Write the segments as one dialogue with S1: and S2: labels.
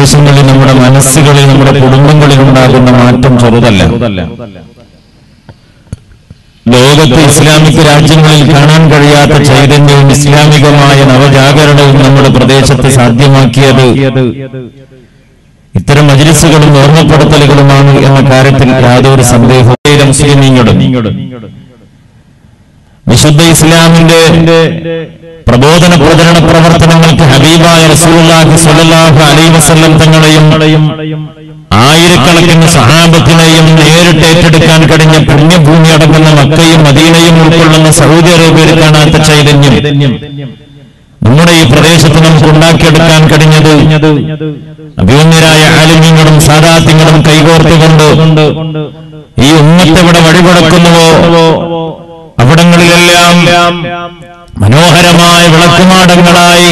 S1: പ്രദേശങ്ങളിൽ നമ്മുടെ മനസ്സുകളിൽ നമ്മുടെ കുടുംബങ്ങളിൽ ഉണ്ടാകുന്ന മാറ്റം ചെറുതല്ല ലോകത്ത് ഇസ്ലാമിക രാജ്യങ്ങളിൽ കാണാൻ കഴിയാത്ത ചൈതന്യവും ഇസ്ലാമികമായ നവജാഗരണവും നമ്മുടെ പ്രദേശത്ത് സാധ്യമാക്കിയത് ഇത്തരം മജ്ലിസുകളും ഓർമ്മപ്പെടുത്തലുകളുമാണ് എന്ന കാര്യത്തിൽ യാതൊരു സന്ദേഹവും മുസ്ലിമീങ്ങളും വിശുദ്ധ ഇസ്ലാമിന്റെ പ്രബോധന പ്രചരണ പ്രവർത്തനങ്ങൾക്ക് ഹബീബായ റസൂലുള്ളാഹി സ്വല്ലല്ലാഹു അലൈഹി വസല്ലം തങ്ങളെയും ആയിരക്കണക്കിന് സഹാബത്തിനെയും നേരിട്ട് ഏറ്റെടുക്കാൻ കഴിഞ്ഞ പുണ്യഭൂമി അടങ്ങുന്ന മക്കയും മദീനയും ഉൾക്കൊള്ളുന്ന സൗദി അറേബ്യയിൽ കാണാത്ത ചൈതന്യം നമ്മുടെ ഈ പ്രദേശത്ത് നമുക്ക് ഉണ്ടാക്കിയെടുക്കാൻ കഴിഞ്ഞത് അഭിമന്യരായ ആലിമ്യങ്ങളും സാധാത്യങ്ങളും കൈകോർത്തുകൊണ്ട് ഈ ഉമ്മത്തെവിടെ വഴിപടക്കുന്നുവോ അവിടങ്ങളിലെല്ലാം മനോഹരമായ വിളക്കുമാടങ്ങളായി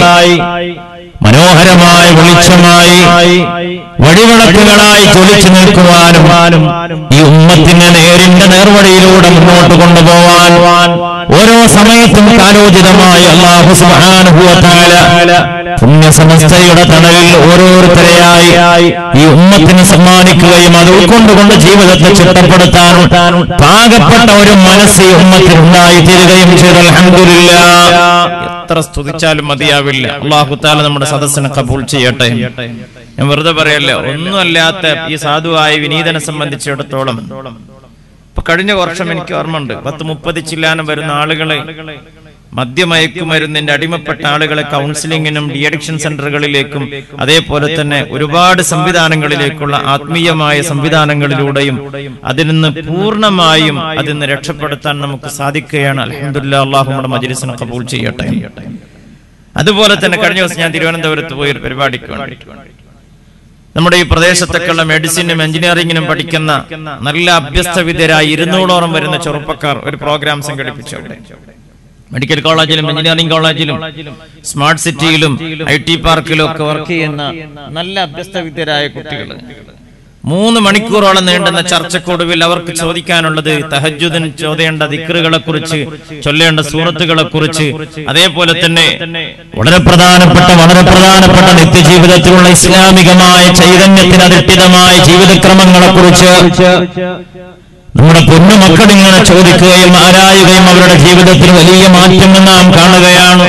S1: മനോഹരമായ വെളിച്ചമായി വഴിവിളക്കുകളായി ജ്വലിച്ചു നിൽക്കുവാനും ഈ ഉമ്മത്തിനെ നേരിന്റെ നേർവഴിയിലൂടെ മുന്നോട്ട് കൊണ്ടുപോവാൻ ഓരോ സമയത്തും കാലോചിതമായി അള്ളാഹു സുബ്ഹാനഹു വ തആല പുണ്യസമസ്തയുടെ തണലിൽ ഓരോരുത്തരെയായി ഈ ഉമ്മത്തിന് സമ്മാനിക്കുകയും അത് ഉൾക്കൊണ്ടുകൊണ്ട് ജീവിതത്തെ ചിട്ടപ്പെടുത്താനും പാകപ്പെട്ട ഒരു മനസ്സ് ഈ ഉമ്മത്തിൽ ഉണ്ടായി തീരുകയും ചെയ്ത അൽഹംദുലില്ലാ
S2: എത്ര സ്തുതിച്ചാലും മതിയാവില്ല അള്ളാഹു താല നമ്മുടെ സദസ്സിനെ കബൂൾ ചെയ്യട്ടെ ഞാൻ വെറുതെ പറയല്ല ഒന്നുമല്ലാത്ത ഈ സാധുവായ വിനീതനെ സംബന്ധിച്ചിടത്തോളം ഇപ്പൊ കഴിഞ്ഞ വർഷം എനിക്ക് ഓർമ്മയുണ്ട് പത്ത് മുപ്പത് ചില്ലാനം വരുന്ന ആളുകളെ മദ്യമയക്കുമരുന്നിന്റെ അടിമപ്പെട്ട ആളുകളെ കൗൺസിലിങ്ങിനും ഡി അഡിക്ഷൻ സെന്ററുകളിലേക്കും അതേപോലെ തന്നെ ഒരുപാട് സംവിധാനങ്ങളിലേക്കുള്ള ആത്മീയമായ സംവിധാനങ്ങളിലൂടെയും അതിൽ നിന്ന് പൂർണ്ണമായും അതിൽ നിന്ന് രക്ഷപ്പെടുത്താൻ നമുക്ക് സാധിക്കുകയാണ് അലഹമുല്ല അള്ളാഹു നമ്മുടെ മജ്ലിസിനെ കബൂൾ ചെയ്യട്ടെ അതുപോലെ തന്നെ കഴിഞ്ഞ ദിവസം ഞാൻ തിരുവനന്തപുരത്ത് പോയി ഒരു പരിപാടിക്ക് വേണ്ടി നമ്മുടെ ഈ പ്രദേശത്തൊക്കെയുള്ള മെഡിസിനും എഞ്ചിനീയറിംഗിനും പഠിക്കുന്ന നല്ല അഭ്യസ്തവിദ്യരായ ഇരുന്നൂറോളം വരുന്ന ചെറുപ്പക്കാർ ഒരു പ്രോഗ്രാം സംഘടിപ്പിച്ചു അവിടെ മെഡിക്കൽ കോളേജിലും എഞ്ചിനീയറിംഗ് കോളേജിലും സ്മാർട്ട് സിറ്റിയിലും ഐ ടി പാർക്കിലും ഒക്കെ വർക്ക് ചെയ്യുന്ന നല്ല അഭ്യസ്തവിദ്യരായ കുട്ടികൾ മൂന്ന് മണിക്കൂറോളം നീണ്ടുന്ന ചർച്ചക്കൊടുവിൽ അവർക്ക് ചോദിക്കാനുള്ളത് തഹജുദിന് ചോദേണ്ട ദിക്കറുകളെ കുറിച്ച് ചൊല്ലേണ്ട സൂറത്തുകളെ കുറിച്ച് അതേപോലെ തന്നെ
S1: വളരെ പ്രധാനപ്പെട്ട വളരെ പ്രധാനപ്പെട്ട നിത്യജീവിതത്തിലുള്ള ഇസ്ലാമികമായ ചൈതന്യത്തിന് അധിഷ്ഠിതമായ ജീവിതക്രമങ്ങളെ കുറിച്ച് നമ്മുടെ പൊന്നു മക്കൾ ഇങ്ങനെ ചോദിക്കുകയും ആരായുകയും അവരുടെ ജീവിതത്തിൽ വലിയ മാറ്റങ്ങൾ നാം കാണുകയാണ്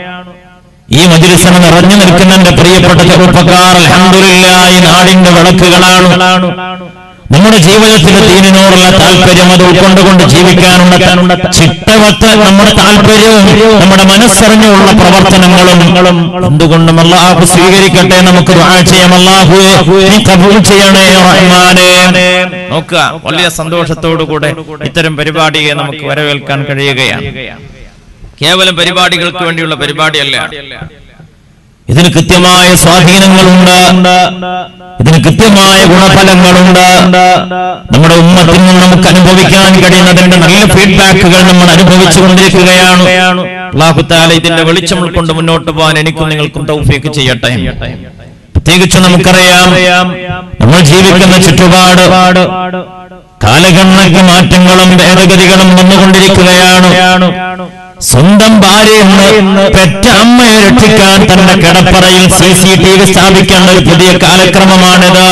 S1: ഈ മജിലിസന നിറഞ്ഞു നിൽക്കുന്ന എന്റെ പ്രിയപ്പെട്ട ചെറുപ്പക്കാർ അൽഹംദുലില്ലാ ഈ നാടിന്റെ വിളക്കുകളാണ് നമ്മുടെ ജീവിതത്തിൽ ദീനിനോടുള്ള താല്പര്യം അത് ഉൾക്കൊണ്ടുകൊണ്ട് ജീവിക്കാനുള്ള ചിട്ടവത്ത് നമ്മുടെ താല്പര്യവും നമ്മുടെ മനസ്സറിഞ്ഞുള്ള പ്രവർത്തനങ്ങളും എന്തുകൊണ്ടും അള്ളാഹു സ്വീകരിക്കട്ടെ നമുക്ക് ദുആ ചെയ്യാം അള്ളാഹുവേ നീ കബൂൽ ചെയ്യണേ റഹ്മാനേ
S2: നോക്കുക വലിയ സന്തോഷത്തോടു കൂടെ ഇത്തരം പരിപാടിയെ നമുക്ക് വരവേൽക്കാൻ കഴിയുകയാണ് കേവലം പരിപാടികൾക്ക് വേണ്ടിയുള്ള പരിപാടിയല്ല
S1: ഇതിന് കൃത്യമായ സ്വാധീനങ്ങളുണ്ട് ഇതിന് കൃത്യമായ ഗുണഫലങ്ങളുണ്ട് നമ്മുടെ ഉമ്മത്തിൽ നിന്ന് നമുക്ക് അനുഭവിക്കാൻ കഴിയുന്നതിന്റെ നല്ല ഫീഡ്ബാക്കുകൾ നമ്മൾ അനുഭവിച്ചു കൊണ്ടിരിക്കുകയാണ്
S2: അള്ളാഹുത്താല ഇതിന്റെ വെളിച്ചം ഉൾക്കൊണ്ട് മുന്നോട്ട് പോകാൻ എനിക്കും നിങ്ങൾക്കും തൗഫീക്ക് ചെയ്യട്ടെ
S1: പ്രത്യേകിച്ച് നമുക്കറിയാം നമ്മൾ ജീവിക്കുന്ന ചുറ്റുപാട് കാലഗണനയ്ക്ക് മാറ്റങ്ങളും ഭേദഗതികളും വന്നുകൊണ്ടിരിക്കുകയാണ് സ്വന്തം ഭാര്യയെന്ന് പെറ്റ അമ്മയെ രക്ഷിക്കാൻ തന്റെ കിടപ്പറയിൽ സി സി ടി വി സ്ഥാപിക്കേണ്ട ഒരു പുതിയ കാലക്രമമാണിത്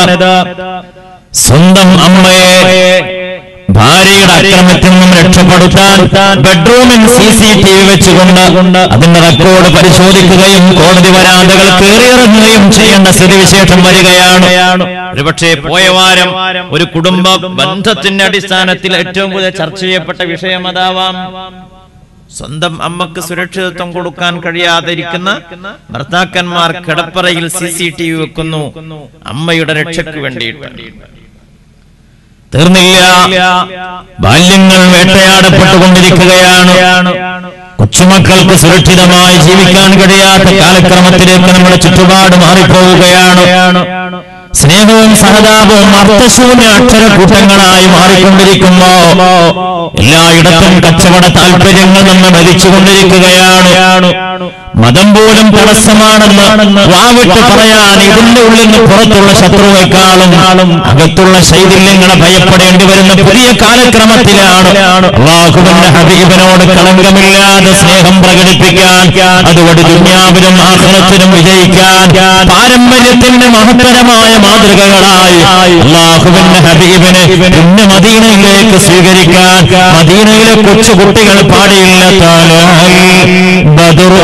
S1: സ്വന്തം അമ്മയെ ഭാര്യയുടെ അക്രമത്തിൽ നിന്നും രക്ഷപ്പെടുത്താൻ ബെഡ്റൂമിൽ സി സി ടി വി വെച്ചുകൊണ്ട് അതിന്റെ റെക്കോർഡ് പരിശോധിക്കുകയും കോടതി വരാന്തകൾ കയറിയിറങ്ങുകയും ചെയ്യേണ്ട സ്ഥിതിവിശേഷം വരികയാണ്
S2: ഒരുപക്ഷെ പോയ വാരം ഒരു കുടുംബ ബന്ധത്തിന്റെ അടിസ്ഥാനത്തിൽ ഏറ്റവും കൂടുതൽ ചർച്ച ചെയ്യപ്പെട്ട വിഷയം അതാവാം സ്വന്തം അമ്മക്ക് സുരക്ഷിതത്വം കൊടുക്കാൻ കഴിയാതിരിക്കുന്ന ഭർത്താക്കന്മാർ കിടപ്പറയിൽ സി സി ടി വി വെക്കുന്നു അമ്മയുടെ രക്ഷയ്ക്ക് വേണ്ടിയിട്ട്
S1: തീർന്നില്ല ബാല്യങ്ങൾ വേട്ടയാടപ്പെട്ടുകൊണ്ടിരിക്കുകയാണ് കൊച്ചുമക്കൾക്ക് സുരക്ഷിതമായി ജീവിക്കാൻ കഴിയാത്ത കാലക്രമത്തിലേക്ക് നമ്മുടെ ചുറ്റുപാട് മാറിപ്പോവുകയാണ് സ്നേഹവും സഹതാപവും അർത്ഥശൂന്യ അക്ഷരക്കൂട്ടങ്ങളായി മാറിക്കൊണ്ടിരിക്കുമ്പോ എല്ലായിടത്തും കച്ചവട താല്പര്യങ്ങൾ നമ്മൾ മരിച്ചുകൊണ്ടിരിക്കുകയാണ് മതം പോലും തടസ്സമാണെന്ന് വാവിട്ട് പറയാൻ ഇതിന്റെ ഉള്ളിൽ നിന്ന് പുറത്തുള്ള ശത്രുവേക്കാളും അകത്തുള്ള ശൈഥില്യങ്ങളെ ഭയപ്പെടേണ്ടി വരുന്ന പുതിയ കാലക്രമത്തിലാണ് അള്ളാഹുവിന്റെ ഹബീബിനോട് കളങ്കമില്ലാതെ സ്നേഹം പ്രകടിപ്പിക്കാൻ അതുവഴി ദുന്യാവിനും ആഹ്ലത്തിനും വിജയിക്കാൻ പാരമ്പര്യത്തിന്റെ മഹത്തരമായ മാതൃകകളായി അള്ളാഹുവിന്റെ ഹബീബിനെ പുണ്യ മദീനയിലേക്ക് സ്വീകരിക്കാൻ മദീനയിലെ കൊച്ചുകുട്ടികൾ പാടിയില്ല താലാൽ ബദറു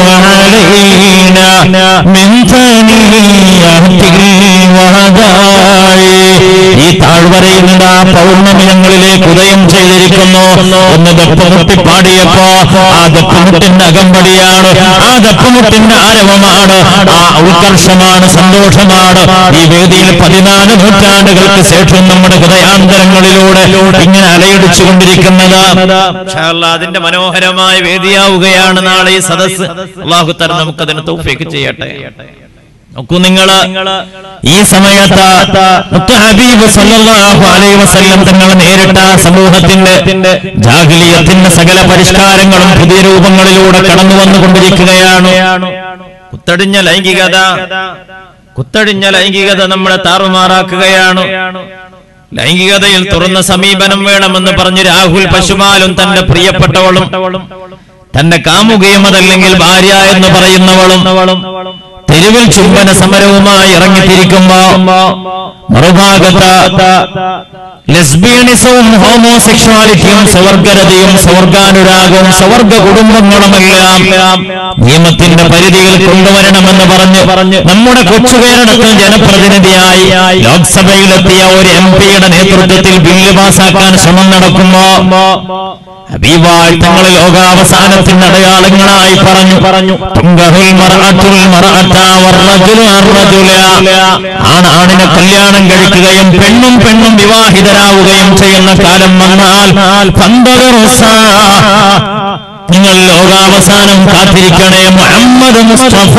S1: علينا من ثنيات الوداع ഈ താഴ്വരയിൽ നിന്ന് ആ പൗർണമി ഞങ്ങളിലേക്ക് ഉദയം ചെയ്തിരിക്കുന്നു ഒന്ന് ദപ്പമുട്ടി പാടിയപ്പോ ആ ദപ്പമുട്ടിന്റെ അകമ്പടിയാണ് ആ ദപ്പമുട്ടിന്റെ ആരവമാണ് ആ ഉത്കർഷമാണ് സന്തോഷമാണ് ഈ വേദിയിൽ പതിനാല് നൂറ്റാണ്ടുകൾക്ക് ശേഷം നമ്മുടെ ഹൃദയാന്തരങ്ങളിലൂടെ ഇങ്ങനെ അലയടിച്ചുകൊണ്ടിരിക്കുന്നത്
S2: ഇൻഷാ അല്ലാ, അതിന്റെ മനോഹരമായ വേദിയാവുകയാണ് നാളെ ഈ സദസ് അള്ളാഹു തര നമുക്കതിന് തൗഫീക്ക് ചെയ്യട്ടെ
S1: നോക്കൂ നിങ്ങള് ഈ സമയത്ത് മുത്ത് ഹബീബ് സല്ലല്ലാഹു അലൈഹി വസല്ലം തങ്ങൾ നേരിട്ട സമൂഹത്തിന്റെ ജാഹിലിയത്തിന്റെ സകല പരിഷ്കാരങ്ങളും പുതിയ രൂപങ്ങളിലൂടെ കടന്നു വന്നുകൊണ്ടിരിക്കുകയാണ്
S2: കുത്തടിഞ്ഞ ലൈംഗികത കുത്തടിഞ്ഞ ലൈംഗികത നമ്മളെ താറുമാറാക്കുകയാണ് ലൈംഗികതയിൽ തുറന്ന സമീപനം വേണമെന്ന് പറഞ്ഞ് രാഹുൽ പശുപാലും തന്റെ പ്രിയപ്പെട്ടവളും തന്റെ കാമുകയും അതല്ലെങ്കിൽ ഭാര്യ എന്ന് പറയുന്നവളും
S1: തെരുവിൽ ചുംബന സമരവുമായി ഇറങ്ങിത്തിരിക്കുമ്പോ മറുഭാഗത്ത് ലെസ്ബിയണിസവും ഹോമോസെക്ഷുവാലിറ്റിയും സ്വർഗരതയും സ്വർഗാനുരാഗവും സ്വർഗ കുടുംബങ്ങളുമെല്ലാം നിയമത്തിന്റെ പരിധിയിൽ കൊണ്ടുവരണമെന്ന് പറഞ്ഞ് പറഞ്ഞ് നമ്മുടെ കൊച്ചുകേരളത്തിൽ ജനപ്രതിനിധിയായി ലോക്സഭയിലെത്തിയ ഒരു എം പിയുടെ നേതൃത്വത്തിൽ ബില്ല് പാസാക്കാൻ ശ്രമം നടക്കുമ്പോ ഹബീബായ് തങ്ങൾ ലോകാവസാനത്തിന്റെ അടയാളങ്ങളായി പറഞ്ഞു പറഞ്ഞു തുങ്കഹുൽ മർഅത്തുൽ മർഅത്ത വർറജുലു അർറജുല ആണ് ആണിനെ കല്യാണം കഴിക്കുകയും പെണ്ണും പെണ്ണും വിവാഹിതരാവുകയും ചെയ്യുന്ന കാലം വന്നാൽ ഫന്തദറുസ നിങ്ങൾ ലോകാവസാനം കാത്തിരിക്കണേ മുഹമ്മദ് മുസ്തഫ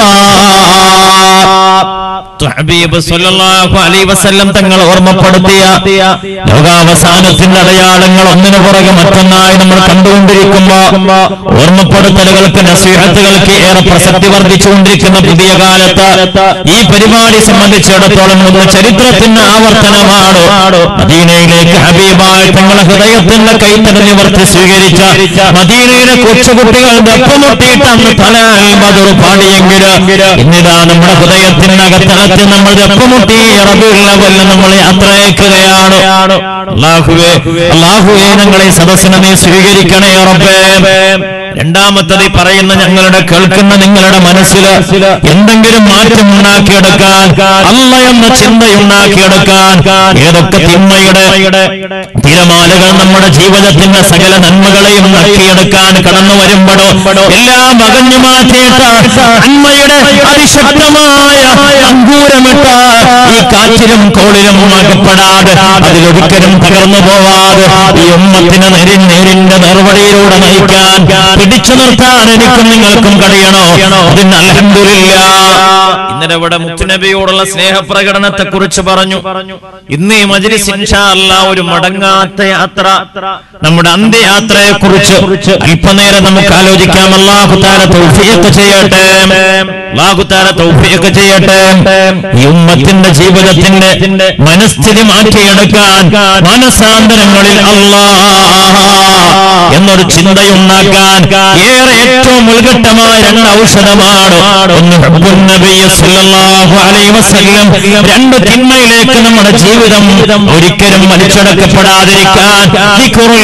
S1: ഹബീബ് സല്ലല്ലാഹു അലൈഹി വസല്ലം തങ്ങൾ ഓർമ്മപ്പെടുത്തിയ ലോകാവസാനത്തിന്റെ അടയാളങ്ങൾ ഒന്നിനു പുറകെ മറ്റൊന്നായി നമ്മൾ കണ്ടുകൊണ്ടിരിക്കുമ്പോ ഓർമ്മപ്പെടുത്തലുകൾക്ക് നസീഹത്തുകൾക്ക് ഏറെ പ്രസക്തി വർദ്ധിച്ചുകൊണ്ടിരിക്കുന്ന പുതിയ കാലത്ത് ഈ പരിപാടി സംബന്ധിച്ചിടത്തോളം ഒന്ന് ചരിത്രത്തിന്റെ ആവർത്തനമാണ് മദീനയിലേക്ക് ഹബീബായി തങ്ങളെ ഹൃദയത്തിന്റെ കൈത്തട നിവർത്തി സ്വീകരിച്ച മദീനയിലെ കൊച്ചുകുട്ടികൾ ദപ്പമുട്ടിയിട്ട് അന്ന് തലാൽ ബദർ പാടിയെങ്കിൽ ഇന്നിതാ നമ്മുടെ ഹൃദയത്തിനകത്തകത്ത് നമ്മൾ ദപ്പമുട്ടി റബിയുള്ള പോലെ നമ്മൾ യാത്രയക്കുകയാണ് അള്ളാഹുവേ അള്ളാഹുവേ ഞങ്ങളെ സദസ്സിനെ നീ സ്വീകരിക്കണേ റബ്ബേ രണ്ടാമത്തത് ഈ പറയുന്ന ഞങ്ങളുടെ കേൾക്കുന്ന നിങ്ങളുടെ മനസ്സിൽ എന്തെങ്കിലും മാറ്റം ഉണ്ടാക്കിയെടുക്കാൻ അല്ല എന്ന ചിന്തയുണ്ടാക്കിയെടുക്കാൻ ഏതൊക്കെ തിന്മയുടെ തിരമാലകൾ നമ്മുടെ ജീവിതത്തിന്റെ സകല നന്മകളെയും നക്കിയെടുക്കാൻ കടന്നു വരുമ്പോഴോ എല്ലാം അകഞ്ഞു മാറ്റിയിട്ട് നന്മയുടെ അതിശക്തമായ അങ്കൂരമിട്ട് ഈ കാറ്റിലും കോളിലും അകപ്പെടാതെ അതിലൊരിക്കലും തകർന്നു പോവാതെ ഈ ഉമ്മത്തിന് നേരി നേരിന്റെ നിർവഴിയിലൂടെ നയിക്കാൻ പിടിച്ചു നിർത്താൻ എനിക്കും നിങ്ങൾക്കും കഴിയണോ അതിന് അലഹമില്ല
S2: ഇന്നലെ ഇവിടെ മുത്തുനബിയോടുള്ള സ്നേഹപ്രകടനത്തെ കുറിച്ച് പറഞ്ഞു ഇന്ന് ഈ മജ്ലിസ് ഇൻഷാ അല്ലാ ഒരു മടങ്ങാത്ത യാത്ര
S1: നമ്മുടെ അന്ത്യയാത്രയെ കുറിച്ച് അല്പനേരം നമുക്ക് ആലോചിക്കാം അള്ളാഹുത്താര തൗഫീഖ് ചെയ്യട്ടെ അള്ളാഹുത്താര തൗഫീഖ് ചെയ്യട്ടെ ഈ ഉമ്മത്തിന്റെ ജീവിതത്തിന്റെ മനസ്ഥിതി മാറ്റിയെടുക്കാൻ മനസാന്തരങ്ങളിൽ അല്ലാ എന്നൊരു ചിന്തയുണ്ടാക്കാൻ ഏറെ ഏറ്റവും ഉത്കട്ടമായ രണ്ട് ഔഷധമാണ് ഒന്ന് ഹബ്ബുൻ നബിയ്യ സല്ലല്ലാഹു അലൈഹി വസല്ലം രണ്ട് തിന്മയിലേക്ക് നമ്മുടെ ജീവിതം ഒരിക്കലും വലിച്ചടക്കപ്പെടാതിരിക്കാൻ ദിക്റുൽ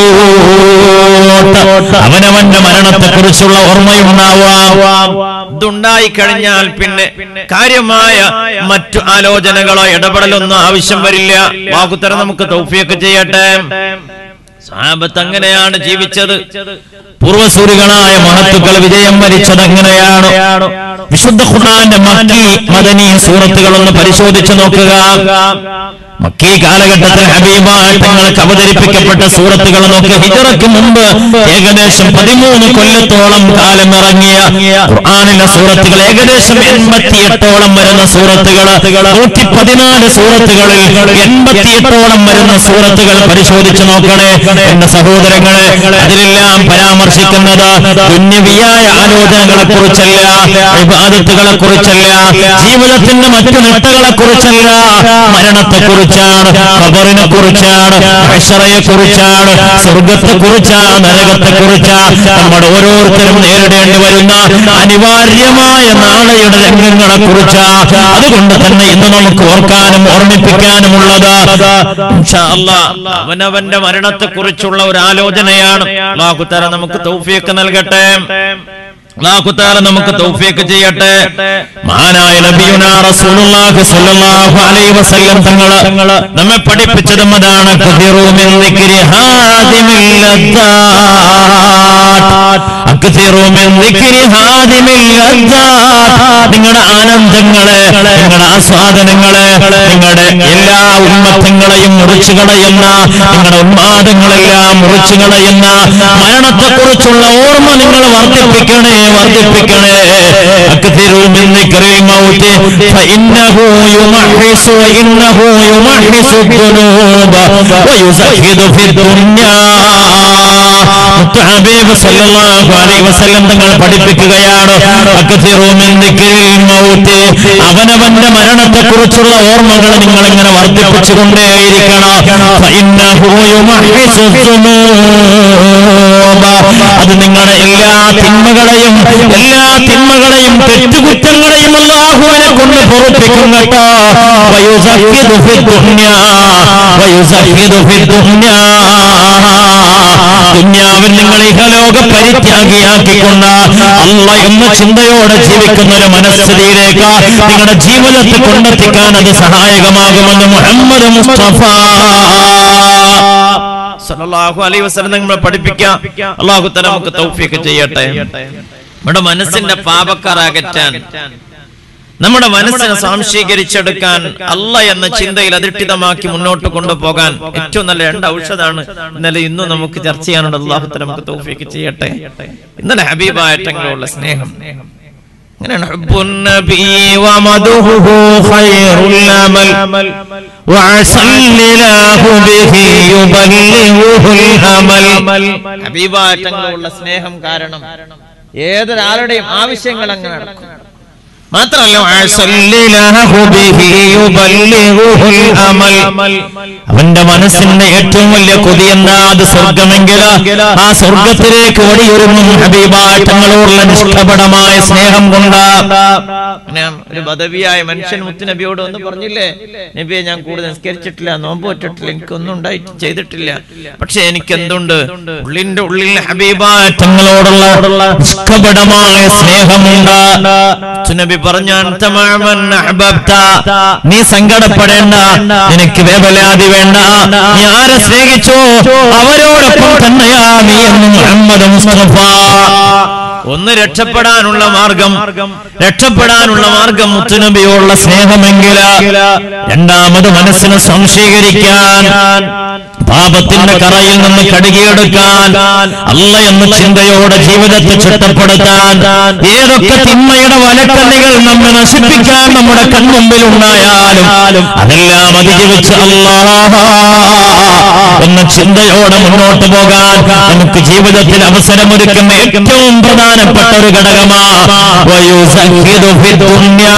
S1: മൗത്ത്. അവനവന്റെ മരണത്തെക്കുറിച്ചുള്ള ഓർമ്മയുണ്ടാവാം
S2: ഇതുണ്ടായി കഴിഞ്ഞാൽ പിന്നെ കാര്യമായ മറ്റു ആലോചനകളോ ഇടപെടലൊന്നും ആവശ്യം വരില്ല വാക്കുത്തരം നമുക്ക് തൗഫിയൊക്കെ ചെയ്യട്ടെ സാബത്ത് അങ്ങനെയാണ് ജീവിച്ചത്
S1: പൂർവസൂരികളായ മഹത്തുക്കൾ വിജയം വരിച്ചത് എങ്ങനെയാണ് വിശുദ്ധ ഖുർആന്റെ മക്കി മദനി സൂറത്തുകൾ ഒന്ന് പരിശോധിച്ചു നോക്കുക മക്കീ കാലഘട്ടത്തിൽ ഹബീബായ തങ്ങൾക്ക് അവതരിപ്പിക്കപ്പെട്ട സൂറത്തുകൾ നോക്കി ഹിജറയ്ക്ക് മുമ്പ് ഏകദേശം പതിമൂന്ന് കൊല്ലത്തോളം കാലം ഇറങ്ങിയ ഖുർആനിലെ സൂറത്തുകൾ ഏകദേശം എൺപത്തിയെട്ടോളം വരുന്ന സൂറത്തുകൾ നൂറ്റി പതിനാല് സൂറത്തുകളിൽ എൺപത്തിയെട്ടോളം വരുന്ന സൂറത്തുകൾ പരിശോധിച്ചു നോക്കണേ എന്റെ സഹോദരങ്ങളെ അതിലെല്ലാം പരാമർശിക്കുന്നത് പുണ്യവിയായ ആലോചനകളെ കുറിച്ചല്ല വിവാദത്തുകളെ കുറിച്ചല്ല ജീവിതത്തിന്റെ മറ്റു നെട്ടകളെ കുറിച്ചല്ല മരണത്തെ കുറിച്ചാണ് ഖബറിനെ കുറിച്ചാണ് അക്ഷറയെ കുറിച്ചാണ് സ്വർഗത്തെ കുറിച്ചാണ് നരകത്തെ കുറിച്ചാണ് നമ്മുടെ ഓരോരുത്തരും നേരിടേണ്ടി വരുന്ന അനിവാര്യമായ നാളെയുടെ രംഗങ്ങളെ കുറിച്ചാണ് അതുകൊണ്ട് തന്നെ ഇന്ന് നമുക്ക് ഓർക്കാനും ഓർമ്മിപ്പിക്കാനുമുള്ളത്
S2: ഇൻഷാ അല്ലാ, അവനവന്റെ മരണത്തെ കുറിച്ചുള്ള ഒരു ആലോചനയാണ് അള്ളാഹുത്താര നമുക്ക് തൗഫീഖ് നൽകട്ടെ അള്ളാഹുത്താര നമുക്ക് തൗഫീഖ് ചെയ്യട്ടെ
S1: മഹാനായ നബിയുന റസൂലുള്ളാഹി സ്വല്ലല്ലാഹു അലൈഹി വസല്ലം തങ്ങള് നമ്മെ പഠിപ്പിച്ചതും അതാണ് കദിറു മിൻ ദിക്രി ഹാദിമിൽ ലദ്ദാത്ത് അക്തിറു മിൻ ദിക്രി ഹാദിമിൽ ലദ്ദാത്ത് നിങ്ങളുടെ ആനന്ദങ്ങളെ നിങ്ങളുടെ ആസ്വാദനങ്ങളെ നിങ്ങളുടെ എല്ലാ ഉന്മത്തങ്ങളെയും മുറിച്ചു കളയുന്ന നിങ്ങളുടെ ഉന്മാദങ്ങളെല്ലാം മുറിച്ചു കളയുന്ന മരണത്തെക്കുറിച്ചുള്ള ഓർമ്മ നിങ്ങൾ വർദ്ധിപ്പിക്കണേ വർദ്ധിപ്പിക്കണേ അക്തിറു മിൻ ദിക്രിൽ മൗത്ത് ഫഇന്നഹു യുമഹിസു വഇന്നഹു യുമഹിസു الذنوب ويزهد في الدنيا മുത്ത് ഹബീബ് സല്ലല്ലാഹു അലൈഹി വസല്ലം തങ്ങൾ പഠിപ്പിക്കുകയാണ് അക്തിറു മിൻ ദിക്രിൽ മൗത്ത് അവനവന്റെ മരണത്തെ കുറിച്ചുള്ള ഓർമ്മകൾ നിങ്ങൾ ഇങ്ങനെ വർദ്ധിപ്പിച്ചുകൊണ്ടേയിരിക്കണം ഫഇന്നഹു യുമഹിസു الذنوب അത് നിങ്ങളുടെ എല്ലാ തിന്മകളെയും എല്ലാ തിന്മകളെയും തെറ്റുകുറ്റങ്ങളെയും അല്ലാഹുവിനെ കൊണ്ട് പൊറുപ്പിക്കും കേട്ടോ വയുസഖിദു ഫി ദുനിയാ വയുസഖിദു ഫി ദുനിയാ ദുന്യാവിൽ നിങ്ങൾ ഇഹലോക പരിത്യാഗിയാക്കിക്കൊണ്ട് അല്ല എന്ന ചിന്തയോടെ ജീവിക്കുന്ന ഒരു മനസ്ഥിതിയിലേക്ക് നിങ്ങളുടെ ജീവിതത്തെ കൊണ്ടെത്തിക്കാൻ അത് സഹായകമാകുമെന്ന് മുഹമ്മദ് മുസ്തഫ
S2: സല്ലല്ലാഹു അലൈഹി വസല്ലം നമ്മളെ പഠിപ്പിക്കാം അള്ളാഹു തആല നമുക്ക് തൗഫീഖ് ചെയ്യട്ടെ നമ്മുടെ മനസ്സിന്റെ പാപക്കാർ അകറ്റാൻ നമ്മുടെ മനസ്സിനെ സ്വാംശീകരിച്ചെടുക്കാൻ അല്ല എന്ന ചിന്തയിൽ അധിഷ്ഠിതമാക്കി മുന്നോട്ട് കൊണ്ടുപോകാൻ ഏറ്റവും നല്ല രണ്ട് ഔഷധമാണ് ഇന്നലെ ഇന്നും നമുക്ക് ചർച്ച ചെയ്യാനുണ്ട് അള്ളാഹുത്തല നമുക്ക് തൗഫീഖ് ചെയ്യട്ടെ ഇന്നലെ ഹബീബായിട്ടങ്ങളുള്ള സ്നേഹം അങ്ങനെയാണ് ഹുബ്ബുൻ നബി
S1: ومدهه خير الأمل وعسى الإله به يبلغه الأمل
S2: ഹബീബായിട്ടങ്ങളുള്ള സ്നേഹം കാരണം ഏതൊരാളുടെയും ആവശ്യങ്ങൾ അങ്ങനെ നടക്കും മാത്രമല്ല
S1: وعسى الإله به يبلغه الأمل അവന്റെ മനസ്സിന്റെ ഏറ്റവും വലിയ കൊതി എന്താ അത് സ്വർഗമെങ്കിൽ ആ സ്വർഗത്തിലേക്ക് വടിയൊരുങ്ങും ഹബീബായ തങ്ങളോടുള്ള നിഷ്കപടമായ സ്നേഹം കൊണ്ട്
S2: അങ്ങനെ ഒരു ബദവിയായ മനുഷ്യൻ മുത്തു നബിയോട് ഒന്ന് പറഞ്ഞില്ലേ നബിയെ ഞാൻ കൂടുതൽ നിസ്കരിച്ചിട്ടില്ല നോമ്പ് പറ്റിട്ടില്ല എനിക്കൊന്നും ഉണ്ടായിട്ട് ചെയ്തിട്ടില്ല പക്ഷെ എനിക്ക് എന്തുണ്ട് ഉള്ളിന്റെ ഉള്ളിൽ ഹബീബായ
S1: തങ്ങളോടുള്ള നിഷ്കപടമായ സ്നേഹമുണ്ട്
S2: നബി പറഞ്ഞു "അൻത മഅമൻ അഹ്ബബ്ത."
S1: നീ സങ്കടപ്പെടേണ്ട നിനക്ക് വേവലാതി വേണ്ട നീ ആരെ സ്നേഹിച്ചോ അവരോടൊപ്പം തന്നെയാ നീ എന്ന് മുഹമ്മദ് മുസ്തഫ
S2: ഒന്ന് രക്ഷപ്പെടാനുള്ള മാർഗം രക്ഷപ്പെടാനുള്ള മാർഗം
S1: മുത്തുനബിയോടുള്ള സ്നേഹമെങ്കിൽ രണ്ടാമത് മനസ്സിനെ സംശീകരിക്കാൻ പാപത്തിന്റെ കറയിൽ നിന്ന് കടുകിയെടുക്കാൻ അല്ല എന്ന ചിന്തയോടെ ജീവിതത്തെ ചിട്ടപ്പെടുത്താൻ ഏതൊക്കെ തിന്മയുടെ വലക്കണ്ണികൾ നമ്മെ നശിപ്പിക്കാൻ നമ്മുടെ കൺമുമ്പിൽ ഉണ്ടായാലും അതെല്ലാം അതിജീവിച്ച് അല്ലാഹ എന്ന ചിന്തയോടെ മുന്നോട്ട് പോകാൻ നമുക്ക് ജീവിതത്തിൽ അവസരമൊരുക്കുന്ന ഏറ്റവും പ്രധാനപ്പെട്ട ഒരു ഘടകമാ വയുസഖിദു ഫി ദുനിയാ.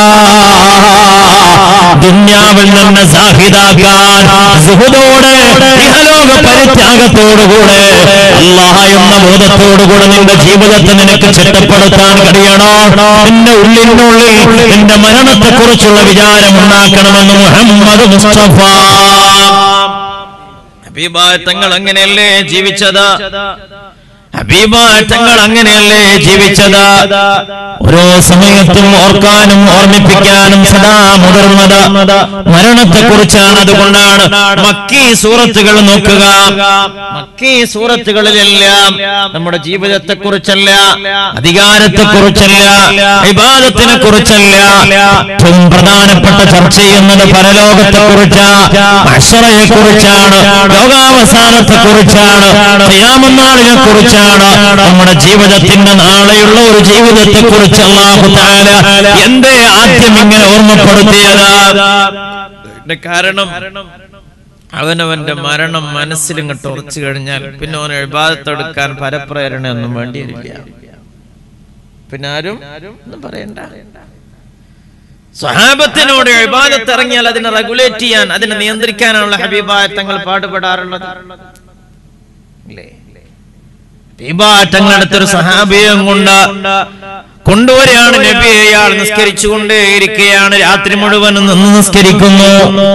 S1: ദുന്യാവിൽ നിന്ന് സാഹിതാക്കാൻ സുഹൃതോടെ ഇഹലോക പരിത്യാഗത്തോടുകൂടെ അള്ളാഹ എന്ന ബോധത്തോടുകൂടെ നിന്റെ ജീവിതത്തെ നിനക്ക് ചിട്ടപ്പെടുത്താൻ കഴിയണോ നിന്റെ ഉള്ളിനുള്ളിൽ നിന്റെ മരണത്തെ കുറിച്ചുള്ള വിചാരം ഉണ്ടാക്കണമെന്ന് മുഹമ്മദ് മുസ്തഫ
S2: ഹബീബായ തങ്ങൾ അങ്ങനെയല്ലേ ജീവിച്ചത്
S1: ഹബീബാറ്റങ്ങൾ അങ്ങനെയല്ലേ ജീവിച്ചത് ഓരോ സമയത്തും ഓർക്കാനും ഓർമ്മിപ്പിക്കാനും സദാ മുതിർന്നത് മരണത്തെ കുറിച്ചാണ് അതുകൊണ്ടാണ് മക്കീ സൂറത്തുകൾ നോക്കുക മക്കീ സൂറത്തുകളിലെല്ലാം നമ്മുടെ ജീവിതത്തെ കുറിച്ചല്ല അധികാരത്തെ കുറിച്ചല്ല വിവാദത്തിനെ കുറിച്ചല്ല ഏറ്റവും പ്രധാനപ്പെട്ട ചർച്ച ചെയ്യുന്നത് പരലോകത്തെ കുറിച്ച് അക്ഷറയെ കുറിച്ചാണ് ലോകാവസാനത്തെ കുറിച്ചാണ് ഖിയാമനാളിനെ കുറിച്ചാണ് നമ്മുടെ ജീവിതത്തിന്റെ നാളെയുള്ള ഒരു ജീവിതത്തെ കുറിച്ച് അള്ളാഹു താല എന്തേ ആദ്യം ഇങ്ങനെ ഓർമ്മപ്പെടുത്തിയത്
S2: ഇതിന്റെ കാരണം അവനവന്റെ മരണം മനസ്സിൽ ഇങ്ങോട്ട് ഉറച്ചു കഴിഞ്ഞാൽ പിന്നെ അവന് എഴുപാദത്തെടുക്കാൻ പരപ്രേരണയൊന്നും വേണ്ടി വരില്ല പിന്നെ ആരും ഒന്നും പറയണ്ട സ്വഹാബത്തിനോട് എഴുപാദത്ത് ഇറങ്ങിയാൽ അതിനെ റെഗുലേറ്റ് ചെയ്യാൻ അതിനെ നിയന്ത്രിക്കാനുള്ള ഹബീബായ തങ്ങൾ പാടുപെടാറുള്ളത് ഇല്ലേ
S1: വിഭാറ്റങ്ങളടുത്തൊരു സഹാബിയം കൊണ്ട് കൊണ്ടുവരികയാണ് നബി അയാൾ നിസ്കരിച്ചുകൊണ്ടേയിരിക്കുകയാണ് രാത്രി മുഴുവൻ നിന്ന് നിസ്കരിക്കുന്നു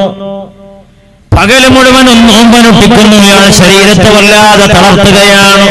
S1: പകല് മുഴുവൻ നോമ്പനുഷ്ഠിക്കുന്നു ഇയാൾ ശരീരത്തെ വല്ലാതെ തളർത്തുകയാണ്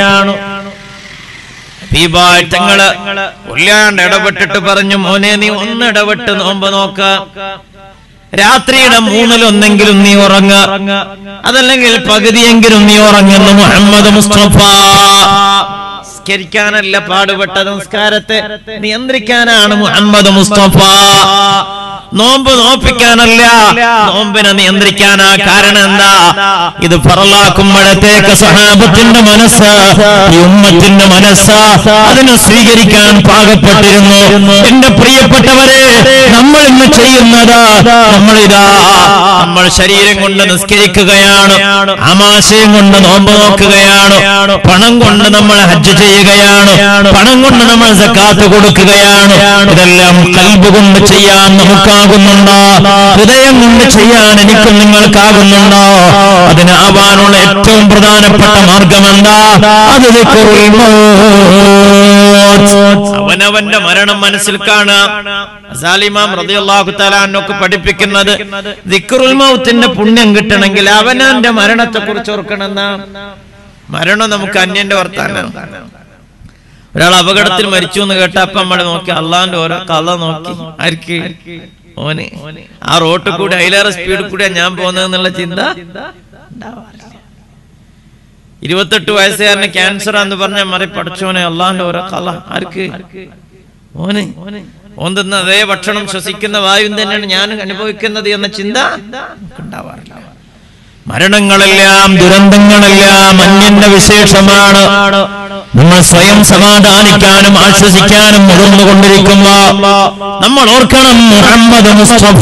S2: ദീപാറ്റങ്ങള് കൊല്ലാണ്ട് ഇടപെട്ടിട്ട് പറഞ്ഞു മോനെ നീ ഒന്ന് ഇടപെട്ട് നോമ്പ് നോക്ക
S1: രാത്രിയുടെ മൂന്നിലൊന്നെങ്കിലും നീ ഉറങ്ങ അതല്ലെങ്കിൽ പകുതിയെങ്കിലും നീ ഉറങ്ങുന്നു മുഹമ്മദ് മുസ്തഫ
S2: നിസ്കരിക്കാനല്ല പാടുപെട്ട നമസ്കാരത്തെ നിയന്ത്രിക്കാനാണ്
S1: മുഹമ്മദ് മുസ്തഫ
S2: നോമ്പ് നോപ്പിക്കാനല്ല
S1: നോമ്പിനെ നിയന്ത്രിക്കാനാ കാരണം എന്താ ഇത് ഫറലാക്കുമ്പോഴത്തേക്ക് സഹാബത്തിന്റെ മനസ്സ് ഈ ഉമ്മത്തിന്റെ മനസ്സ് അതിനെ സ്വീകരിക്കാൻ പാകപ്പെട്ടിരുന്നു എന്റെ പ്രിയപ്പെട്ടവരെ നമ്മൾ ഇന്ന് ചെയ്യുന്നത് നമ്മളിതാ നമ്മൾ ശരീരം കൊണ്ട് നിസ്കരിക്കുകയാണ് ആമാശയം കൊണ്ട് നോമ്പ് നോക്കുകയാണ് പണം കൊണ്ട് നമ്മൾ ഹജ്ജ് ചെയ്യുകയാണ് പണം കൊണ്ട് നമ്മൾ സക്കാത്ത് കൊടുക്കുകയാണ് ഇതെല്ലാം കൽബ് കൊണ്ട് ചെയ്യാൻ നമുക്കാകുന്നുണ്ടോ ഹൃദയം കൊണ്ട് ചെയ്യാൻ എനിക്കും നിങ്ങൾക്കാകുന്നുണ്ടോ അതിനാവാനുള്ള ഏറ്റവും പ്രധാനപ്പെട്ട മാർഗം എന്താ അത് ദിക്റുൽ മൗത്ത്.
S2: അവനവന്റെ മരണം മനസ്സിൽ കാണാം സാലിമാം റളിയല്ലാഹു തആലാനൊക്കെ പഠിപ്പിക്കുന്നത് ദിക്റുൽ മൗത്തിന്റെ പുണ്യം കിട്ടണമെങ്കിൽ അവനവന്റെ മരണത്തെ കുറിച്ച് ഓർക്കണമെന്ന മരണം നമുക്ക് അന്യന്റെ വർത്താനം ഒരാൾ അപകടത്തിൽ മരിച്ചു എന്ന് കേട്ട അപ്പൊ നമ്മൾ നോക്കി അള്ളാന്റെ ഓരോ കഥ നോക്കി ആർക്ക് ഓന് ആ റോട്ടിൽ കൂടി അതിലേറെ സ്പീഡിൽ കൂടിയാ ഞാൻ പോകുന്നതെന്നുള്ള ചിന്ത ഉണ്ടാവാറില്ല. ഇരുപത്തെട്ട് വയസ്സുകാരന് ക്യാൻസർ എന്ന് പറഞ്ഞ മറി പഠിച്ചോനെ അള്ളാന്റെ ഓരോ കഥ ആർക്ക് ഓന് ഓൻ തിന്ന അതേ ഭക്ഷണം ശ്വസിക്കുന്ന വായു തന്നെയാണ് ഞാൻ അനുഭവിക്കുന്നത് എന്ന ചിന്ത നമുക്ക് ഉണ്ടാവാറില്ല
S1: മരണങ്ങളെല്ലാം ദുരന്തങ്ങളെല്ലാം അന്യന്റെ വിശേഷമാണ് നമ്മൾ സ്വയം സമാധാനിക്കാനും ആശ്വസിക്കാനും മുതിർന്നുകൊണ്ടിരിക്കുമ്പോ നമ്മൾ ഓർക്കണം മുഹമ്മദ് മുസ്തഫ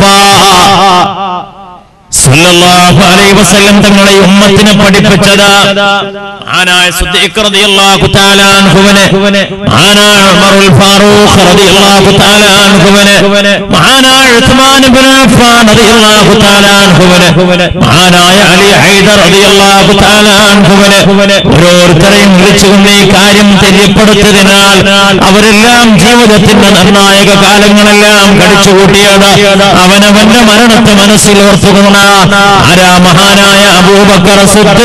S1: സല്ലല്ലാഹു അലൈഹി വസല്ലം തങ്ങളെ ഈ ഉമ്മത്തിനെ പഠിപ്പിച്ചത് ആനായ സിദ്ദീഖ് റളിയല്ലാഹു തആല അൻഹുവിനെ മഹാനായ ഉമറുൽ ഫാറൂഖ് റളിയല്ലാഹു തആല അൻഹുവിനെ മഹാനായ ഉസ്മാൻ ഇബ്നു അഫ്ഫാൻ റളിയല്ലാഹു തആല അൻഹുവിനെ മഹാനായ അലി ഹൈദർ റളിയല്ലാഹു തആല അൻഹുവിനെ ഓരോരുത്തരെയും വിളിച്ചുകൊണ്ട് ഈ കാര്യം തെര്യപ്പെടുത്തതിനാൽ അവരെല്ലാം ജീവിതത്തിന്റെ നിർണായക കാലങ്ങളെല്ലാം കടിച്ചുകൂട്ടിയത് അവനവന്റെ മരണത്തെ മനസ്സിൽ ഓർത്തുകൊണ്ട് ആരാ മഹാനായ അബൂബക്കർ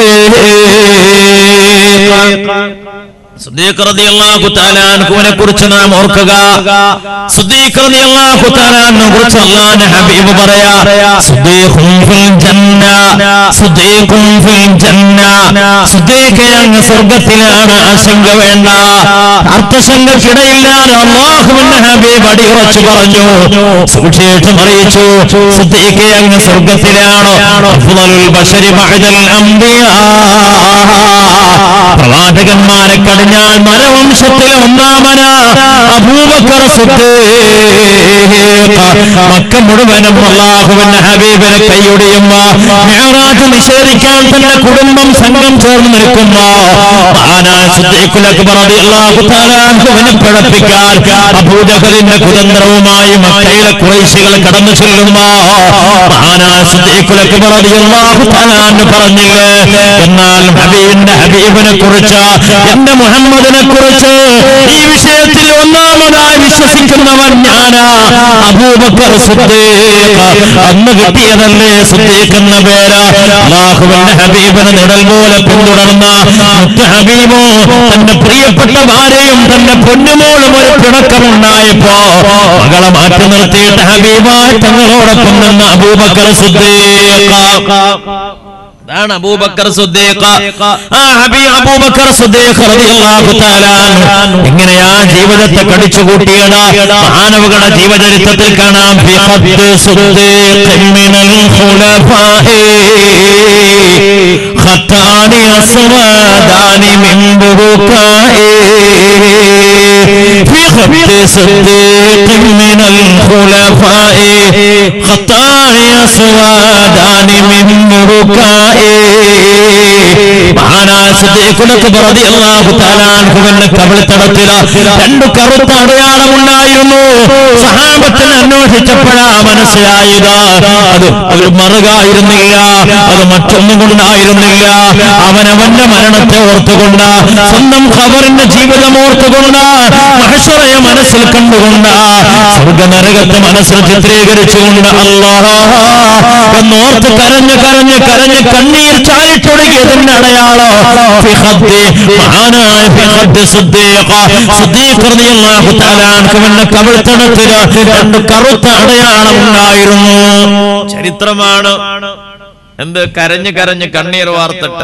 S1: സിദ്ദീഖ് റളിയല്ലാഹു തആല അൻഹുവിനെ കുറിച്ച് നാം ഓർക്കുക സിദ്ദീഖ് റളിയല്ലാഹു തആല അൻഹുവിനെ കുറിച്ച് അല്ലാഹുവിന്റെ ഹബീബ് പറയാ സിദ്ദീഖുൻ ഫിൽ ജന്ന സിദ്ദീഖുൻ ഫിൽ ജന്ന സിദ്ദീഖ് അങ്ങ് സ്വർഗ്ഗത്തിലാണ് ആശങ്ക വേണ്ട അർത്ഥശങ്കക്കിടയില്ലാതെ അല്ലാഹുവിന്റെ ഹബീബ് അടിയുറച്ചു പറഞ്ഞു സുവിശേഷം അറിയിച്ചു സിദ്ദീഖ് അങ്ങ് സ്വർഗ്ഗത്തിലാണ് അഫ്ളലുൽ ബശരി ബഅദൽ അംബിയാ പ്രവാചകന്മാരെ കടിഞ്ഞാൽ മരവംശത്തിലെ ഒന്നാമന അബൂബക്കർ സിദ്ദീഖ് മക്ക മുഴുവനും അള്ളാഹുവിന്റെ ഹബീബിനെ കൈയൊടിയുമ്പോ മേറാജ് നിഷേധിക്കാൻ തന്നെ കുടുംബം സംഘം ചേർന്ന് നിൽക്കുമ്പോ മഹാനായ സിദ്ദീഖുൽ അക്ബർ റളിയല്ലാഹു തആല അൻഹുവിനെ പിഴപ്പിക്കാൻ അബൂജഹലിന്റെ കുതന്ത്രവുമായി മക്കയിലെ കുറേശികൾ കടന്നു ചെല്ലുമ്പോ മഹാനായ സിദ്ദീഖുൽ അക്ബർ റളിയല്ലാഹു തആല അൻഹു പറഞ്ഞില്ലേ എന്നാൽ ഹബീബിന്റെ ഹബീബിനെ കുറിച്ച് എന്റെ മുഹമ്മദ് മുഹമ്മദിനെ കുറിച്ച് ഈ വിഷയത്തിൽ ഒന്നാമതായി വിശ്വസിക്കുന്നവൻ ഞാനാ അബൂബക്കർ സിദ്ദീഖ് അന്ന് കിട്ടിയതല്ലേ സിദ്ദീഖ് എന്ന പേര് അല്ലാഹുവിന്റെ ഹബീബിനെ നിഴൽ പോലെ പിന്തുടർന്ന മുത്ത് ഹബീബോ തന്റെ പ്രിയപ്പെട്ട ഭാര്യയും തന്റെ പൊന്നുമോളും ഒരു പിണക്കമുണ്ടായപ്പോ മകളെ മാറ്റി നിർത്തിയിട്ട് ഹബീബായി തങ്ങളോടൊപ്പം നിന്ന അബൂബക്കർ സിദ്ദീഖ് അതാണ് അബൂബക്കർ സുദ്ദീഖ് ആ ഹബീ അബൂബക്കർ സുദ്ദീഖ് റളിയല്ലാഹു തആല അൻഹു എങ്ങനെയാ ജീവിതത്തെ കടിച്ചു കൂട്ടിയത് മാനവകളുടെ ജീവചരിത്രത്തിൽ കാണാം ഫി ഖദ്ദ് സുദ്ദീഖ് മിനൽ ഖുലഫാഇ ഖത്താനി അസ്വാദാനി മിൻ ബുറുകാഇ في خط صديق من الخلفاء خطايا سوادان من مركائي മഹാനായ സിദ്ദീഖുനക്ക് റളിയല്ലാഹു തആല അൻഹുവിന്റെ കബളിത്തടത്തിൽ രണ്ട് കറുത്ത അടയാളമുണ്ടായിരുന്നു സഹാബത്തിന് അന്വേഷിച്ചപ്പോഴാ മനസ്സിലായത് അത് ഒരു മറുകായിരുന്നില്ല അത് മറ്റൊന്നും കൊണ്ടായിരുന്നില്ല അവനവന്റെ മരണത്തെ ഓർത്തുകൊണ്ട് സ്വന്തം ഖബറിന്റെ ജീവിതം ഓർത്തുകൊണ്ട് മഹശറയെ മനസ്സിൽ കണ്ടുകൊണ്ട് സ്വർഗനരകത്തെ മനസ്സിൽ ചിത്രീകരിച്ചുകൊണ്ട് അല്ലാഹ് എന്നോർത്ത് കരഞ്ഞ് കരഞ്ഞ് കരഞ്ഞ് കണ്ണീർ ചാലിട്ടൊടുകിയതിന്റെ അടയാളോ ഫി ഖദ്ദി മഹാനായ ഫി ഖദ്ദി സിദ്ദീഖ സിദ്ദീഖ് റളിയല്ലാഹു തആല അൻഹുവിന്റെ കവിൾത്തടത്തിൽ രണ്ട് കറുത്ത അടയാളം ഉണ്ടായിരുന്നു
S2: ചരിത്രമാണ് എന്ത് കരഞ്ഞ് കരഞ്ഞ് കണ്ണീർ വാർത്തിട്ട്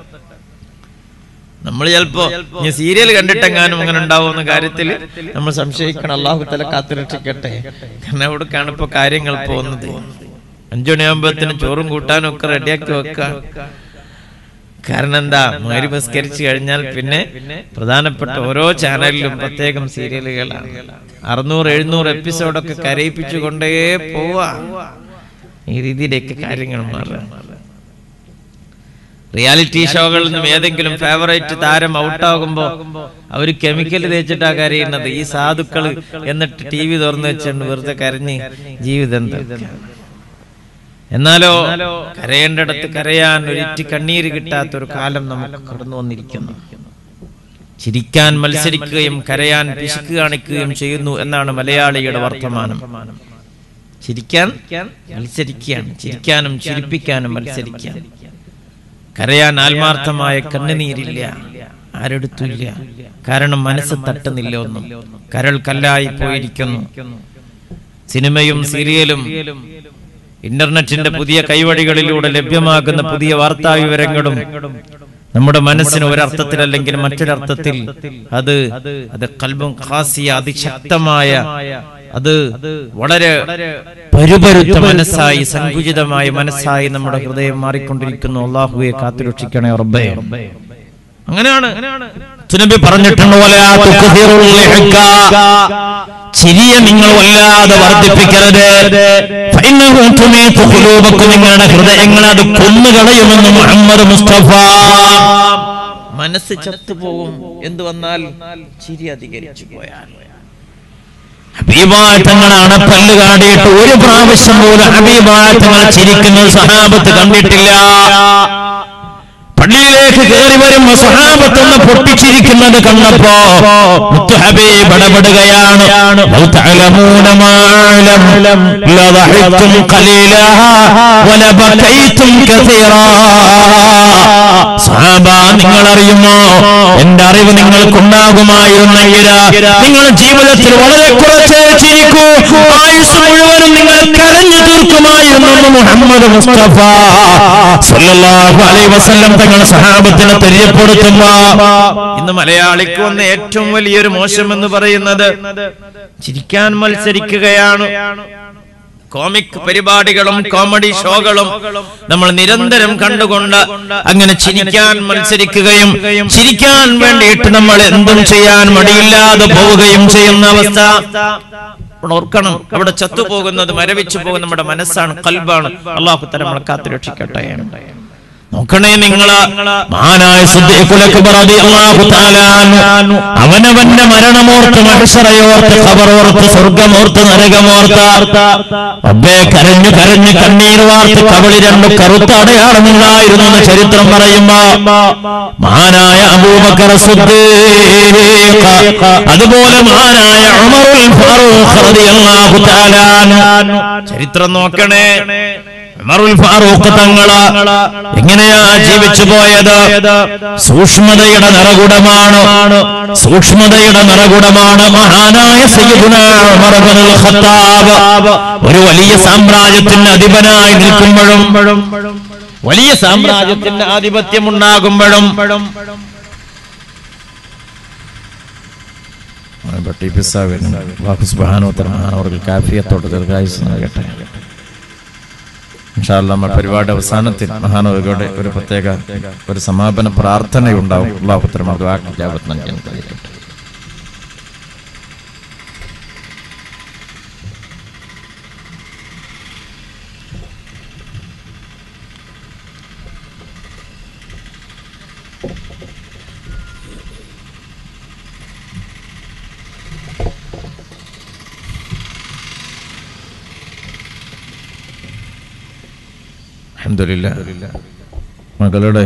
S2: നമ്മൾ ചിലപ്പോ ഇനി സീരിയൽ കണ്ടിട്ടെങ്ങാനും അങ്ങനെ ഉണ്ടാവുന്ന കാര്യത്തിൽ നമ്മൾ സംശയിക്കണം അള്ളാഹു തല കാത്തുരക്ഷിക്കട്ടെ കാരണം എവിടേക്കാണ് ഇപ്പൊ കാര്യങ്ങൾ പോകുന്നത് അഞ്ചു മണിയാകുമ്പോഴത്തിന് ചോറും കൂട്ടാനും ഒക്കെ റെഡിയാക്കി വെക്കുക കാരണം എന്താ മാരി ബസ്കരിച്ചു കഴിഞ്ഞാൽ പിന്നെ പ്രധാനപ്പെട്ട ഓരോ ചാനലിലും പ്രത്യേകം സീരിയലുകളാണ് അറുന്നൂറ് എഴുന്നൂറ് എപ്പിസോഡൊക്കെ കരയിപ്പിച്ചു കൊണ്ടേ പോവാ ഈ രീതിയിലേക്ക് കാര്യങ്ങൾ മാറുക റിയാലിറ്റി ഷോകളിൽ നിന്നും ഏതെങ്കിലും ഫേവറേറ്റ് താരം ഔട്ടാകുമ്പോ അവര് കെമിക്കൽ തേച്ചിട്ടാ കരയുന്നത് ഈ സാധുക്കള് എന്നിട്ട് ടി വി തുറന്നു വെച്ചുകൊണ്ട് വെറുതെ കരഞ്ഞ് ജീവിതം തീർക്കുക. എന്നാലോ കരയേണ്ടിടത്ത് കരയാൻ ഒരിറ്റ് കണ്ണീര് കിട്ടാത്ത ഒരു കാലം നമുക്ക് കടന്നു വന്നിരിക്കുന്നു ചിരിക്കാൻ മത്സരിക്കുകയും കരയാൻ പിശുക്ക് കാണിക്കുകയും ചെയ്യുന്നു എന്നാണ് മലയാളിയുടെ വർത്തമാനം ചിരിക്കാൻ മത്സരിക്കുകയാണ് ചിരിക്കാനും ചിരിപ്പിക്കാനും മത്സരിക്കാൻ കരയാൻ ആത്മാർത്ഥമായ കണ്ണുനീരില്ല ആരെടുത്തില്ല കാരണം മനസ്സ് തട്ടുന്നില്ല ഒന്നും കരൾ കല്ലായി പോയിരിക്കുന്നു സിനിമയും സീരിയലും ഇന്റർനെറ്റിന്റെ പുതിയ കൈവഴികളിലൂടെ ലഭ്യമാകുന്ന പുതിയ വാർത്താ വിവരങ്ങളും നമ്മുടെ മനസ്സിന് ഒരർത്ഥത്തിലല്ലെങ്കിൽ മറ്റൊരർത്ഥത്തിൽ അത് അത് കൽബും ഖാസിയ അതിശക്തമായ അത് വളരെ പരുപരുത്ത മനസ്സായി സങ്കുചിതമായ മനസ്സായി നമ്മുടെ ഹൃദയം മാറിക്കൊണ്ടിരിക്കുന്നു അള്ളാഹുവെ കാത്തുരക്ഷിക്കണേ റബ്ബേ അങ്ങനെയാണ്
S1: സുനബി പറഞ്ഞിട്ടുണ്ട് പോലെ ആ തുക്സിറുൽ ലിഹ്ക. ചിരിയെ നിങ്ങൾ വല്ലാതെ വർദ്ധിപ്പിക്കരുത് ഫഇന്നഹു തുമീതു ഖുലൂബക്കും നിങ്ങളുടെ ഹൃദയങ്ങളെ അത് കൊന്നുകളയുമെന്ന് മുഹമ്മദ് മുസ്തഫ
S2: മനസ്സ് ചത്തുപോകും എന്ത് വന്നാൽ ചിരി അധികരിച്ചു പോയാൽ
S1: ഹബീബായ തങ്ങളാണ് പല്ല് കാടിയിട്ട് ഒരു പ്രാവശ്യം പോലും ഹബീബായ തങ്ങൾ ചിരിക്കുന്നത് സഹാബത്ത് കണ്ടിട്ടില്ല പള്ളിയിലേക്ക് കയറി വരുമ്പോ സഹാബത്തൊന്ന് പൊട്ടിച്ചിരിക്കുന്നത് കണ്ടപ്പോ മുത്തു ഹബീബ് ഇടപെടുകയാണ് ലൗ തഅലമൂന മാ അഅലം ലദഹിക്തും ഖലീലാ വലബകൈതും കസീറാ സഹാബ നിങ്ങൾ അറിയുമോ എന്റെ അറിവ് നിങ്ങൾക്കുണ്ടാകുമായിരുന്നെങ്കിൽ നിങ്ങൾ ജീവിതത്തിൽ വളരെ കുറച്ച് ചിരിക്കൂ ആയുസ് മുഴുവനും നിങ്ങൾ കരഞ്ഞു തീർക്കുമായിരുന്നു എന്ന് മുഹമ്മദ് മുസ്തഫ സല്ലല്ലാഹു അലൈഹി വസല്ലം തങ്ങൾ സഹാബത്തിനെ തെര്യപ്പെടുത്തുമ്പോ
S2: ഇന്ന് മലയാളിക്ക് വന്ന ഏറ്റവും വലിയൊരു മോശം എന്ന് പറയുന്നത് ചിരിക്കാൻ മത്സരിക്കുകയാണ് കോമിക് പരിപാടികളും കോമഡി ഷോകളും നമ്മൾ നിരന്തരം കണ്ടുകൊണ്ട് അങ്ങനെ ചിരിക്കാൻ മത്സരിക്കുകയും ചിരിക്കാൻ വേണ്ടിയിട്ട് നമ്മൾ എന്തും ചെയ്യാൻ മടിയില്ലാതെ പോവുകയും ചെയ്യുന്ന അവസ്ഥ അപ്പോൾ ഓർക്കണം അവിടെ ചത്തുപോകുന്നത് മരവിച്ചു പോകുന്ന നമ്മുടെ മനസ്സാണ് കൽബാണ് അള്ളാഹു തല നമ്മളെ കാത്തുരക്ഷിക്കട്ടെ നോക്കണേ നിങ്ങള്
S1: മഹാനായ സിദ്ദീഖുൽ അക്ബർ റളിയല്ലാഹു തആല അൻഹു അവനവന്റെ മരണമോർത്ത് മഹ്ശറയോർത്ത് ഖബറോർത്ത് സ്വർഗമോർത്ത് നരകമോർത്ത് റബ്ബേ കരഞ്ഞു കരഞ്ഞു കണ്ണീർ വാർത്ത് കവളി രണ്ട് കറുത്ത അടയാളമുണ്ടായിരുന്നു എന്ന് ചരിത്രം പറയുമ്പോ മഹാനായ അബൂബക്കർ സിദ്ദീഖ് അതുപോലെ മഹാനായ ഉമറുൽ ഫാറൂഖ് റളിയല്ലാഹു തആല അൻഹു
S2: ചരിത്രം നോക്കണേ
S1: ഉമറുൽ ഫാറൂഖ് തങ്ങള് എങ്ങനെയാ ജീവിച്ചു പോയത് സൂക്ഷ്മതയുടെ നിറകുടമാണ് സൂക്ഷ്മതയുടെ നിറകുടമാണ് മഹാനായ സയ്യിദുനാ ഉമർ ഇബ്നുൽ ഖത്താബ് ഒരു വലിയ സാമ്രാജ്യത്തിന്റെ അധിപനായി നിൽക്കുമ്പോഴും
S2: വലിയ സാമ്രാജ്യത്തിന്റെ ആധിപത്യം ഉണ്ടാകുമ്പോഴും
S1: ടി പി സാഹിബിന് അല്ലാഹു സുബ്ഹാനഹു വ തആല അവർക്ക് കാഫിയത്തോട് ദീർഘായുസ് നൽകട്ടെ ഇൻഷാ അല്ലാ നമ്മൾ പരിപാടി അവസാനത്തിൽ മഹാനവരുടെ ഒരു പ്രത്യേക ഒരു സമാപന പ്രാർത്ഥനയുണ്ടാവും അള്ളാഹു തരം ജാപത്ത് നൽകാൻ കഴിയട്ടെ അൽഹംദുലില്ലാ മകളുടെ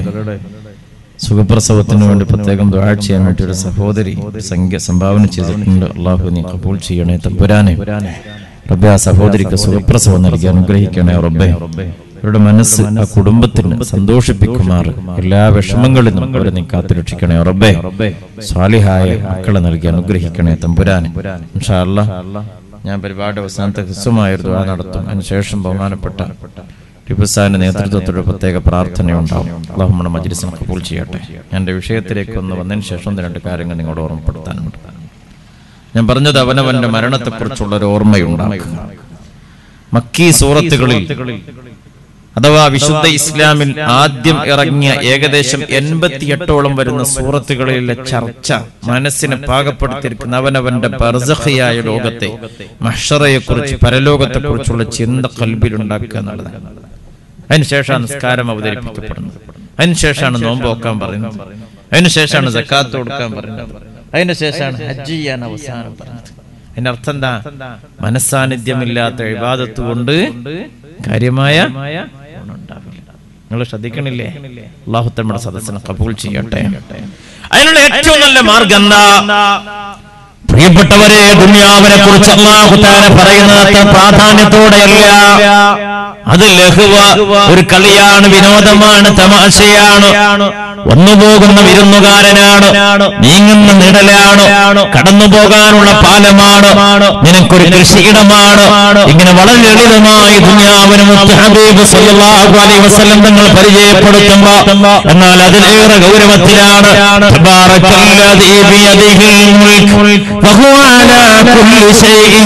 S1: സുഖപ്രസവത്തിന് വേണ്ടി പ്രത്യേകം ദുആ ചെയ്യാൻ വേണ്ടി ഒരു സഹോദരി സംഖ്യ സംഭാവന ചെയ്തിട്ടുണ്ട് അള്ളാഹു നീ കബൂൽ ചെയ്യണേ തമ്പുരാനെ റബ്ബെ ആ സഹോദരിക്ക് സുഖപ്രസവം നൽകി അനുഗ്രഹിക്കണേ റബ്ബെ അവരുടെ മനസ്സ് ആ കുടുംബത്തിന് സന്തോഷിപ്പിക്കുമാർ എല്ലാ വിഷമങ്ങളിൽ നിന്നും അവരെ നീ കാത്തുരക്ഷിക്കണേ റബ്ബെ സ്വാലിഹായ മക്കളെ നൽകി അനുഗ്രഹിക്കണേ തമ്പുരാനെ ഇൻഷാ അല്ലാ ഞാൻ പരിപാടി അവസാനത്തെ ഹ്രസ്വമായ ഒരു ദുആ നടത്തും അതിനുശേഷം ബഹുമാനപ്പെട്ട ടിപ്പുസാന്റെ നേതൃത്വത്തിലൊരു പ്രത്യേക പ്രാർത്ഥനയുണ്ടാവും അള്ളാഹു നമ്മുടെ മജ്ലിസിനെ കബൂൽ ചെയ്യട്ടെ എൻ്റെ വിഷയത്തിലേക്ക് ഒന്ന് വന്നതിന് ശേഷം ഒന്ന് രണ്ട് കാര്യങ്ങൾ നിങ്ങളോട് ഓർമ്മപ്പെടുത്താനുണ്ട് ഞാൻ പറഞ്ഞത് അവനവന്റെ മരണത്തെക്കുറിച്ചുള്ള ഒരു ഓർമ്മയുണ്ടാക്കുക മക്കീ സൂറത്തുകളിൽ അഥവാ വിശുദ്ധ ഇസ്ലാമിൽ ആദ്യം ഇറങ്ങിയ ഏകദേശം എൺപത്തിയെട്ടോളം വരുന്ന സൂറത്തുകളിലെ ചർച്ച മനസ്സിനെ പാകപ്പെടുത്തിയിരിക്കുന്ന അവനവന്റെ ബർസഖിയായ ലോകത്തെ മഷറയെക്കുറിച്ച് പരലോകത്തെക്കുറിച്ചുള്ള ചിന്ത കൽബിലുണ്ടാക്കുക എന്നുള്ളതാണ് അതിനുശേഷമാണ് നിസ്കാരം അവതരിപ്പിക്കപ്പെടുന്നത് അതിനുശേഷമാണ് നോമ്പ് വെക്കാൻ പറയുന്നത് അതിനുശേഷമാണ് സക്കാത്ത് കൊടുക്കാൻ പറയുന്നത് അതിനുശേഷമാണ് ഹജ്ജ് ചെയ്യാൻ അവസാനം പറയുന്നത് അതിന്റെ അർത്ഥം എന്താ മനസ്സാന്നിധ്യമില്ലാത്ത ഇബാദത്ത് കൊണ്ട് കാര്യമായ ഗുണമുണ്ടാവില്ല നിങ്ങൾ ശ്രദ്ധിക്കണില്ലേ അള്ളാഹു നമ്മുടെ സദസ്സിനെ കബൂൽ ചെയ്യട്ടെ
S2: അതിനുള്ള ഏറ്റവും നല്ല മാർഗം എന്താ
S1: പ്രിയപ്പെട്ടവരെ ദുനിയാവിനെ കുറിച്ച് അള്ളാഹു താര പറയുന്നത് അത്ര പ്രാധാന്യത്തോടെയല്ല അത് ലഘുവ ഒരു കളിയാണ് വിനോദമാണ് തമാശയാണ് വന്നുപോകുന്ന വിരുന്നുകാരനാണ് നീങ്ങുന്ന നിഴലാണ് കടന്നു പോകാനുള്ള പാലമാണ് നിനക്കൊരു കൃഷിയിടമാണ് ഇങ്ങനെ വളരെ ലളിതമായി ദുനിയാവിന് മുത്ത് ഹബീബ് സല്ലല്ലാഹു അലൈഹി വസല്ലം തങ്ങൾ പരിചയപ്പെടുത്തുമ്പോ എന്നാൽ അതിലേറെ ഗൗരവത്തിലാണ് തബാറക്കല്ലദീ ബിയദിഹിൽ മുൽക്ക് വഹുവ അലാ കുല്ലി ശൈഇൻ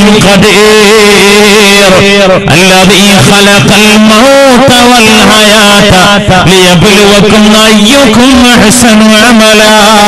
S1: ഖദീർ الذي خلق الموت والحياة ليبلوكم أيكم أحسن عملا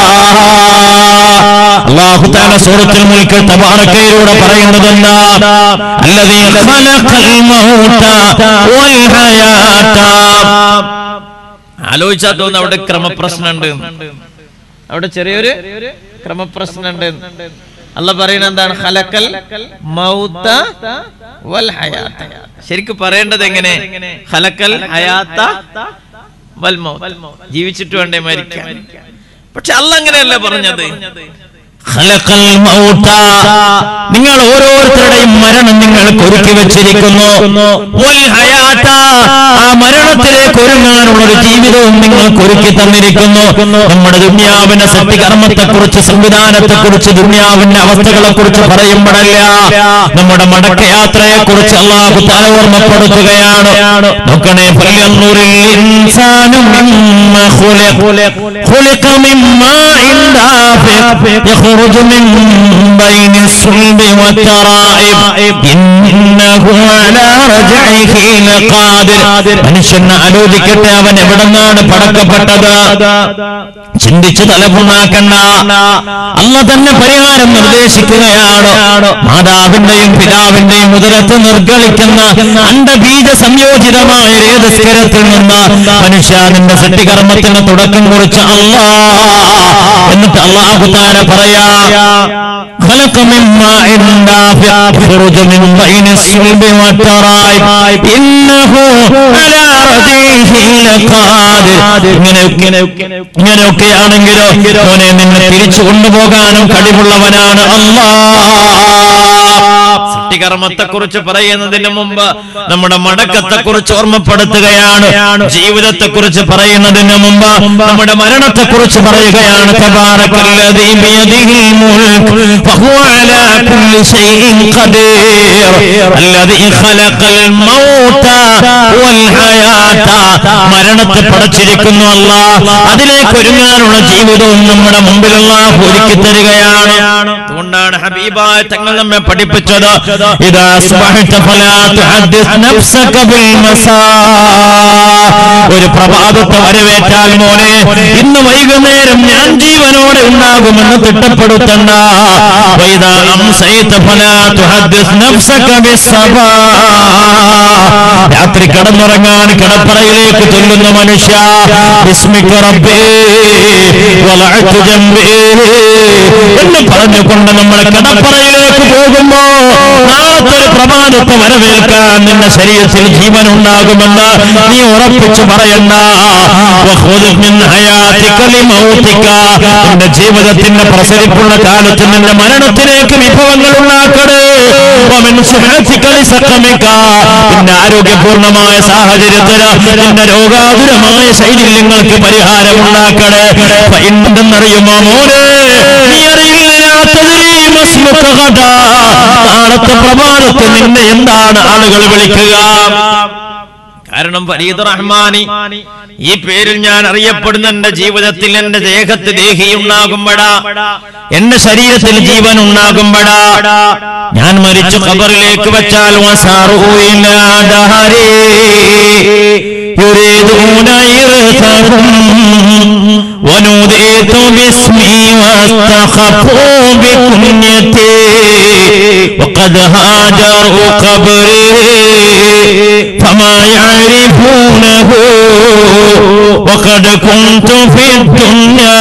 S1: അള്ളാഹു താല സൂറത്തിൽ മുൽക്ക് തബാറക്കയിലൂടെ പറയുന്നത് എന്താ അല്ലതീ ഖലഖൽ മൗത വൽ ഹയാത
S2: ആലോചിച്ചാൽ തോന്നുന്നു അവിടെ ക്രമപ്രശ്നമുണ്ട് അവിടെ ചെറിയൊരു ക്രമപ്രശ്നമുണ്ട് അല്ല പറയുന്നത് എന്താണ് ഹലക്കൽ മൗത്ത വൽ ഹയാത്ത ശരിക്കും പറയേണ്ടത് എങ്ങനെ ഹലക്കൽ ഹയാത്ത വൽ മൗത്ത് ജീവിച്ചിട്ട് വേണ്ടേ മരിക്കാൻ പക്ഷെ അല്ല അങ്ങനെയല്ല പറഞ്ഞത്
S1: ഖലഖൽ മൗത നിങ്ങൾ ഓരോരുത്തരുടെയും മരണം നിങ്ങൾക്ക് ഒരുക്കി വെച്ചിരിക്കുന്നു വൽ ഹയാത ആ മരണത്തിലേക്ക് ഒരുങ്ങാനുള്ള ഒരു ജീവിതവും നിങ്ങൾക്ക് ഒരുക്കി തന്നിരിക്കുന്നു നമ്മുടെ ദുന്യാവിന്റെ സത്യകർമ്മത്തെക്കുറിച്ച് സംവിധാനത്തെക്കുറിച്ച് ദുന്യാവിന്റെ അവസ്ഥകളെ കുറിച്ച് പറയുമ്പോഴല്ല നമ്മുടെ മടക്കയാത്രയെ കുറിച്ച് അള്ളാഹു തല ഓർമ്മപ്പെടുത്തുകയാണ് നോക്കണേ ഫല്യന്നൂരിൽ ഇൻസാനും മിമ്മ ഖുലിഖ ഖുലിഖ മിമ്മാ ഇൻ ദാഫിഖ് يخرج من بين الصلب والترائب إنه على رجعه لقادر മനുഷ്യൻ ആലോചിക്കട്ടെ അവൻ എവിടെ നിന്നാണ് പടക്കപ്പെട്ടത് ചിന്തിച്ച് തലപുണ്ണാക്കണ്ട അല്ല തന്നെ പരിഹാരം നിർദ്ദേശിക്കുകയാണ് മാതാവിന്റെയും പിതാവിന്റെയും ഉദരത്ത് നിർഗളിക്കുന്ന അണ്ടബീജ സംയോജിതമായ രേതസ്കരത്തിൽ നിന്ന് മനുഷ്യ നിന്റെ സൃഷ്ടികർമ്മത്തിന് തുടക്കം കുറിച്ച അല്ലാ എന്നിട്ട് അള്ളാഹു താര പറയാ خلق من ماء دافع يخرج من بين الصلب والترائب إنه على رجعه لقادر ഇങ്ങനെയൊക്കെ ഇങ്ങനെയൊക്കെയാണെങ്കിലോ മോനെ നിന്നെ തിരിച്ചു കൊണ്ടുപോകാനും കഴിവുള്ളവനാണ് അല്ലാ
S2: സൃഷ്ടികർമ്മത്തെ കുറിച്ച് പറയുന്നതിന് മുമ്പ് നമ്മുടെ മടക്കത്തെ കുറിച്ച് ഓർമ്മപ്പെടുത്തുകയാണ് ജീവിതത്തെ കുറിച്ച് പറയുന്നതിന് മുമ്പ്
S1: നമ്മുടെ മരണത്തെ കുറിച്ച് പറയുകയാണ് തബാറക്കല്ലദീ ബിയദിഹിൽ മുൽക്ക് ഫഹുവ അലാ കുല്ലി ശൈഇൻ ഖദീർ അല്ലദീ ഖലഖൽ മൗത വൽ ഹയാത മരണത്തെ പടച്ചിരിക്കുന്നു അല്ലാഹ് അതിലേക്ക് ഒരുങ്ങാനുള്ള ജീവിതവും നമ്മുടെ മുമ്പിൽ അല്ലാഹു ഒരുക്കി തരികയാണ്
S2: അതുകൊണ്ടാണ് ഹബീബായ തങ്ങൾ നമ്മെ പഠിപ്പിച്ചത്
S1: إذا أصبحت فلا تحدث نفسك بالمساء ഒരു പ്രഭാതത്തെ വരവേറ്റാൽ മോനെ ഇന്ന് വൈകുന്നേരം ഞാൻ ജീവനോടെ ഉണ്ടാകുമെന്ന് തിട്ടപ്പെടുത്തണ്ട وإذا أمسيت فلا تحدث نفسك بالصباح രാത്രി കടന്നുറങ്ങാൻ കിടപ്പറയിലേക്ക് ചൊല്ലുന്ന മനുഷ്യ ബിസ്മിക റബ്ബേ വലഅതു ജംബേ എന്ന് പറഞ്ഞുകൊണ്ട് നമ്മൾ കിടപ്പറയിലേക്ക് പോകുമ്പോ നാളത്തെ ഒരു പ്രഭാതത്തെ വരവേൽക്കാൻ നിന്റെ ശരീരത്തിൽ ജീവൻ ഉണ്ടാകുമെന്ന് നീ ഉറപ്പിച്ചു പറയണ്ട വഖുദ് മിൻ ഹയാതിക ലിമൗതിക നിന്റെ ജീവിതത്തിന്റെ പ്രസരിപ്പുള്ള കാലത്ത് നിന്റെ മരണത്തിലേക്ക് വിഭവങ്ങൾ ഉണ്ടാക്കണേ വമിൻ സുഹത്തിക ലിസഖമിക നിന്റെ ആരോഗ്യപൂർണമായ സാഹചര്യത്തിന് നിന്റെ രോഗാതുരമായ ശൈഥില്യങ്ങൾക്ക് പരിഹാരം ഉണ്ടാക്കണേ എന്തെന്നറിയുമോ മോനെ നീ അറിയില്ലാത്തതിൽ നാളത്തെ പ്രഭാതത്തിൽ നിന്നെ എന്താണ് ആളുകൾ വിളിക്കുക
S2: കാരണം ഫരീദ് റഹ്മാനി ഈ പേരിൽ ഞാൻ അറിയപ്പെടുന്ന എന്റെ ജീവിതത്തിൽ എന്റെ ദേഹത്ത് ദേഹി ഉണ്ടാകുമ്പോഴാ
S1: എന്റെ ശരീരത്തിൽ ജീവൻ ഉണ്ടാകുമ്പോഴാ ഞാൻ മരിച്ചു ഖബറിലേക്ക് വെച്ചാൽ വസാറൂ ഇലാ ദഹരി يريدون إرثهم ونوديت باسمي واستخفوا بكنيتي وقد هاجروا قبري فما يعرفونه وقد كنت في الدنيا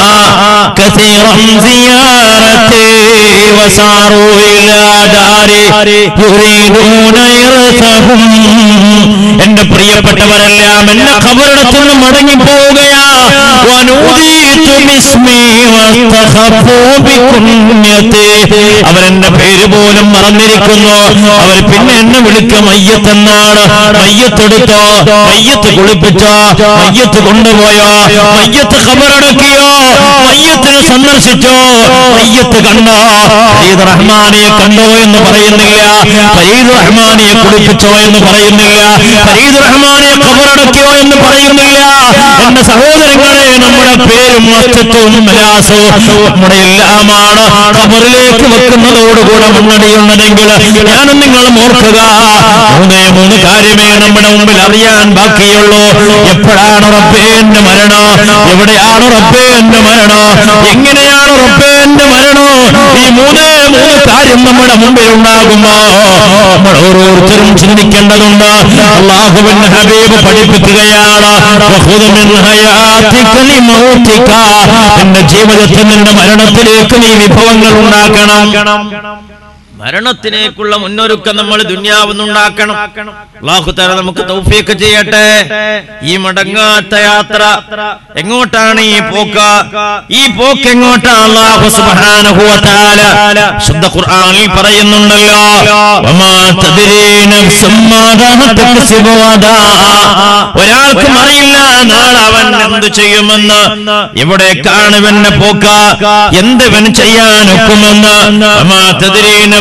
S1: كثيرا زيارتي وساروا إلى داري يريدون إرثهم എന്റെ പ്രിയപ്പെട്ടവരെല്ലാം എന്നെ ഖബറിടത്തുനിന്ന് മടങ്ങി പോവുകയാ വനൂദീതു ബിസ്മി വസ്തഖഫൂ ബികുന്യതി അവരെന്റെ പേര് പോലും മറന്നിരിക്കുന്നു അവർ പിന്നെ എന്നെ വിളിക്കുക മയ്യത്തെന്നാണ് മയ്യത്തെടുത്തോ മയ്യത്ത് കുളിപ്പിച്ചോ മയ്യത്ത് കൊണ്ടുപോയോ മയ്യത്ത് ഖബറടക്കിയോ മയ്യത്തിനെ സന്ദർശിച്ചോ മയ്യത്ത് കണ്ടോ ഫരീദ് റഹ്മാനിയെ കണ്ടോ എന്ന് പറയുന്നില്ല ഫരീദ് റഹ്മാനിയെ കുളിപ്പിച്ചോ എന്ന് പറയുന്നില്ല ഫരീദ് റഹ്മാനിയെ ഖബറടക്കിയോ എന്ന് പറയുന്നില്ല എന്റെ സഹോദരങ്ങളെ നമ്മുടെ പേരും അസ്തിത്വവും വിലാസവും നമ്മുടെ എല്ലാമാണ് ഖബറിലേക്ക് വെക്കുന്നതോടുകൂടെ മുന്നണിയുള്ളതെങ്കിൽ ഞാനും നിങ്ങളും ഓർക്കുക മൂന്നേ മൂന്ന് കാര്യമേ നമ്മുടെ മുമ്പിൽ അറിയാൻ ബാക്കിയുള്ളൂ എപ്പോഴാണ് റബ്ബേ എന്റെ മരണോ എവിടെയാണ് റബ്ബേ എന്റെ മരണോ എങ്ങനെയാണ് റബ്ബേ എന്റെ മരണോ ഈ മൂന്നേ മൂന്ന് കാര്യം നമ്മുടെ മുമ്പിൽ ഉണ്ടാകുമ്പോ നമ്മൾ ഓരോരുത്തരും ചിന്തിക്കേണ്ടതുണ്ട് അള്ളാഹുവിൻ ഹബീബ് പഠിപ്പിക്കുകയാണ് വഖുദ് മിൻ ഹയാതിക ലിമൗതിക. നിന്റെ ജീവിതത്തിൽ നിന്റെ മരണത്തിലേക്ക് നീ വിഭവങ്ങൾ ഉണ്ടാക്കണം
S2: മരണത്തിലേക്കുള്ള മുന്നൊരുക്കം നമ്മൾ ദുന്യാവുന്നുണ്ടാക്കണം അള്ളാഹു തല നമുക്ക് തൗഫീക്ക് ചെയ്യട്ടെ ഈ മടങ്ങാത്ത യാത്ര എങ്ങോട്ടാണ് ഈ പോക്ക് ഈ പോക്ക് എങ്ങോട്ടാണ് അള്ളാഹു സുബ്ഹാനഹു വ തആല
S1: ശുദ്ധ ഖുർആനിൽ പറയുന്നുണ്ടല്ലോ വമാ തദ്രീ നഫ്സും മാദാ തക്സിബു ഗദാ. ഒരാൾക്കും അറിയില്ല നാളെ അവൻ എന്ത് ചെയ്യുമെന്ന് എവിടേക്കാണ് ഇവന്റെ പോക്ക എന്ത് ഇവൻ ചെയ്യാനൊക്കുമെന്ന് വമാ തദ്രീ നഫ്സും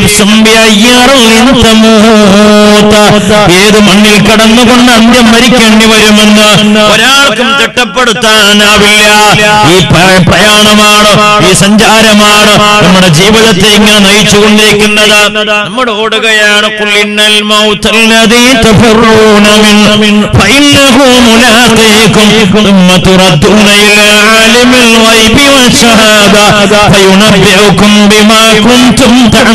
S1: നഫ്സും ബിഅയ്യാറിൻ തമൂത ഏത് മണ്ണിൽ കടന്നുകൊണ്ട് അന്ത്യം മരിക്കേണ്ടി വരുമെന്ന് ഒരാൾക്കും തിട്ടപ്പെടുത്താനാവില്ല ഈ പ്ര- പ്രയാണമാണ് ഈ സഞ്ചാരമാണ് നമ്മുടെ ജീവിതത്തെ ഇങ്ങനെ നയിച്ചുകൊണ്ടിരിക്കുന്നത് നമ്മൾ ഓടുകയാണ് കുല്ലിന്നൽ മൗത്തല്ലദീ തഫറൂന മിൻ ഫഇന്നഹു മുലാഖീകും ثم تردون إلى عالم الغيب والشهادة فينبئكم بما كنتم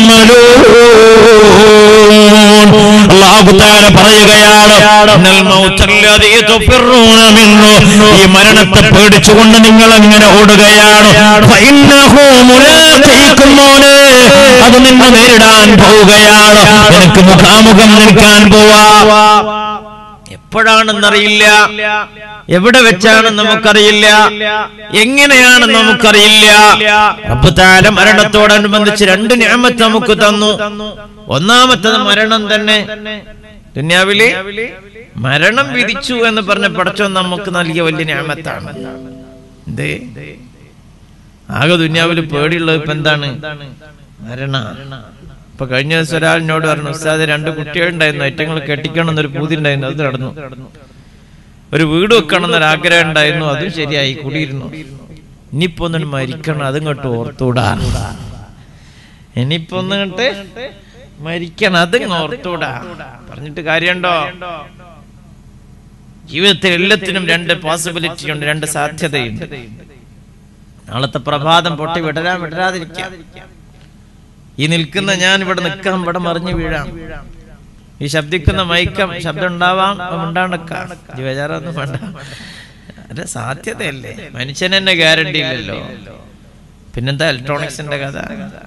S1: تعملون അള്ളാഹു താല പറയുകയാണ് "ഇന്നൽ മൗത്തല്ലദീ തുഫിറൂന മിൻഹു." ഈ മരണത്തെ പേടിച്ചുകൊണ്ട് നിങ്ങൾ അങ്ങനെ ഓടുകയാണ് ഫഇന്നഹു മുലാഖീകും മോനെ. അത് നിന്നെ നേരിടാൻ പോവുകയാണ് നിനക്ക് മുഖാമുഖം നിൽക്കാൻ പോവാ
S2: എപ്പോഴാണെന്നറിയില്ല എവിടെ വെച്ചാണ് നമുക്കറിയില്ല എങ്ങനെയാണ് നമുക്കറിയില്ല റബ്ബ് തആല മരണത്തോടനുബന്ധിച്ച് രണ്ട് ഞാമത്ത് നമുക്ക് തന്നു ഒന്നാമത്തത് മരണം തന്നെ ദുന്യാവിലെ മരണം വിധിച്ചു എന്ന് പറഞ്ഞ പടച്ചോ നമുക്ക് നൽകിയ വലിയ ഞാമത്താണ് എന്തേ ആകെ ദുന്യാവിൽ പേടിയുള്ളത് ഇപ്പൊ എന്താണ് മരണ ഇപ്പൊ കഴിഞ്ഞ ദിവസം ഒരാൾ എന്നോട് പറഞ്ഞു ഉസ്താദ് രണ്ട് കുട്ടികളുണ്ടായിരുന്നു ഏറ്റങ്ങൾ കെട്ടിക്കണം എന്നൊരു പൂതി ഉണ്ടായിരുന്നു അത് നടന്നു ഒരു വീട് വെക്കണം എന്നൊരു ആഗ്രഹം ഉണ്ടായിരുന്നു അതും ശരിയായി കൂടിയിരുന്നു ഇനിയിപ്പോ ഒന്നും മരിക്കണം അതും ഇങ്ങോട്ട് ഓർത്തൂടാ ഇനിയിപ്പോ ഒന്ന് ഇങ്ങോട്ട് മരിക്കണം അതും ഓർത്തൂടാ പറഞ്ഞിട്ട് കാര്യമുണ്ടോ ജീവിതത്തിൽ എല്ലാത്തിനും രണ്ട് പോസിബിലിറ്റി ഉണ്ട് രണ്ട് സാധ്യതയുണ്ട് നാളത്തെ പ്രഭാതം പൊട്ടി വിടരാൻ വിടരാതിരിക്കാം ഈ നിൽക്കുന്ന ഞാൻ ഇവിടെ നിൽക്കാം ഇവിടെ മറിഞ്ഞു വീഴാം ഈ ശബ്ദിക്കുന്ന മയക്കം ശബ്ദം ഉണ്ടാവാം ഉണ്ടാണ്ടക്കാം ബേജാറൊന്നും വേണ്ട അത് സാധ്യതയല്ലേ മനുഷ്യൻ തന്നെ ഗ്യാരണ്ടി ഇല്ലല്ലോ പിന്നെന്താ ഇലക്ട്രോണിക്സിന്റെ കഥ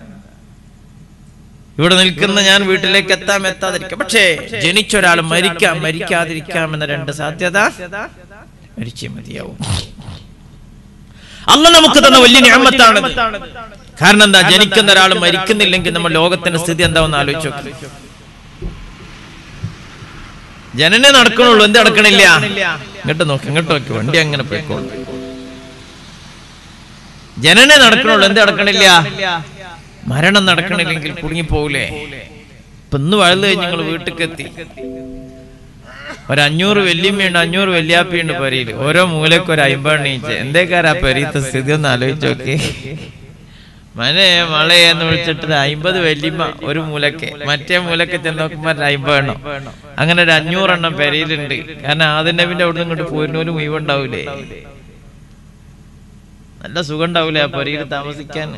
S2: ഇവിടെ നിൽക്കുന്ന ഞാൻ വീട്ടിലേക്ക് എത്താം എത്താതിരിക്കാം പക്ഷേ ജനിച്ച ഒരാൾ മരിക്കാം മരിക്കാതിരിക്കാം എന്ന രണ്ട് സാധ്യത മരിച്ചേ മതിയാവും അല്ല നമുക്ക് തന്ന വലിയ ഞാമത്താണ് കാരണം എന്താ ജനിക്കുന്ന ഒരാൾ മരിക്കുന്നില്ലെങ്കിൽ നമ്മൾ ലോകത്തിന്റെ സ്ഥിതി എന്താവെന്ന് ആലോചിച്ചു നോക്ക്. ജനനെ നടക്കണുള്ളൂ എന്ത് നടക്കണില്ല ഇങ്ങോട്ട് നോക്ക് ഇങ്ങോട്ട് നോക്കി വണ്ടി അങ്ങനെ പോയിക്കോളൂ ജനനെ നടക്കണുള്ളൂ എന്ത് നടക്കണില്ല മരണം നടക്കണില്ലെങ്കിൽ കുടുങ്ങിപ്പോകൂലേ ഇപ്പൊ ഇന്ന് വഴുത് കഴിഞ്ഞ് നിങ്ങൾ വീട്ടിലേക്ക് എത്തി ഒരു അഞ്ഞൂറ് വെല്ലിമ്മയുണ്ട് അഞ്ഞൂറ് വെല്ലിയാപ്പിയുണ്ട് പെരയിൽ ഓരോ മൂലക്ക് ഒരു അയിമ്പണ്ണി എന്തേക്കാരാ പെരീത്തെ സ്ഥിതി ഒന്ന് ആലോചിച്ച് നോക്കി മനെ മളയെ എന്ന് വിളിച്ചിട്ട് ഒരു അയിമ്പത് വെല്ലിമ്മ ഒരു മൂലക്ക് മറ്റേ മൂലക്ക് ചെന്ന് നോക്കുമ്പോ ഒരു അയിമ്പതെണ്ണം അങ്ങനെ ഒരു അഞ്ഞൂറെണ്ണം പെരയിലുണ്ട് കാരണം ആദ്യം നബിന്റെ അവിടെ നിന്ന് ഇങ്ങോട്ട് പോരുന്നോലും മുഴുവുണ്ടാവൂലേ നല്ല സുഖം ഉണ്ടാവൂലേ ആ പെരയിൽ താമസിക്കാൻ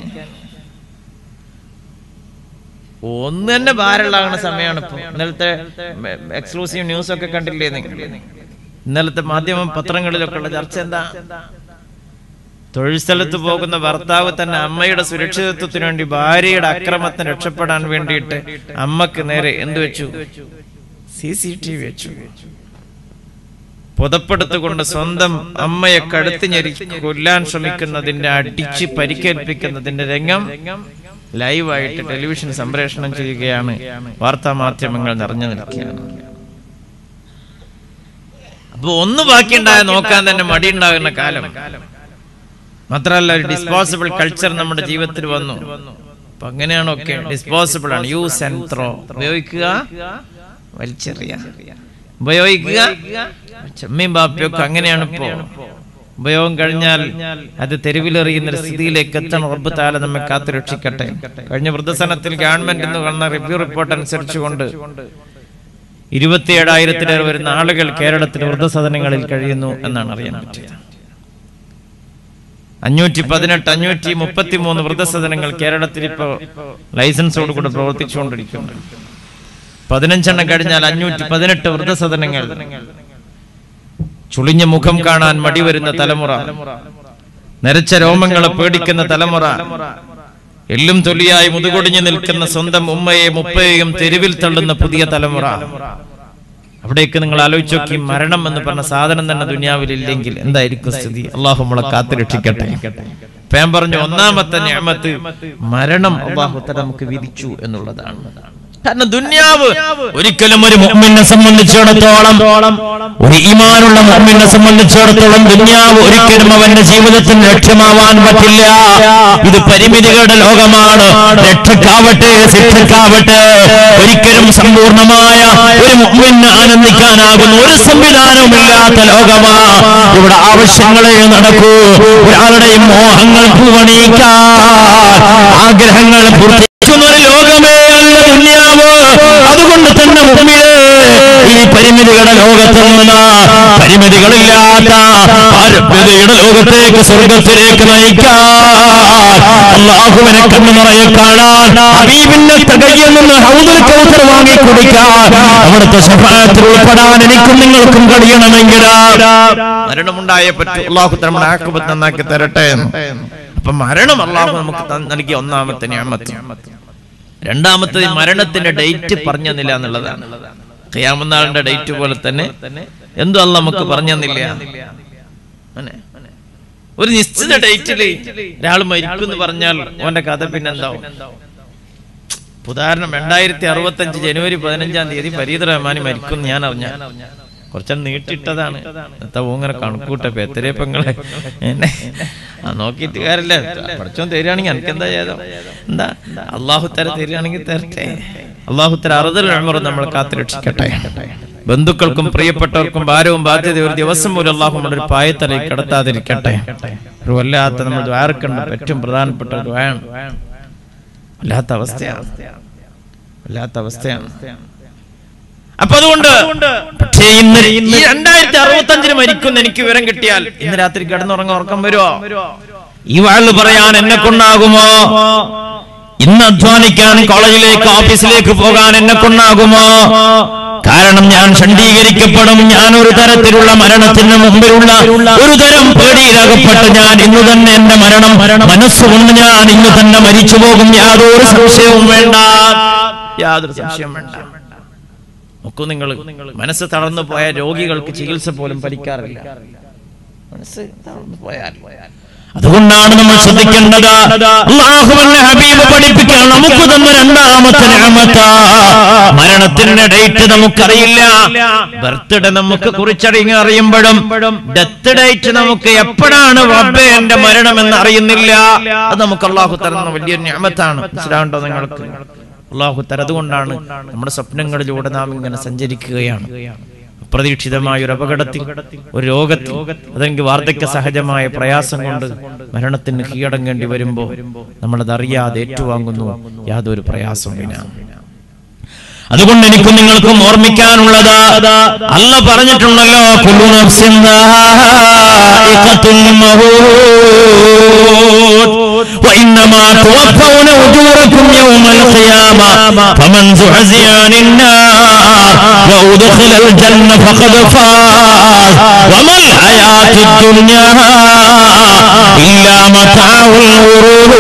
S2: ഒന്ന് തന്നെ ഭാരമുള്ളാകുന്ന സമയമാണ് ഇപ്പൊ ഇന്നലത്തെ എക്സ്ക്ലൂസീവ് ന്യൂസ് ഒക്കെ കണ്ടില്ലേ നിങ്ങൾ ഇന്നലത്തെ മാധ്യമ പത്രങ്ങളിലൊക്കെ ഉള്ള ചർച്ച എന്താ തൊഴിൽ സ്ഥലത്ത് പോകുന്ന ഭർത്താവ് തന്നെ അമ്മയുടെ സുരക്ഷിതത്വത്തിന് വേണ്ടി ഭാര്യയുടെ അക്രമത്തിന് രക്ഷപ്പെടാൻ വേണ്ടിയിട്ട് അമ്മക്ക് നേരെ എന്ത് വെച്ചു സി സി ടി വി വെച്ചു പുതപ്പെടുത്തുകൊണ്ട് സ്വന്തം അമ്മയെ കഴുത്തിഞ്ഞെരി കൊല്ലാൻ ശ്രമിക്കുന്നതിന്റെ അടിച്ച് പരിക്കേൽപ്പിക്കുന്നതിന്റെ രംഗം ലൈവായിട്ട് ടെലിവിഷൻ സംപ്രേഷണം ചെയ്യുകയാണ് വാർത്താ മാധ്യമങ്ങൾ നിറഞ്ഞു നിൽക്കുകയാണ് അപ്പൊ ഒന്ന് ബാക്കിയുണ്ടായ നോക്കാൻ തന്നെ മടിയുണ്ടാകുന്ന കാലം മാത്രമല്ല ഒരു ഡിസ്പോസിബിൾ കൾച്ചർ നമ്മുടെ ജീവിതത്തിൽ വന്നു അപ്പൊ അങ്ങനെയാണൊക്കെ ഡിസ്പോസിബിൾ ആണ് യൂസ് ആൻഡ് ത്രോ ഉപയോഗിക്കുക വലിച്ചെറിയ ഉപയോഗിക്കുക ചെമ്മീൻ ബാപ്പിയൊക്കെ അങ്ങനെയാണ് ഇപ്പോ ഉപയോഗം കഴിഞ്ഞാൽ അത് തെരുവിലെറിയുന്ന ഒരു സ്ഥിതിയിലേക്ക് എത്തണം ഉറപ്പ് താല നമ്മെ കാത്തു രക്ഷിക്കട്ടെ കഴിഞ്ഞ വൃദ്ധസനത്തിൽ ഗവൺമെന്റ് എന്ന് വന്ന റിവ്യൂ റിപ്പോർട്ട് അനുസരിച്ചുകൊണ്ട് ഇരുപത്തിയേഴായിരത്തിലേറെ വരുന്ന ആളുകൾ കേരളത്തിൽ വൃദ്ധസദനങ്ങളിൽ കഴിയുന്നു എന്നാണ് അറിയാൻ പറ്റിയത് അഞ്ഞൂറ്റി പതിനെട്ട് അഞ്ഞൂറ്റി മുപ്പത്തി മൂന്ന് വൃദ്ധസദനങ്ങൾ കേരളത്തിൽ ഇപ്പോ ലൈസൻസോട് കൂടെ പ്രവർത്തിച്ചുകൊണ്ടിരിക്കുന്നു പതിനഞ്ചെണ്ണം കഴിഞ്ഞാൽ അഞ്ഞൂറ്റി പതിനെട്ട് വൃദ്ധസദനങ്ങൾ ചുളിഞ്ഞ മുഖം കാണാൻ മടിവരുന്ന തലമുറ നരച്ച രോമങ്ങളെ പേടിക്കുന്ന തലമുറ എല്ലും തൊലിയായി മുതുകൊടിഞ്ഞു നിൽക്കുന്ന സ്വന്തം ഉമ്മയെ മുപ്പയെയും തെരുവിൽ തള്ളുന്ന പുതിയ തലമുറ അവിടേക്ക് നിങ്ങൾ ആലോചിച്ച് നോക്കി മരണം എന്ന് പറഞ്ഞ സാധനം തന്നെ ദുനിയാവിൽ ഇല്ലെങ്കിൽ എന്തായിരിക്കും സ്ഥിതി അള്ളാഹു നമ്മളെ കാത്തു രക്ഷിക്കട്ടെ ഇപ്പൊ ഞാൻ പറഞ്ഞു ഒന്നാമത്തെ ഞാമത്ത് മരണം അള്ളാഹു തല നമുക്ക് വിധിച്ചു എന്നുള്ളതാണ് കാരണം ദുന്യാവ്
S1: ഒരിക്കലും ഒരു മുഅ്മിനെ സംബന്ധിച്ചിടത്തോളം ഒരു ഈമാനുള്ള മുഅ്മിനെ സംബന്ധിച്ചിടത്തോളം ദുന്യാവ് ഒരിക്കലും അവന്റെ ജീവിതത്തിൽ ലക്ഷ്യമാവാൻ പറ്റില്ല ഇത് പരിമിതികളുടെ ലോകമാണ് രക്ഷക്കാവട്ടെ ശിക്ഷക്കാവട്ടെ ഒരിക്കലും സമ്പൂർണമായ ഒരു മുഅ്മിന് ആനന്ദിക്കാനാകുന്ന ഒരു സംവിധാനവുമില്ലാത്ത ലോകമാ ഇവിടെ ആവശ്യങ്ങളെ നടക്കൂ ഒരാളുടെയും മോഹങ്ങൾ പൂവണിയിക്കാൻ ആഗ്രഹങ്ങൾ പൂർത്തീകരിക്കുന്ന ഒരു ലോകമേ അല്ല ദുന്യാവ് അതുകൊണ്ട് തന്നെ മുമ്പില് ഈ പരിമിതികളുടെ ലോകത്ത് നിന്ന് പരിമിതികളില്ലാത്ത പാരമ്യതയുടെ ലോകത്തേക്ക് സ്വർഗത്തിലേക്ക് നയിക്കാൻ അള്ളാഹുവിനെ കണ്ണു നിറയെ കാണാൻ ഹബീബിന്റെ തകയിൽ നിന്ന് ഹൗദുൽ കൗസർ വാങ്ങി കുടിക്കാൻ അവിടുത്തെ ശഫാത്തിൽ ഉൾപ്പെടാൻ എനിക്കും നിങ്ങൾക്കും കഴിയണമെങ്കിൽ
S2: മരണമുണ്ടായ പറ്റൂ അള്ളാഹു നമ്മുടെ ആക്കുപത്ത് നന്നാക്കി തരട്ടെ എന്ന്. അപ്പൊ മരണം അള്ളാഹു നമുക്ക് തന്ന- നൽകിയ ഒന്നാമത്തെ ഞാമത്ത് രണ്ടാമത്തെ മരണത്തിന്റെ ഡേറ്റ് പറഞ്ഞു തന്നില്ല എന്നുള്ളതാണ് ഖിയാമനാളിന്റെ ഡേറ്റ് പോലെ തന്നെ എന്തോ അല്ല നമുക്ക് പറഞ്ഞു തന്നില്ല അങ്ങനെ. ഒരു നിശ്ചിത ഡേറ്റില് ഒരാൾ മരിക്കും എന്ന് പറഞ്ഞാൽ ഓന്റെ കഥ പിന്നെന്താവും ഉദാഹരണം രണ്ടായിരത്തി അറുപത്തി അഞ്ച് ജനുവരി പതിനഞ്ചാം തീയതി ഫരീദ് റഹ്മാനി മരിക്കും ഞാൻ അറിഞ്ഞ കുറച്ച് നീട്ടിട്ടതാണ് ഇന്നത്തെ ഊങ്ങനെ കണക്കൂട്ട പെത്തരേപ്പങ്ങളെ എന്നെ ആ നോക്കിയിട്ട് കാര്യല്ല പഠിച്ചോൻ തരികയാണെങ്കിൽ എനിക്ക് എന്താ ചെയ്തോ എന്താ അള്ളാഹു തര തരികയാണെങ്കിൽ തരട്ടെ അള്ളാഹു തര അറുതൽ നമ്മൾ കാത്തുരക്ഷിക്കട്ടെ ബന്ധുക്കൾക്കും പ്രിയപ്പെട്ടവർക്കും ഭാരവും ബാധ്യത ഒരു ദിവസം പോലും അള്ളാഹു നമ്മുടെ ഒരു പായത്തലയിൽ കിടത്താതിരിക്കട്ടെ ഒരു വല്ലാത്ത നമ്മൾ ദ്വാരക്കേണ്ട ഏറ്റവും പ്രധാനപ്പെട്ട ഒരു ദ്വായാണ് വല്ലാത്ത അവസ്ഥയാണ് വല്ലാത്ത അവസ്ഥയാണ് അപ്പൊ അതുകൊണ്ട് പക്ഷേ ഇന്ന് ഈ രണ്ടായിരത്തി അറുപത്തി അഞ്ചിന് മരിക്കുന്ന എനിക്ക് വിവരം കിട്ടിയാൽ ഇന്ന് രാത്രി കിടന്നുറങ്ങ ഉറക്കം വരുമോ
S1: ഈ വാഴ് പറയാൻ എന്നെ കൊണ്ടാകുമോ ഇന്ന് അധ്വാനിക്കാൻ കോളേജിലേക്ക് ഓഫീസിലേക്ക് പോകാൻ എന്നെ കൊണ്ടാകുമോ കാരണം ഞാൻ ഷണ്ഡീകരിക്കപ്പെടും ഞാൻ ഒരു തരത്തിലുള്ള മരണത്തിന് മുമ്പിലുള്ള ഒരു തരം പേടിയിലകപ്പെട്ട് ഞാൻ ഇന്ന് തന്നെ എന്റെ മരണം മനസ്സുകൊണ്ട് ഞാൻ ഇന്ന് തന്നെ മരിച്ചു പോകും യാതൊരു സംശയവും വേണ്ട
S2: യാതൊരു സംശയം വേണ്ട നോക്കൂ നിങ്ങൾ മനസ്സ് തളർന്നു പോയ രോഗികൾക്ക് ചികിത്സ പോലും പഠിക്കാറില്ല മനസ്സ് തളർന്നു പോയാൽ
S1: അതുകൊണ്ടാണ് നമ്മൾ ശ്രദ്ധിക്കേണ്ടത് അള്ളാഹുവിന്റെ ഹബീബ് പഠിപ്പിക്കാൻ നമുക്ക് തന്ന രണ്ടാമത്തെ നിഅമത്താ. മരണത്തിന്റെ ഡേറ്റ് നമുക്കറിയില്ല ബർത്ത്ഡേ നമുക്ക് കുറിച്ചറിയ അറിയുമ്പോഴും ഡെത്ത് ഡേറ്റ് നമുക്ക് എപ്പോഴാണ് റബ്ബേ എന്റെ മരണം എന്ന് അറിയുന്നില്ല
S2: അത് നമുക്ക് അള്ളാഹു തരുന്ന വലിയൊരു ഞാമത്താണ് മനസ്സിലാവുണ്ടോ നിങ്ങൾക്ക് അള്ളാഹു തരതുകൊണ്ടാണ് നമ്മുടെ സ്വപ്നങ്ങളിലൂടെ നാം ഇങ്ങനെ സഞ്ചരിക്കുകയാണ് അപ്രതീക്ഷിതമായ ഒരു അപകടത്തിൽ ഒരു രോഗത്തിൽ അതെങ്കിൽ വാർദ്ധക്യ സഹജമായ പ്രയാസം കൊണ്ട് മരണത്തിന് കീഴടങ്ങേണ്ടി വരുമ്പോ നമ്മളത് അറിയാതെ ഏറ്റുവാങ്ങുന്നു യാതൊരു പ്രയാസവും വിന
S1: അതുകൊണ്ട് എനിക്കും നിങ്ങൾക്കും ഓർമ്മിക്കാനുള്ളത് അല്ല പറഞ്ഞിട്ടുണ്ടല്ലോ കുല്ലു നഫ്സിൻ ദാഇഖത്തുൽ മൗത് وإنما توفون أجوركم يوم القيامة فمن زحزح عن النار وأدخل الجنة فقد فاز وما الحياة الدنيا إلا متاع الغرور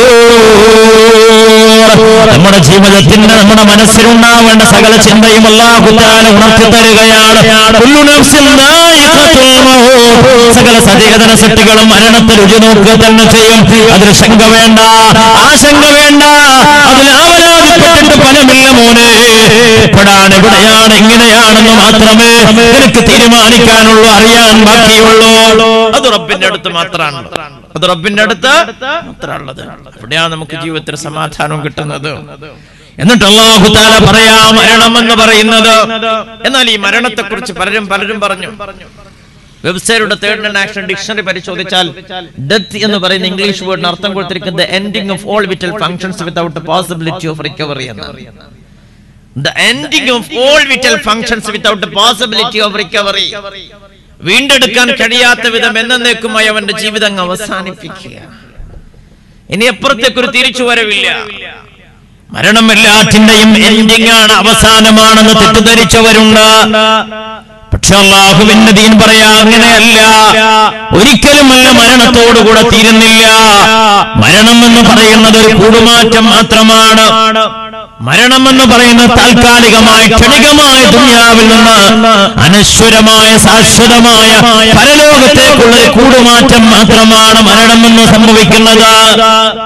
S1: നമ്മുടെ ജീവിതത്തിന് നമ്മുടെ മനസ്സിലുണ്ടാവേണ്ട സകല ചിന്തയും അല്ലാഹുത്താല ഉണർത്തി തരികയാണ് കുല്ലു നഫ്സിൻ ദായിഖത്തുൽ മൗത്ത്. സകല സചേതന സൃഷ്ടികളും മരണത്തെ രുചി നോക്കുക തന്നെ ചെയ്യും അതിന് ശങ്ക വേണ്ട ആശങ്ക വേണ്ട അതിൽ ആവലാതിപ്പെട്ടിട്ട് ഫലമില്ല മോനെ എപ്പോഴാണ് എവിടെയാണ് എങ്ങനെയാണെന്ന് മാത്രമേ നിനക്ക് തീരുമാനിക്കാനുള്ളൂ അറിയാൻ ബാക്കിയുള്ളൂ
S2: അത് റബ്ബിന്റെ അടുത്ത് മാത്രമാണ് അത് റബ്ബിന്റെ അടുത്ത് മാത്രമുള്ളത് അവിടെയാണ് നമുക്ക് ജീവിതത്തിൽ സമാധാനം കിട്ടുന്നത്
S1: എന്നിട്ട് അള്ളാഹു താല പറയാ
S2: മരണം എന്ന് പറയുന്നത് എന്നാൽ ഈ മരണത്തെ കുറിച്ച് പലരും പലരും പറഞ്ഞു വെബ്സൈറ്റുടെ തേർഡ് നാഷണൽ ഡിക്ഷണറി പരിശോധിച്ചാൽ ഡെത്ത് എന്ന് പറയുന്ന ഇംഗ്ലീഷ് വേർഡിന് അർത്ഥം കൊടുത്തിരിക്കുന്നത് ending of all vital functions without possibility of recovery എന്നാണ് the ending of all vital functions without possibility of recovery വീണ്ടെടുക്കാൻ കഴിയാത്ത വിധം എന്നേക്കുമായി അവന്റെ ജീവിതം അങ്ങ് അവസാനിപ്പിക്കുക ഇനി അപ്പുറത്തേക്കൊരു തിരിച്ചു വരവില്ല
S1: മരണം എല്ലാറ്റിന്റെയും എൻഡിംഗ് ആണ് അവസാനമാണെന്ന് തെറ്റിദ്ധരിച്ചവരുണ്ട് പക്ഷെ അള്ളാഹുവിന്റെ ദീൻ പറയാ അങ്ങനെയല്ല ഒരിക്കലുമല്ല മരണത്തോടുകൂടെ തീരുന്നില്ല മരണം എന്ന് പറയുന്നത് ഒരു കൂടുമാറ്റം മാത്രമാണ് മരണം എന്ന് പറയുന്നത് താൽക്കാലികമായ ക്ഷണികമായ ദുനിയാവിൽ നിന്ന് അനശ്വരമായ ശാശ്വതമായ പരലോകത്തേക്കുള്ള ഒരു കൂടുമാറ്റം മാത്രമാണ് മരണം എന്ന് സംഭവിക്കുന്നത്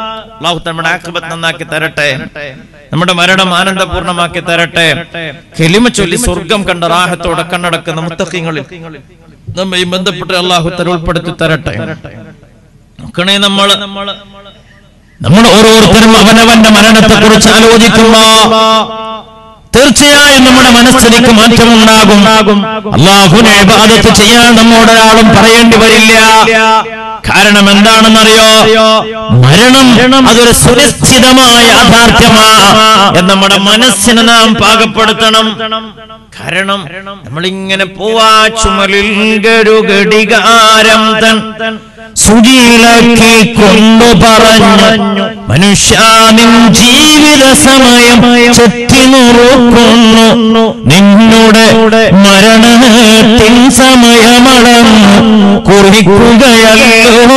S2: അള്ളാഹു നമ്മുടെ ആക്രമത്ത് നന്നാക്കി തരട്ടെ നമ്മുടെ മരണം ആനന്ദപൂർണ്ണമാക്കി തരട്ടെ കെലിമ ചൊല്ലി സ്വർഗം കണ്ട റാഹത്തോടെ കണ്ണടക്കുന്ന മുത്തക്കിങ്ങളിൽ നമ്മയും ബന്ധപ്പെട്ട് അള്ളാഹു തല ഉൾപ്പെടുത്തി തരട്ടെ നോക്കണേ നമ്മള്
S1: നമ്മൾ ഓരോരുത്തരും അവനവന്റെ മരണത്തെ കുറിച്ച് ആലോചിക്കുമ്പോ തീർച്ചയായും നമ്മുടെ മനസ്ഥിതിക്ക് മാറ്റമുണ്ടാകും അള്ളാഹുനെ ഇബാദത്ത് ചെയ്യാൻ നമ്മോടൊരാളും പറയേണ്ടി വരില്ല കാരണം എന്താണെന്നറിയോ മരണം അതൊരു സുനിശ്ചിതമായ യാഥാർത്ഥ്യമാ
S2: എന്ന് നമ്മുടെ മനസ്സിനെ നാം പാകപ്പെടുത്തണം കാരണം നമ്മളിങ്ങനെ പോവാ ചുമലിൽ ഗരുഗടികാരം തൻ
S1: സുജീലക്കി കൊണ്ടു പറഞ്ഞു മനുഷ്യാനിൻ ജീവിത സമയം ചെത്തി നുറുക്കുന്നു നിന്നുടെ മരണത്തിൻ സമയമളന്നു കുറിക്കുകയല്ലോ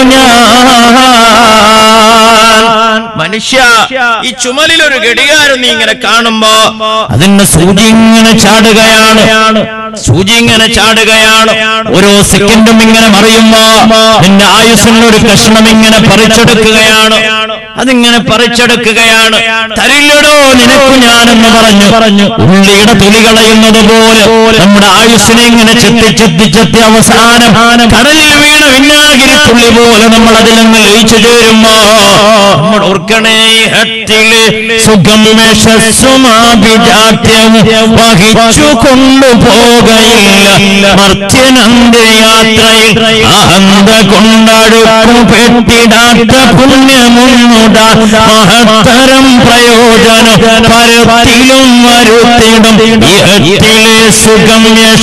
S1: ഞാൻ
S2: മനുഷ്യ ഈ ചുമലിൽ ഒരു ഘടികാരം നീ ഇങ്ങനെ കാണുമ്പോ
S1: അതിന്റെ സൂചി ഇങ്ങനെ ചാടുകയാണ് സൂചി ഇങ്ങനെ ചാടുകയാണ് ഓരോ സെക്കൻഡും ഇങ്ങനെ മറിയുമ്പോ നിന്റെ ആയുസ്സിന്റെ ഒരു കഷ്ണം ഇങ്ങനെ പറിച്ചെടുക്കുകയാണ് അതിങ്ങനെ പറിച്ചെടുക്കുകയാണ് തരില്ലടോ നിനക്ക് ഞാനെന്ന് പറഞ്ഞു പറഞ്ഞു ഉള്ളിയുടെ തൊലി കളയുന്നത് പോലെ നമ്മുടെ ആയുസ്സിനെ ഇങ്ങനെ ചെത്തി ചെത്തി ചെത്തി അവസാനം കടലിൽ വീണ വിനാഗിരി തുള്ളി പോലെ നമ്മൾ അതിലങ്ങ് ലയിച്ചു ചേരുമ്പോ നമ്മൾ ഓർക്കണേ ഹത്തില് സുഖം യശസ്സുമാഭിജാത്യം വഹിച്ചു കൊണ്ടുപോകയില്ല മർത്യനന്ത യാത്രയിൽ അഹന്ത കൊണ്ടടുക്കു പെട്ടിടാത്ത പുണ്യമുന്നുടാ മഹത്തരം പ്രയോജനം പരത്തിലും വരുത്തിടും ഇഹത്തിലെ സുഖം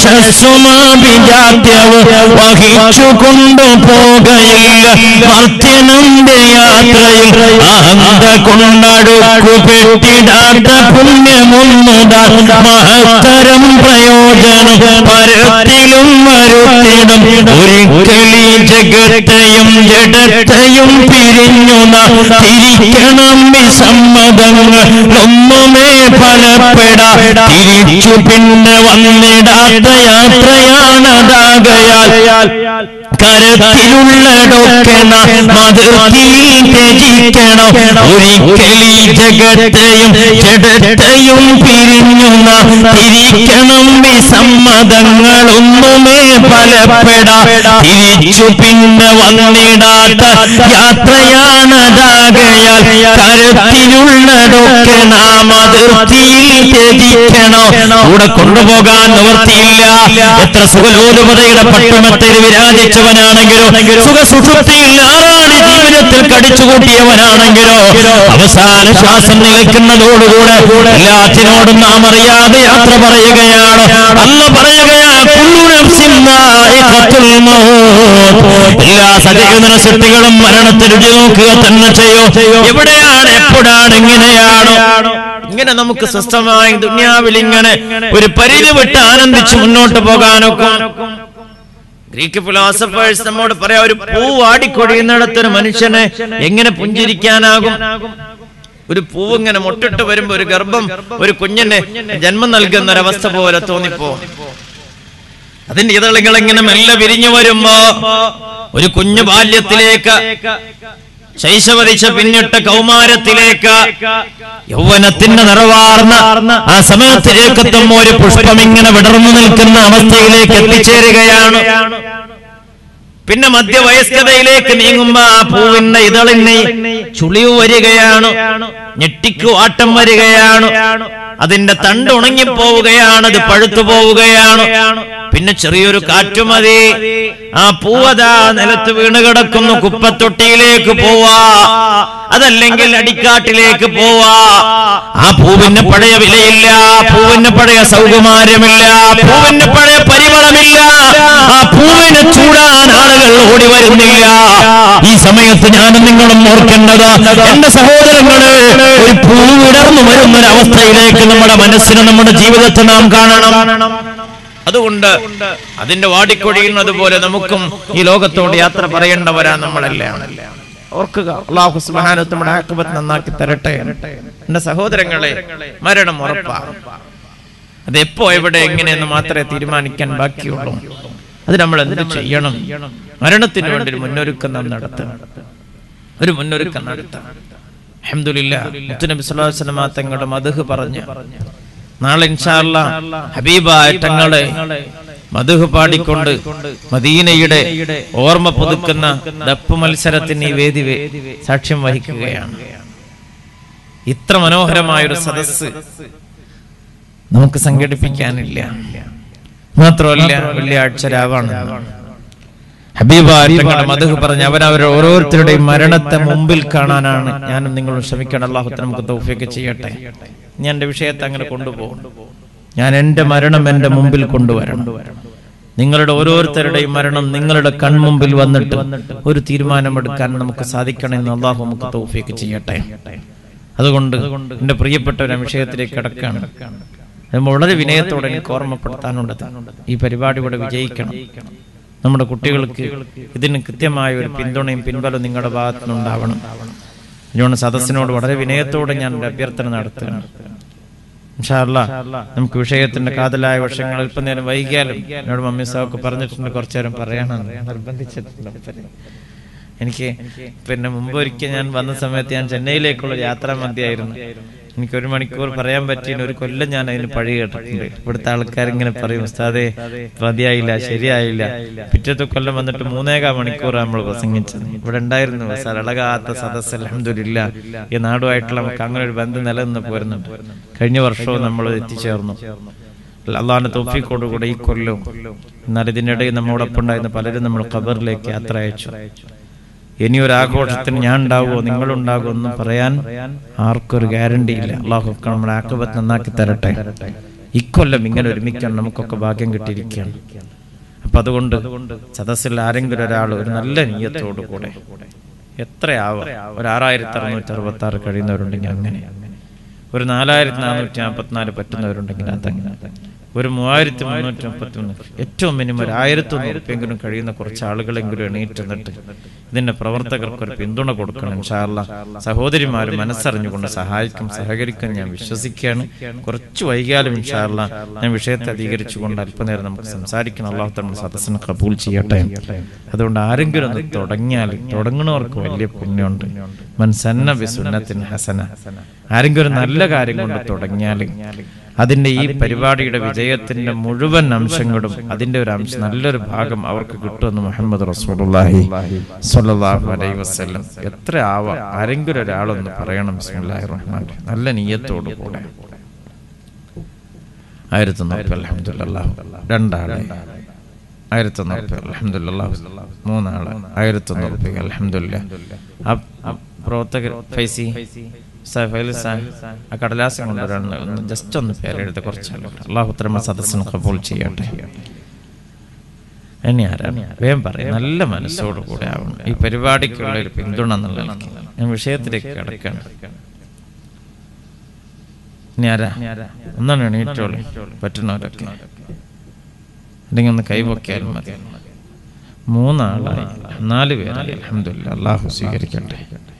S1: യശസ്സുമാഭിജാത്യവും വഹിച്ചു കൊണ്ടുപോകയില്ല മർത്യനന്ത യാത്രയിൽ അഹന്ത കൊണ്ടടുക്കു പെട്ടിടാത്ത പുണ്യമുന്നുടാ മഹത്തരം പ്രയോജനം പരത്തിലും വരുത്തിടും ഒരിക്കലീ ജഗത്തെയും ജഡത്തെയും പിരിഞ്ഞു നാം തിരിക്കണം വിസമ്മതങ്ങൾ ഒന്നുമേ ഫലപ്പെടാ തിരിച്ചു പിന്നെ വന്നിടാത്ത യാത്രയാണതാകയാൽ കരത്തിലുള്ളതൊക്കെ മതിർത്തിയിൽ ത്യജിക്കണം ഒരിക്കലീ ജഗത്തെയും ജഡത്തെയും പിരിഞ്ഞു നാം തിരിക്കണം വിസമ്മതങ്ങളൊന്നുമേ ഫലപ്പെടാ തിരിച്ചു പിന്നെ വന്നിടാത്ത യാത്രയാണതാകയാൽ കരത്തിലുള്ളതൊക്കെ നാം അതിർത്തിയിൽ ത്യജിക്കണം കൂടെ കൊണ്ടുപോകാൻ നിവർത്തിയില്ല എത്ര സുഖലോലുപതയുടെ പട്ടുമത്തിൽ വിരാജിച്ചവനാണെങ്കിലോ സുഖ സുഷുപ്തിയിൽ ആറാടി ജീവിതത്തിൽ കടിച്ചുകൂട്ടിയവനാണെങ്കിലോ അവസാന ശ്വാസം നിലയ്ക്കുന്നതോടുകൂടെ എല്ലാത്തിനോടും നാം അറിയാതെ യാത്ര പറയുകയാണ് അല്ല പറയുകയാണ് കുല്ലു നഫ്സിൻ ദാഇഖത്തുൽ മൗത്ത്. എല്ലാ സജീവന സൃഷ്ടികളും മരണത്തെ രുചി നോക്കുക തന്നെ ചെയ്യോ എവിടെയാണ് എപ്പോഴാണ് എങ്ങനെയാണോ
S2: ഇങ്ങനെ നമുക്ക് സ്വസ്ഥമായി ദുന്യാവിൽ ഇങ്ങനെ ഒരു പരിധി വിട്ട് ആനന്ദിച്ച് മുന്നോട്ട് പോകാനൊക്കെ ഗ്രീക്ക് ഫിലോസഫേഴ്സ് നമ്മോട് പറയാ ഒരു പൂ ആടിക്കൊഴിയുന്നിടത്തൊരു മനുഷ്യനെ എങ്ങനെ പുഞ്ചിരിക്കാനാകും ഒരു പൂവ് ഇങ്ങനെ മുട്ടിട്ട് വരുമ്പോ ഒരു ഗർഭം ഒരു കുഞ്ഞിന് ജന്മം നൽകുന്ന ഒരവസ്ഥ പോലെ തോന്നിപ്പോ അതിന്റെ ഇതളുകൾ ഇങ്ങനെ മെല്ലെ വിരിഞ്ഞു വരുമ്പോ ഒരു കുഞ്ഞു ബാല്യത്തിലേക്ക് ശൈശവദിച്ച പിന്നിട്ട കൗമാരത്തിലേക്ക്
S1: യൗവനത്തിന്റെ നിറവാർന്ന ആ സമയത്തിലേക്ക് എത്തുമ്പോ ഒരു പുഷ്പം ഇങ്ങനെ വിടർന്നു നിൽക്കുന്ന അവസ്ഥയിലേക്ക് എത്തിച്ചേരുകയാണ്
S2: പിന്നെ മധ്യവയസ്കതയിലേക്ക് നീങ്ങുമ്പോ ആ പൂവിന്റെ ഇതളിന് ചുളിവ് വരികയാണ് ഞെട്ടിക്കു ആട്ടം വരികയാണ് അതിന്റെ തണ്ട് ഉണങ്ങിപ്പോവുകയാണ് അത് പഴുത്തു പോവുകയാണ് പിന്നെ ചെറിയൊരു കാറ്റുമതി ആ പൂവതാ നിലത്ത് വീണ് കിടക്കുന്നു കുപ്പത്തൊട്ടിയിലേക്ക് പോവാ അതല്ലെങ്കിൽ അടിക്കാട്ടിലേക്ക് പോവാ
S1: ആ പൂവിന് പഴയ വിലയില്ല പൂവിന് പഴയ സൗകുമാര്യമില്ല പൂവിന് പഴയ പരിമളമില്ല ആ പൂവിനെ ചൂടാൻ ആളുകൾ ഓടി വരുന്നില്ല ഈ സമയത്ത് ഞാനും നിങ്ങളും ഓർക്കേണ്ടത് എന്റെ സഹോദരങ്ങള് ഒരു പൂ വിടർന്നു വരുന്ന ഒരു അവസ്ഥയിലേക്ക് നമ്മുടെ മനസ്സിന് നമ്മുടെ ജീവിതത്തെ നാം കാണണം
S2: അതുകൊണ്ട് അതിന്റെ വാടിക്കൊഴിയുന്നത് പോലെ നമുക്കും ഈ ലോകത്തോട് യാത്ര പറയേണ്ടവരാ നമ്മളെല്ലാം ഓർക്കുക അള്ളാഹു സുബ്ഹാനഹു നമ്മുടെ ആക്കുബത്ത് നന്നാക്കി തരട്ടെ എന്റെ സഹോദരങ്ങളെ മരണം ഉറപ്പാ അത് എപ്പോ എവിടെ എങ്ങനെയെന്ന് മാത്രമേ തീരുമാനിക്കാൻ ബാക്കിയുള്ളൂ അത് നമ്മൾ എന്ത് ചെയ്യണം മരണത്തിന് വേണ്ടി ഒരു മുന്നൊരുക്കം നാം നടത്തണം ഒരു മുന്നൊരുക്കം നടത്തണം അൽഹംദുലില്ലാ മുത്തുനബി സ്വല്ലല്ലാഹു അലൈഹി വസല്ലമ തങ്ങളുടെ മദ്ഹ് പറഞ്ഞു നാളെ ഇൻഷാല്ല ഹബീബായ തങ്ങളെ മധുഹ് പാടിക്കൊണ്ട് മദീനയുടെ ഓർമ്മ പുതുക്കുന്ന ദപ്പ് മത്സരത്തിന് ഈ വേദി വേ- സാക്ഷ്യം വഹിക്കുകയാണ് ഇത്ര മനോഹരമായൊരു സദസ്സ് നമുക്ക് സംഘടിപ്പിക്കാനില്ല മാത്രമല്ല വെള്ളിയാഴ്ച രാവാണ് ഹബീബായ തങ്ങളുടെ മധുഹ് പറഞ്ഞ് അവരവരുടെ ഓരോരുത്തരുടെയും മരണത്തെ മുമ്പിൽ കാണാനാണ് ഞാനും നിങ്ങളും ശ്രമിക്കണം അള്ളാഹുത്തെ നമുക്ക് തൗഫീക്ക് ചെയ്യട്ടെ ഞാൻ എന്റെ വിഷയത്തെ അങ്ങനെ കൊണ്ടുപോകും ഞാൻ എന്റെ മരണം എന്റെ മുമ്പിൽ കൊണ്ടുവരണം നിങ്ങളുടെ ഓരോരുത്തരുടെയും മരണം നിങ്ങളുടെ കൺമുമ്പിൽ വന്നിട്ട് ഒരു തീരുമാനമെടുക്കാൻ നമുക്ക് സാധിക്കണമെന്ന് അള്ളാഹു നമുക്ക് തൗഫീക്ക് ചെയ്യട്ടെ അതുകൊണ്ട് എന്റെ പ്രിയപ്പെട്ട ഒരു വിഷയത്തിലേക്ക് കിടക്കാണ് അത് വളരെ വിനയത്തോടെ എനിക്ക് ഓർമ്മപ്പെടുത്താനുള്ളത് ഈ പരിപാടി ഇവിടെ വിജയിക്കണം നമ്മുടെ കുട്ടികൾക്ക് ഇതിന് കൃത്യമായ ഒരു പിന്തുണയും പിൻബലവും നിങ്ങളുടെ ഭാഗത്തു നിന്നുണ്ടാവണം ഇതുകൊണ്ട് സദസ്സിനോട് വളരെ വിനയത്തോടെ ഞാൻ ഒരു അഭ്യർത്ഥന നടത്തുകയാണ് ഇൻഷാ അല്ലാ, നമുക്ക് വിഷയത്തിന്റെ കാതലായ വർഷങ്ങൾ അല്പനേരം വൈകിയാലും എന്നോട് മമ്മി സാഹൊക്കെ പറഞ്ഞിട്ടുണ്ട് കുറച്ചു നേരം പറയണം നിർബന്ധിച്ചിട്ടുണ്ട് മൂപ്പര്. എനിക്ക് പിന്നെ മുമ്പ് ഒരിക്കൽ ഞാൻ വന്ന സമയത്ത് ഞാൻ ചെന്നൈയിലേക്കുള്ള യാത്രാ മധ്യയായിരുന്നു എനിക്ക് ഒരു മണിക്കൂർ പറയാൻ പറ്റിയ ഒരു കൊല്ലം ഞാൻ അതിന് പഴി കേട്ടിട്ടുണ്ട് ഇവിടുത്തെ ആൾക്കാർ ഇങ്ങനെ പറയും ഉസ്താദേ മതിയായില്ല ശരിയായില്ല പിറ്റത്തെ കൊല്ലം വന്നിട്ട് മൂന്നേകാ മണിക്കൂർ നമ്മൾ പ്രസംഗിച്ചത് ഇവിടെ ഉണ്ടായിരുന്നു സരളകാത്ത സദസ് അലഹമില്ല ഈ നാടുമായിട്ടുള്ള നമുക്ക് അങ്ങനെ ഒരു ബന്ധം നിലനിന്ന് പോരുന്നുണ്ട് കഴിഞ്ഞ വർഷവും നമ്മൾ എത്തിച്ചേർന്നു അള്ളാഹിന്റെ തോഫിക്കോടുകൂടെ ഈ കൊല്ലവും എന്നാൽ ഇതിനിടയിൽ നമ്മോടൊപ്പം ഉണ്ടായിരുന്ന പലരും നമ്മൾ ഖബറിലേക്ക് യാത്ര അയച്ചു ഇനി ഒരു ആഘോഷത്തിന് ഞാൻ ഉണ്ടാവുമോ നിങ്ങളുണ്ടാകുമോ എന്ന് പറയാൻ ആർക്കൊരു ഗ്യാരണ്ടി ഇല്ല അള്ളാഹു നമ്മുടെ ആക്കബത്ത് നന്നാക്കി തരട്ടെ ഇക്കൊല്ലം ഇങ്ങനെ ഒരുമിക്കാൻ നമുക്കൊക്കെ ഭാഗ്യം കിട്ടിയിരിക്കുകയാണ് അപ്പൊ അതുകൊണ്ട് സദസ്സിൽ ആരെങ്കിലും ഒരാൾ ഒരു നല്ല നീയത്തോടു കൂടെ എത്രയാവാം ഒരു ആറായിരത്തി അറുന്നൂറ്റി അറുപത്തി ആറ് കഴിയുന്നവരുണ്ടെങ്കിൽ അങ്ങനെ ഒരു നാലായിരത്തി നാനൂറ്റി നാൽപ്പത്തിനാല് പറ്റുന്നവരുണ്ടെങ്കിൽ അതങ്ങനെ ഒരു മൂവായിരത്തി മുന്നൂറ്റി മുപ്പത്തി ഒന്ന് ഏറ്റവും മിനിമം ഒരു ആയിരത്തി ഒന്ന് ഉറുപ്പെങ്കിലും കഴിയുന്ന കുറച്ച് ആളുകളെങ്കിലും എണീറ്റ് നിന്നിട്ട് ഇതിന്റെ പ്രവർത്തകർക്ക് ഒരു പിന്തുണ കൊടുക്കണം ഇൻഷാല്ല സഹോദരിമാര് മനസ്സറിഞ്ഞുകൊണ്ട് സഹായിക്കും സഹകരിക്കും ഞാൻ വിശ്വസിക്കുകയാണ് കുറച്ച് വൈകിയാലും ഇൻഷാല്ല ഞാൻ വിഷയത്തെ അധികരിച്ചുകൊണ്ട് അല്പനേരം നമുക്ക് സംസാരിക്കണം അള്ളാഹു നമ്മുടെ സദസ്സിനെ കബൂൽ ചെയ്യട്ടെ അതുകൊണ്ട് ആരെങ്കിലും ഒന്ന് തുടങ്ങിയാൽ തുടങ്ങുന്നവർക്ക് വലിയ പുണ്യമുണ്ട് മൻസന്ന ബിസുന്നത്തിൻ ഹസന ആരെങ്കിലും ഒരു നല്ല കാര്യം കൊണ്ട് തുടങ്ങിയാൽ അതിന്റെ ഈ പരിപാടിയുടെ വിജയത്തിന്റെ മുഴുവൻ അംശങ്ങളും അതിന്റെ ഒരു അംശം നല്ലൊരു ഭാഗം അവർക്ക് കിട്ടുമെന്ന് മുഹമ്മദ് റസൂലുള്ളാഹി സ്വല്ലല്ലാഹു അലൈഹി വസല്ലം എത്ര ആവാം ആരെങ്കിലും ഒരാളൊന്ന് പറയണം ബിസ്മില്ലാഹിർ റഹ്മാൻ റഹീം. നല്ല നീയത്തോടു കൂടെ ആയിരത്തി നാൽപ്പത് അലഹമുല്ലാഹു രണ്ടാളെ ആയിരത്തി നാൽപ്പത് അലഹമുല്ലാഹു മൂന്നാള് ആയിരത്തി നാൽപ്പത് അലഹമുല്ല പ്രവർത്തകർ ഫൈസി സാ- ഫൈലി സാ, ആ കടലാസം കൊണ്ടുവരാൻ ഒന്ന് ജസ്റ്റ് ഒന്ന് പേരെഴുതി കുറച്ചാലും അള്ളാഹു ഉത്തരമ സദസ്സിന് കബൂൾ ചെയ്യട്ടെ ഇനി ആരാണ് വേഗം പറയും നല്ല മനസ്സോടു കൂടെ ആവണം ഈ പരിപാടിക്കുള്ള ഒരു പിന്തുണ എന്നുള്ള നിലയ്ക്ക്. ഞാൻ വിഷയത്തിലേക്ക് കിടക്കാണ് ഇനി ആരാ ഒന്നാണ് എണീറ്റോളി പറ്റുന്നവരൊക്കെ അല്ലെങ്കിൽ ഒന്ന് കൈപൊക്കിയാലും മതി മൂന്നാളായി നാല് പേരായി അലഹമില്ല അള്ളാഹു സ്വീകരിക്കട്ടെ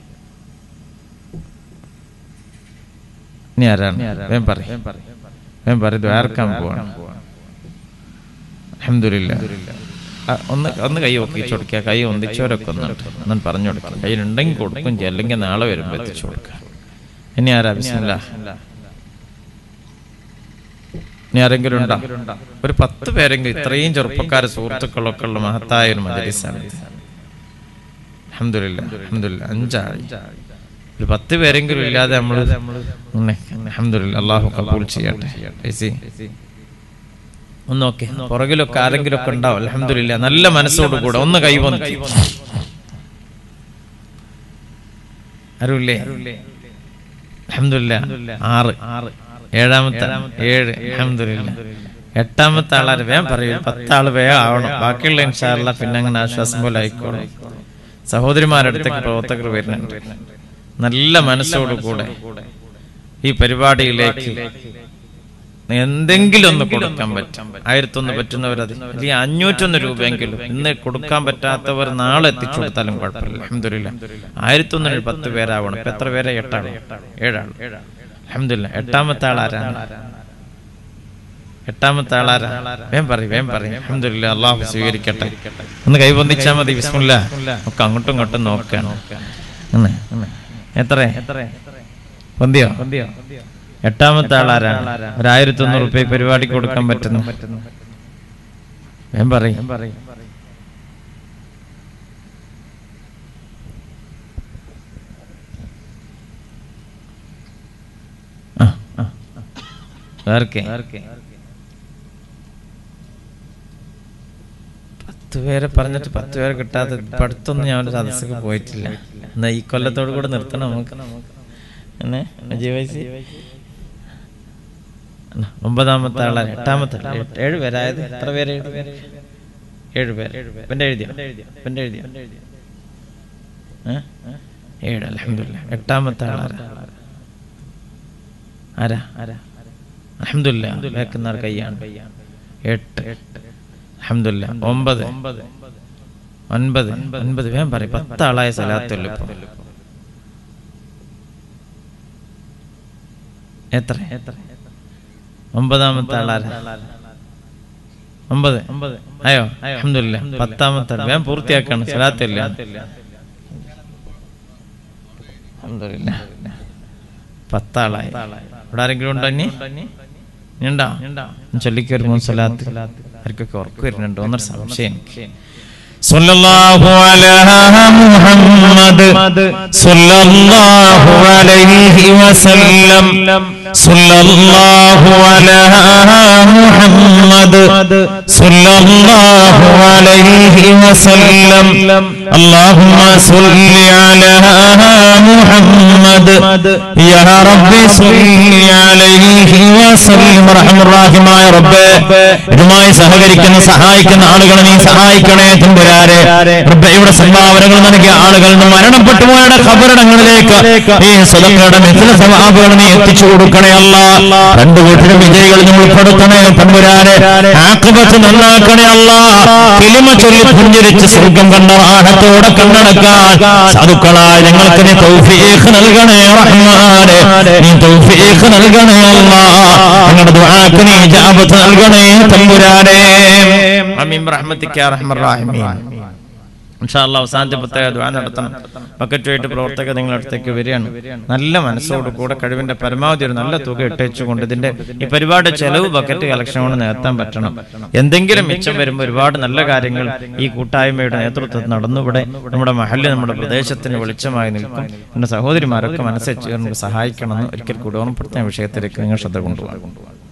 S2: ഇനി ആരാണ് വേം പറയും വേം പറയും ആർക്കാൻ പോവാണ് അലഹമില്ല ഒന്ന് ഒന്ന് കൈ ഒക്കിച്ചു കൊടുക്കുക കൈ ഒന്നിച്ചവരൊക്കെ ഒന്നുണ്ട് ഒന്നും പറഞ്ഞു കൊടുക്കുക കയ്യിലുണ്ടെങ്കിൽ കൊടുക്കും ചെയ്യും അല്ലെങ്കിൽ നാളെ വരുമ്പോൾ എത്തിച്ചു കൊടുക്കുക ഇനി ആരാ ബിസ്മില്ലാ ഇനി ആരെങ്കിലും ഉണ്ടോ ഒരു പത്ത് പേരെങ്കിലും ഇത്രയും ചെറുപ്പക്കാരെ സുഹൃത്തുക്കളൊക്കെ ഉള്ള മഹത്തായ ഒരു മജലിസാണ് അഹമ്മദില്ല അഹമ്മദില്ല അഞ്ചാളി ഒരു പത്ത് പേരെങ്കിലും ഇല്ലാതെ നമ്മൾ അഹമ്മദില്ല അള്ളാഹു കബൂൽ ചെയ്യട്ടെ ഐസി. ഒന്ന് നോക്കെ പുറകിലൊക്കെ ആരെങ്കിലും ഒക്കെ ഉണ്ടാവും അലഹമില്ല നല്ല മനസ്സോട് കൂടെ ഒന്ന് കൈവന്തി ആരുമില്ലേ അലഹമില്ല ആറ് ഏഴാമത്തെ ഏഴ് അലഹമില്ല എട്ടാമത്തെ ആളാര് വേഗം പറയൂ പത്താള് വേഗം ആവണം ബാക്കിയുള്ള ഇൻഷാല്ല പിന്നെ അങ്ങനെ ആശ്വാസം പോലെ ആയിക്കോളും സഹോദരിമാരുടെ അടുത്തേക്ക് പ്രവർത്തകർ വരുന്നുണ്ട് നല്ല മനസ്സോട് കൂടെ ഈ പരിപാടിയിലേക്ക് എന്തെങ്കിലും ഒന്ന് കൊടുക്കാൻ പറ്റും ആയിരത്തൊന്ന് പറ്റുന്നവരത് അല്ലെങ്കിൽ അഞ്ഞൂറ്റൊന്ന് രൂപയെങ്കിലും ഇന്ന് കൊടുക്കാൻ പറ്റാത്തവർ നാളെ എത്തിച്ചു കൊടുത്താലും കുഴപ്പമില്ല അഹമ്മദില്ല ആയിരത്തൊന്നിന് പത്ത് പേരാവണം ഇപ്പൊ എത്ര പേരെ എട്ടാണ് ഏഴാണ് അഹമ്മദില്ല എട്ടാമത്തെ ആളാരാണ് എട്ടാമത്തെ ആളാരാ വേം പറയും വേം പറയും അഹമ്മദില്ല അള്ളാഹു സ്വീകരിക്കട്ടെ ഒന്ന് കൈബന്ധിച്ചാ മതി ബിസ്മില്ല ഒക്കെ അങ്ങോട്ടും ഇങ്ങോട്ടും നോക്കാണ് ഒന്ന്, ഒന്ന്. എത്ര പൊന്തിയോ എട്ടാമത്തെ ആളാരാണ് ഒരു ആയിരത്തി ഒന്നൂറ് റുപ്യ പരിപാടിക്ക് കൊടുക്കാൻ പറ്റുന്നു ഞാൻ പറയും ആ, ആ, ആ. വേർക്കെ പത്ത് പേരെ പറഞ്ഞിട്ട് പത്ത് പേരെ കിട്ടാതെ പഠിത്തൊന്നും ഞാൻ ഒരു സദസ്സൊക്കെ പോയിട്ടില്ല എന്നാ ഈ കൊല്ലത്തോട് കൂടെ നിർത്തണം നമുക്ക് എന്നെ ജീവസി ഒമ്പതാമത്തെ ആളാണ് എട്ടാമത്തെ ആള്. ഏഴ്- ഏഴ് പേരായത് എത്ര പേര് ഏഴ് പേര് ഏഴ് പേര് എന്റെ എഴുതിയോ എന്റെ എഴുതിയോ ഏ? ഏഴ് അലഹമില്ല എട്ടാമത്തെ ആളാരാ ആരാ ആരാ അലഹമില്ല വേക്കുന്ന കയ്യാണ് എട്ട് അലഹമില്ല ഒമ്പത് ഒൻപത് ഒൻപത് വേഗം പറയും പത്താളായ സ്ഥലത്തല്ലോ ഇപ്പൊ എത്ര എത്ര ഒമ്പതാമത്തെ ആളാരാ ഒമ്പത് അയോ അഹമ്മദില്ല പത്താമത്തെ ആൾ. വേഗം പൂർത്തിയാക്കണം സ്ഥലത്തില്ല അൽഹംദുലില്ല. പത്താളായി ഇവിടെ ആരെങ്കിലും ഉണ്ടോ ഇനി ഇനി ഉണ്ടോ ചൊല്ലിക്ക് വരുമ്പോൾ സ്വലാത്ത് ആർക്കൊക്കെ ഉറക്കു വരുന്നുണ്ടോ എന്നൊരു സംശയം എനിക്ക്.
S1: സല്ലല്ലാഹു അലാ മുഹമ്മദ് സല്ലല്ലാഹു അലൈഹി വസല്ലം സല്ലല്ലാഹു അലാ മുഹമ്മദ് സല്ലല്ലാഹു അലൈഹി വസല്ലം اللهم صل على محمد يا رب صل عليه وسلم رحم الراحമായ റബ്ബേ ഇതുമായി സഹകരിക്കുന്ന സഹായിക്കുന്ന ആളുകളെ നീ സഹായിക്കണേ തമ്പുരാരെ റബ്ബേ ഇവിടെ സംഭാവനകൾ നൽകിയ ആളുകൾ നിന്ന് മരണപ്പെട്ടു പോയുടെ ഖബറിടങ്ങളിലേക്ക് ഈ സ്വതങ്ങളുടെ മിഥില സമാപകൾ നീ എത്തിച്ചു കൊടുക്കണേ അല്ല രണ്ടു കൂട്ടരും വിജയികൾ നീ ഉൾപ്പെടുത്തണേ തമ്പുരാരെ ആക്രമത്ത് നന്നാക്കണേ അല്ല കിളിമ ചൊല്ലി പുഞ്ചിരിച്ച് സ്വർഗം കണ്ട ആഹത്തോടെ കണ്ണടക്കാൻ സാധുക്കളായ ഞങ്ങൾക്ക് നീ തൗഫീഖ് നൽകണേ റഹ്മാനെ നീ തൗഫീഖ് നൽകണേ അല്ലാ ഞങ്ങളുടെ ദുആക്ക് നീ ഇജാബത്ത് നൽകണേ തമ്പുരാനെ
S2: അമീൻ റഹ്മത്തിക്ക് യാ റഹ്മർ റഹീമീൻ. ഇൻഷാ അല്ലാ അവസാനത്തെ പ്രത്യേക ദ്വാ നടത്തണം ബക്കറ്റുമായിട്ട് പ്രവർത്തകർ നിങ്ങളുടെ അടുത്തേക്ക് വരികയാണ് നല്ല മനസ്സോട് കൂടെ കഴിവിന്റെ പരമാവധി ഒരു നല്ല തുക ഇട്ടേച്ചുകൊണ്ട് ഇതിന്റെ ഈ പരിപാടി ചെലവ് ബക്കറ്റ് കളക്ഷൻ കൊണ്ട് നികത്താൻ പറ്റണം എന്തെങ്കിലും മിച്ചം വരുമ്പോൾ ഒരുപാട് നല്ല കാര്യങ്ങൾ ഈ കൂട്ടായ്മയുടെ നേതൃത്വത്തിൽ നടന്നു ഇവിടെ നമ്മുടെ മഹല്ല് നമ്മുടെ പ്രദേശത്തിന് വെളിച്ചമായി നിൽക്കും എന്റെ സഹോദരിമാരൊക്കെ മനസ്സിൽ ചേർന്ന് സഹായിക്കണമെന്ന് ഒരിക്കൽ കൂടി ഓർമ്മപ്പെടുത്തുന്ന വിഷയത്തിലേക്ക് നിങ്ങൾ ശ്രദ്ധ കൊണ്ടുപോകാം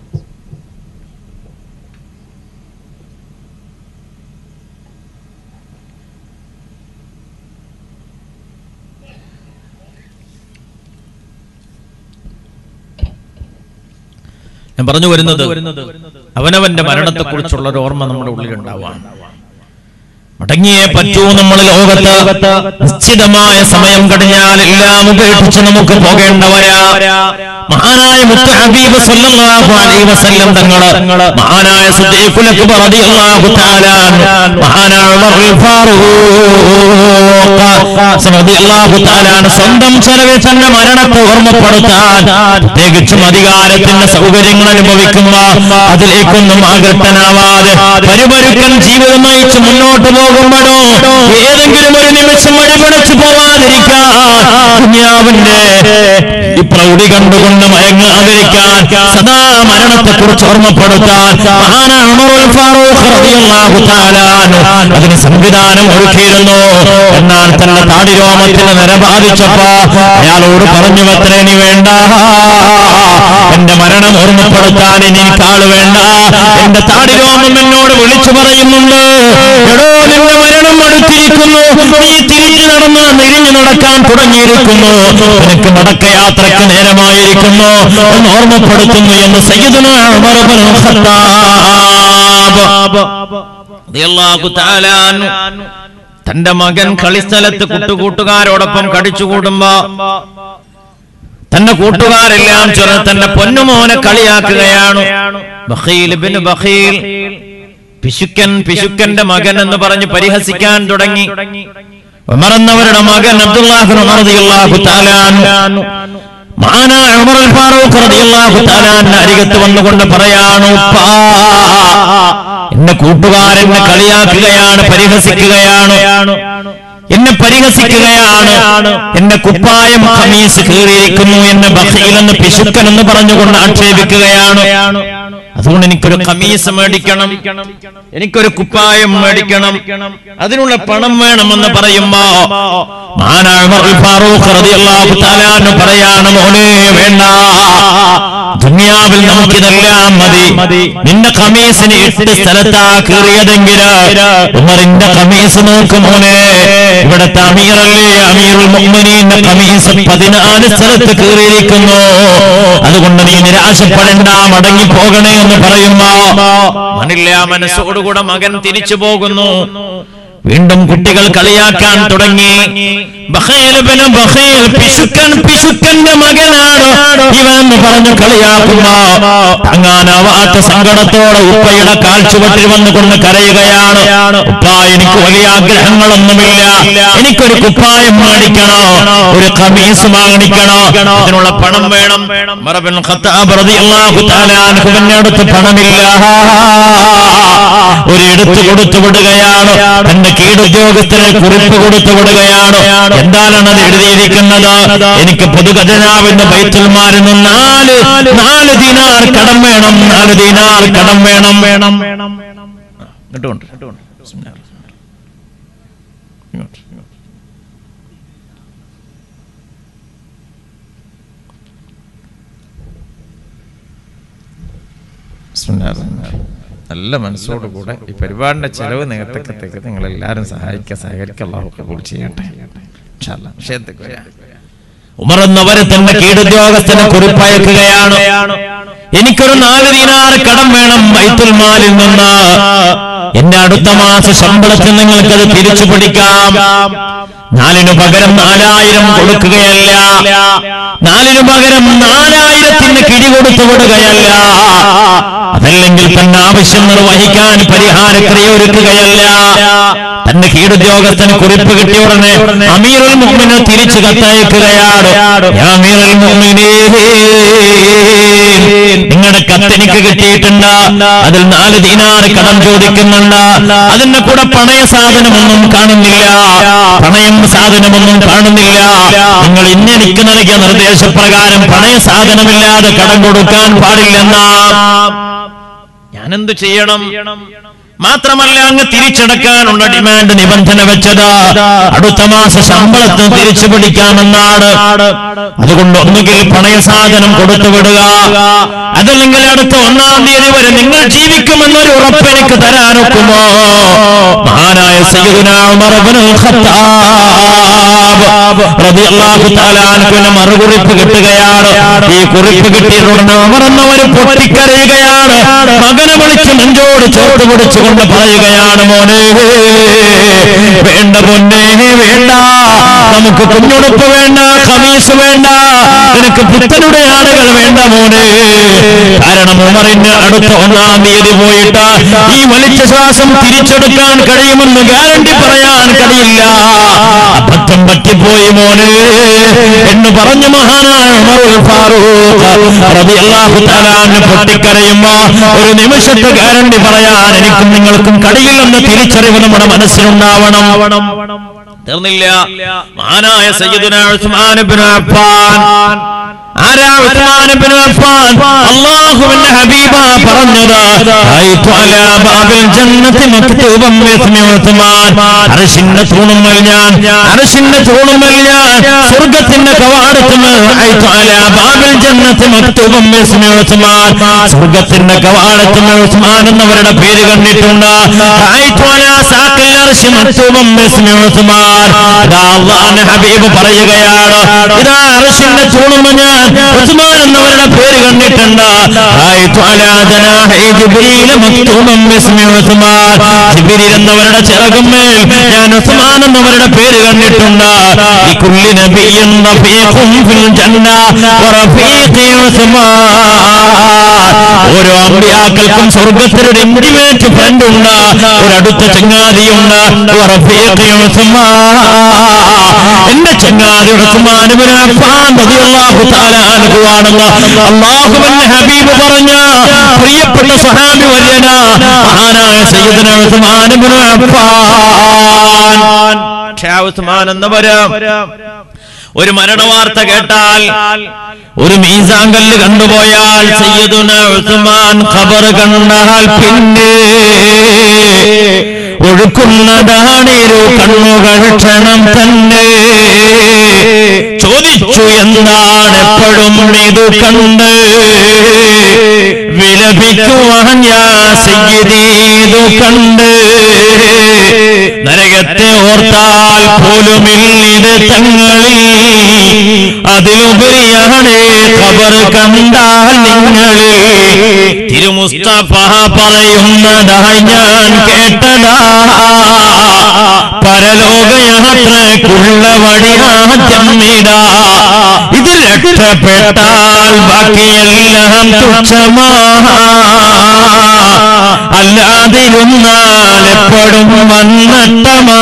S2: ഞാൻ പറഞ്ഞു വരുന്നത് അവനവന്റെ മരണത്തെക്കുറിച്ചുള്ള ഒരു ഓർമ്മ നമ്മുടെ ഉള്ളിലുണ്ടാവാം
S1: മടങ്ങിയേ പറ്റൂ നമ്മൾ ലോകത്ത് നിശ്ചിതമായ സമയം കഴിഞ്ഞാൽ എല്ലാം ഉപേക്ഷിച്ച് നമുക്ക് പോകേണ്ടവരാ മഹാനായ മുത്ത ഹബീബ് സല്ലല്ലാഹു അലൈഹി വസല്ലം തങ്ങള് മഹാനായ സിദ്ദീഖുൽ അക്ബർ റളിയല്ലാഹു തആല അൻഹു, മഹാനായ ഉമറുൽ ഫാറൂഖ് റളിയല്ലാഹു തആല അൻഹു സ്വന്തം ചെലവിൽ തന്നെ മരണത്തെ ഓർമ്മപ്പെടുത്താൻ പ്രത്യേകിച്ചും അധികാരത്തിന്റെ സൗകര്യങ്ങൾ അനുഭവിക്കുമ്പോ അതിലേക്കൊന്നും ആകൃഷ്ടനാവാതെ പരിപരുക്കൻ ജീവിതം നയിച്ച് മുന്നോട്ട് പോകുമ്പോഴോ ഏതെങ്കിലും ഒരു നിമിഷം അടിപിടിച്ചു പോവാതിരിക്കാൻ ദുനിയാവിന്റെ ഈ പ്രൗഢി കണ്ടുകൊണ്ട് മയങ്ങാതിരിക്കാൻ സദാ മരണത്തെ കുറിച്ച് ഓർമ്മപ്പെടുത്താൻ മഹാനായ ഉമറുൽ ഫാറൂഖ് റളിയല്ലാഹു തആല അൻഹു അതിന് സംവിധാനം ഒരുക്കിയിരുന്നു എന്നാൽ തന്റെ താടിരോമത്തിന് നിര ബാധിച്ചപ്പോ അയാളോട് പറഞ്ഞു അത്രേ നീ വേണ്ട എന്റെ മരണം ഓർമ്മപ്പെടുത്താൻ എനിക്കാള് വേണ്ട എന്റെ താടിരോമം എന്നോട് വിളിച്ചു പറയുന്നുണ്ട് എടോ നിന്റെ മരണം അടുത്തിരിക്കുന്നു നീ തിരിഞ്ഞു നടന്ന് നിരിഞ്ഞു നടക്കാൻ തുടങ്ങിയിരിക്കുന്നു നിനക്ക് നടക്കയാത്രയ്ക്ക് നേരമായിരിക്കുന്നു എന്ന് ഓർമ്മപ്പെടുത്തുന്നു എന്ന് സയ്യിദുന ഉമർ ഇബ്നുൽ ഖത്താബ്
S2: റളിയല്ലാഹു തആല അൻഹു തന്റെ മകൻ കളിസ്ഥലത്ത് കുട്ടുകൂട്ടുകാരോടൊപ്പം കടിച്ചുകൂടുമ്പോ തന്റെ കൂട്ടുകാരെല്ലാം ചേർന്ന് തന്റെ പൊന്നുമോനെ കളിയാക്കുകയാണ് ബഖീൽ ഇബ്നു ബഖീൽ പിശുക്കൻ പിശുക്കന്റെ മകൻ എന്ന് പറഞ്ഞ് പരിഹസിക്കാൻ തുടങ്ങി
S1: ഉമർ എന്നവരുടെ മകൻ അബ്ദുല്ലാഹി ഉമർ റളിയല്ലാഹു തആല അൻഹു മഹാനായ ഉമർ അൽ ഫാറൂഖ് റളിയല്ലാഹു തആല അൻഹു അരികത്ത് വന്നുകൊണ്ട് പറയാണ് ഉപ്പാ എന്റെ കൂട്ടുകാരനെ കളിയാക്കുകയാണ് പരിഹസിക്കുകയാണ് എന്നെ പരിഹസിക്കുകയാണ് എന്റെ കുപ്പായം ഖമീസ് കീറിയിരിക്കുന്നു എന്നെ ബഖീൽ എന്ന് പിശുക്കൻ എന്ന് പറഞ്ഞുകൊണ്ട് ആക്ഷേപിക്കുകയാണ്
S2: അതുകൊണ്ട് എനിക്കൊരു കമീസ് മേടിക്കണം എനിക്കൊരു കുപ്പായം മേടിക്കണം അതിനുള്ള പണം വേണമെന്ന് പറയുമ്പോ
S1: മഹാനായ ഉമറുൽ ഫാറൂഖ് റളിയല്ലാഹു തആല അൻഹു പറയാണ് മോനെ വേണ്ട ദുനിയാവിൽ നമുക്കിതെല്ലാം മതി നിന്റെ ഖമീസിന് എട്ട് സ്ഥലത്താ കീറിയതെങ്കിൽ ഉമറിന്റെ ഖമീസ് നോക്ക് മോനെ ഇവിടത്തെ അമീറല്ലേ അമീറുൽ മുഅ്മിനീന്റെ ഖമീസ് പതിനാല് സ്ഥലത്ത് കീറിയിരിക്കുന്നു അതുകൊണ്ട് നീ നിരാശപ്പെടേണ്ട മടങ്ങി പോകണേ എന്ന് പറയുമ്പോ
S2: മനില്ല മനസ്സോടുകൂടെ മകൻ തിരിച്ചു പോകുന്നു
S1: വീണ്ടും കുട്ടികൾ കളിയാക്കാൻ തുടങ്ങി ബഖീൽ ഇബ്നു ബഖീൽ പിശുക്കൻ പിശുക്കന്റെ മകനാണ് ഇവനെന്ന് പറഞ്ഞു കളിയാക്കുമ്പോ താങ്ങാനാവാത്ത സങ്കടത്തോടെ ഉപ്പയുടെ കാൽച്ചുവട്ടിൽ വന്നുകൊണ്ട് കരയുകയാണ് ഉപ്പ എനിക്ക് വലിയ ആഗ്രഹങ്ങളൊന്നുമില്ല എനിക്കൊരു കുപ്പായം മേടിക്കണോ ഒരു കമീസ് വാങ്ങിക്കണോ
S2: അതിനുള്ള പണം വേണം
S1: മറബിൻ ഖത്താബ് റളിയല്ലാഹു തആല അൻഹുവിന്റെ അടുത്ത് പണമില്ല ഒരു എടുത്തു കൊടുത്തു വിടുകയാണ് തന്റെ കീടുദ്യോഗസ്ഥരെ കുറിപ്പ് കൊടുത്തു വിടുകയാണ് എന്താണ് അത് എഴുതിയിരിക്കുന്നത് എനിക്ക് പൊതുഖജനാവിന്റെ ബൈത്തുൽമാരിൽ നിന്ന് നാല് നാല് ദിനാർ കടം വേണം നാല് ദിനാർ കടം വേണം വേണം
S2: ഇങ്ങോട്ട് കൊണ്ട്. ഇങ്ങോട്ട്. ബിസ്മില്ലാഹിർ നല്ല മനസ്സോടുകൂടെ ഈ പരിപാടിന്റെ ചെലവ് നേരത്തേക്കത്തേക്ക് നിങ്ങൾ എല്ലാവരും സഹായിക്കുക സഹകരിക്കുക അള്ളാഹു കബൂൾ ചെയ്യട്ടെ ഇൻഷാ അല്ലാ. വിഷയത്തേക്ക് വരാം.
S1: ഉമർ എന്നവര് തന്റെ കീടുദ്യോഗസ്ഥനെ കുറിപ്പയക്കുകയാണ് എനിക്കൊരു നാല് ദിനാറ് കടം വേണം ബൈത്തുൽ മാലിൽ നിന്ന് എന്റെ അടുത്ത മാസ ശമ്പളത്തിൽ നിങ്ങൾക്കത് തിരിച്ചു പിടിക്കാം നാലിനു പകരം നാലായിരം കൊടുക്കുകയല്ല നാലിനു പകരം നാലായിരത്തിന് കിടി കൊടുത്തു വിടുകയല്ല അതല്ലെങ്കിൽ തന്റെ ആവശ്യം നിർവഹിക്കാൻ പരിഹാരക്രിയ ഒരുക്കുകയല്ല തന്റെ കീടുദ്യോഗസ്ഥന് കുറിപ്പ് കിട്ടിയ ഉടനെ അമീറുൽ മുഹമ്മിനെ തിരിച്ചു കത്തയക്കുകയാണ് യാ അമീറുൽ മുഅ്മിനീൻ, നിങ്ങളുടെ കത്തെനിക്ക് കിട്ടിയിട്ടുണ്ട് അതിൽ നാല് ദീനാറ് കടം ചോദിക്കുന്നുണ്ട് അതിന്റെ കൂടെ പണയ സാധനമൊന്നും കാണുന്നില്ല പണയം സാധനമൊന്നും കാണുന്നില്ല നിങ്ങൾ ഇന്ന് എനിക്ക് നൽകിയ നിർദ്ദേശപ്രകാരം പണയ സാധനമില്ലാതെ കടം കൊടുക്കാൻ പാടില്ലെന്നാ
S2: ഞാനെന്ത് ചെയ്യണം
S1: മാത്രമല്ല അങ്ങ് തിരിച്ചടക്കാനുള്ള ഡിമാൻഡ് നിബന്ധന വെച്ചത് അടുത്ത മാസ ശമ്പളത്തിന് തിരിച്ചു പിടിക്കാമെന്നാണ് അതുകൊണ്ട് ഒന്നുകിൽ പണയ സാധനം കൊടുത്തു വിടുക അതല്ലെങ്കിൽ അടുത്ത ഒന്നാം തീയതി വരെ നിങ്ങൾ ജീവിക്കുമെന്നൊരു ഉറപ്പ് എനിക്ക് തരാനൊക്കുമോ മഹാനായ സയ്യിദുനാ ഉമർ ഇബ്നുൽ ഖത്താബ് റളിയല്ലാഹു തആല അൻഹുവിന് മറുകുറിപ്പ് കിട്ടുകയാണ് ഈ കുറിപ്പ് കിട്ടിയതുടനെ ഉമർ എന്നവര് പൊട്ടിക്കരയുകയാണ് മകനെ വിളിച്ച് നെഞ്ചോട് ചേർത്ത് പിടിച്ചുകൊണ്ട് പറയുകയാണ് മോനെ വേണ്ട പൊന്നെ വേണ്ട നമുക്ക് കുഞ്ഞുടുപ്പ് വേണ്ട കമീസ് വേണ്ട നിനക്ക് പുത്തനുടെ ആളുകൾ വേണ്ട മോനെ കാരണം ഉമറിന് അടുത്ത ഒന്നാം തീയതി പോയിട്ട് ഈ വലിച്ച ശ്വാസം തിരിച്ചെടുക്കാൻ കഴിയുമെന്ന് ഗ്യാരണ്ടി പറയാൻ കഴിയില്ല അബദ്ധം പറ്റിപ്പോയി മോനെ എന്ന് പറഞ്ഞു മഹാനായ ഉമറുൽ ഫാറൂഖ് റളിയല്ലാഹു തആല അൻഹു പൊട്ടിക്കരയുമ്പോ ഒരു നിമിഷത്തെ ഗ്യാരണ്ടി പറയാൻ എനിക്കും നിങ്ങൾക്കും കഴിയില്ലെന്ന തിരിച്ചറിവ് നമ്മുടെ മനസ്സിലുണ്ടാവണം
S2: തീർന്നില്ല മഹാനായ സയ്യിദുന ഉസ്മാൻ ഇബ്നു അഫ്ഫാൻ
S1: ആരാ ഉസ്മാൻ ഇബ്നു അഫ്ഫാൻ അല്ലാഹുവിന്റെ ഹബീബ പറഞ്ഞത് റഅയ്തു അലാ ബാബിൽ ജന്നത്തി മക്തൂബൻ ബിസ്മി ഉസ്മാൻ അർശിന്റെ തൂണുമ്മൽ ഞാൻ അർശിന്റെ തൂണുമ്മൽ ഞാൻ സ്വർഗ്ഗത്തിന്റെ കവാടത്തിൽ റഅയ്തു അലാ ബാബിൽ ജന്നത്തി മക്തൂബൻ ബിസ്മി ഉസ്മാൻ സ്വർഗ്ഗത്തിന്റെ കവാടത്തിൽ ഉസ്മാൻ എന്നവരുടെ പേര് കണ്ടിട്ടുണ്ട് റഅയ്തു അലാ സാഖിൽ അർശി മക്തൂബൻ ബിസ്മി ഉസ്മാൻ ഇതാ അല്ലാഹുവിന്റെ ഹബീബ് പറയുകയാണ് ഇതാ അർശിന്റെ തൂണുമ്മൽ ഞാൻ ഉസ്മാൻ എന്നവരുടെ പേര് കണ്ടിട്ടുണ്ട് റഅയ്തു അലാ ജനാഹി ജിബ്രീൽ മക്തൂബൻ ബിസ്മി ഉസ്മാൻ ജിബ്രീൽ എന്നവരുടെ ചിറകുമേൽ ഞാൻ ഉസ്മാൻ എന്നവരുടെ പേര് കണ്ടിട്ടുണ്ട് ലികുല്ലി നബിയ്യിൻ റഫീഖും ഫിൽ ജന്ന വറഫീഖി ഉസ്മാൻ ഓരോ അമ്പിയാക്കൾക്കും സ്വർഗത്തിൽ ഒരു ഇന്റിമേറ്റ് ഫ്രണ്ട് ഉണ്ട് ഒരു അടുത്ത ചങ്ങാതിയുണ്ട് വറഫീഖി ഉസ്മാൻ എന്റെ ചങ്ങാതി ഉസ്മാൻ ഇബ്നു അഫ്ഫാൻ റളിയല്ലാഹു തആല അൻഹു ആണെന്ന് അല്ലാഹുവിന്റെ ഹബീബ് പറഞ്ഞ പ്രിയപ്പെട്ട സ്വഹാബി വര്യന മഹാനായ സയ്യിദന ഉസ്മാൻ ഇബ്നു അഫ്ഫാൻ
S2: പക്ഷെ ആ ഉസ്മാൻ എന്നവര് ഒരു മരണവാർത്ത കേട്ടാൽ
S1: ഒരു മീസാങ്കല്ല് കണ്ടുപോയാൽ സയ്യിദുന ഉസ്മാൻ ഖബർ കണ്ടാൽ പിന്നെ ഒഴുക്കുന്നതാണിരു കണ്ണുകൾ ക്ഷണം തന്നെ ചോദിച്ചു എന്താണ് എപ്പോഴും ഇത് കണ്ട് വിലപിക്കുവാൻ ഞാൻ സയ്യിദീതു കണ്ട് നരകത്തെ ഓർത്താൽ പോലുമില്ലിത് തങ്ങളിൽ അതിലുപരിയാണ് ഖബർ കണ്ടാൽ നിങ്ങളിൽ തിരുമുസ്തഫ പറയുന്നതായി ഞാൻ കേട്ടതാ പരലോകയാത്രക്കുള്ള വടിയാറ്റമ്മിടാ ഇത് രക്ഷപ്പെട്ടാൽ ബാക്കിയെല്ലാം തുച്ഛമാ അല്ലാതിരുന്നാൽ എപ്പോഴും വന്നട്ടമാ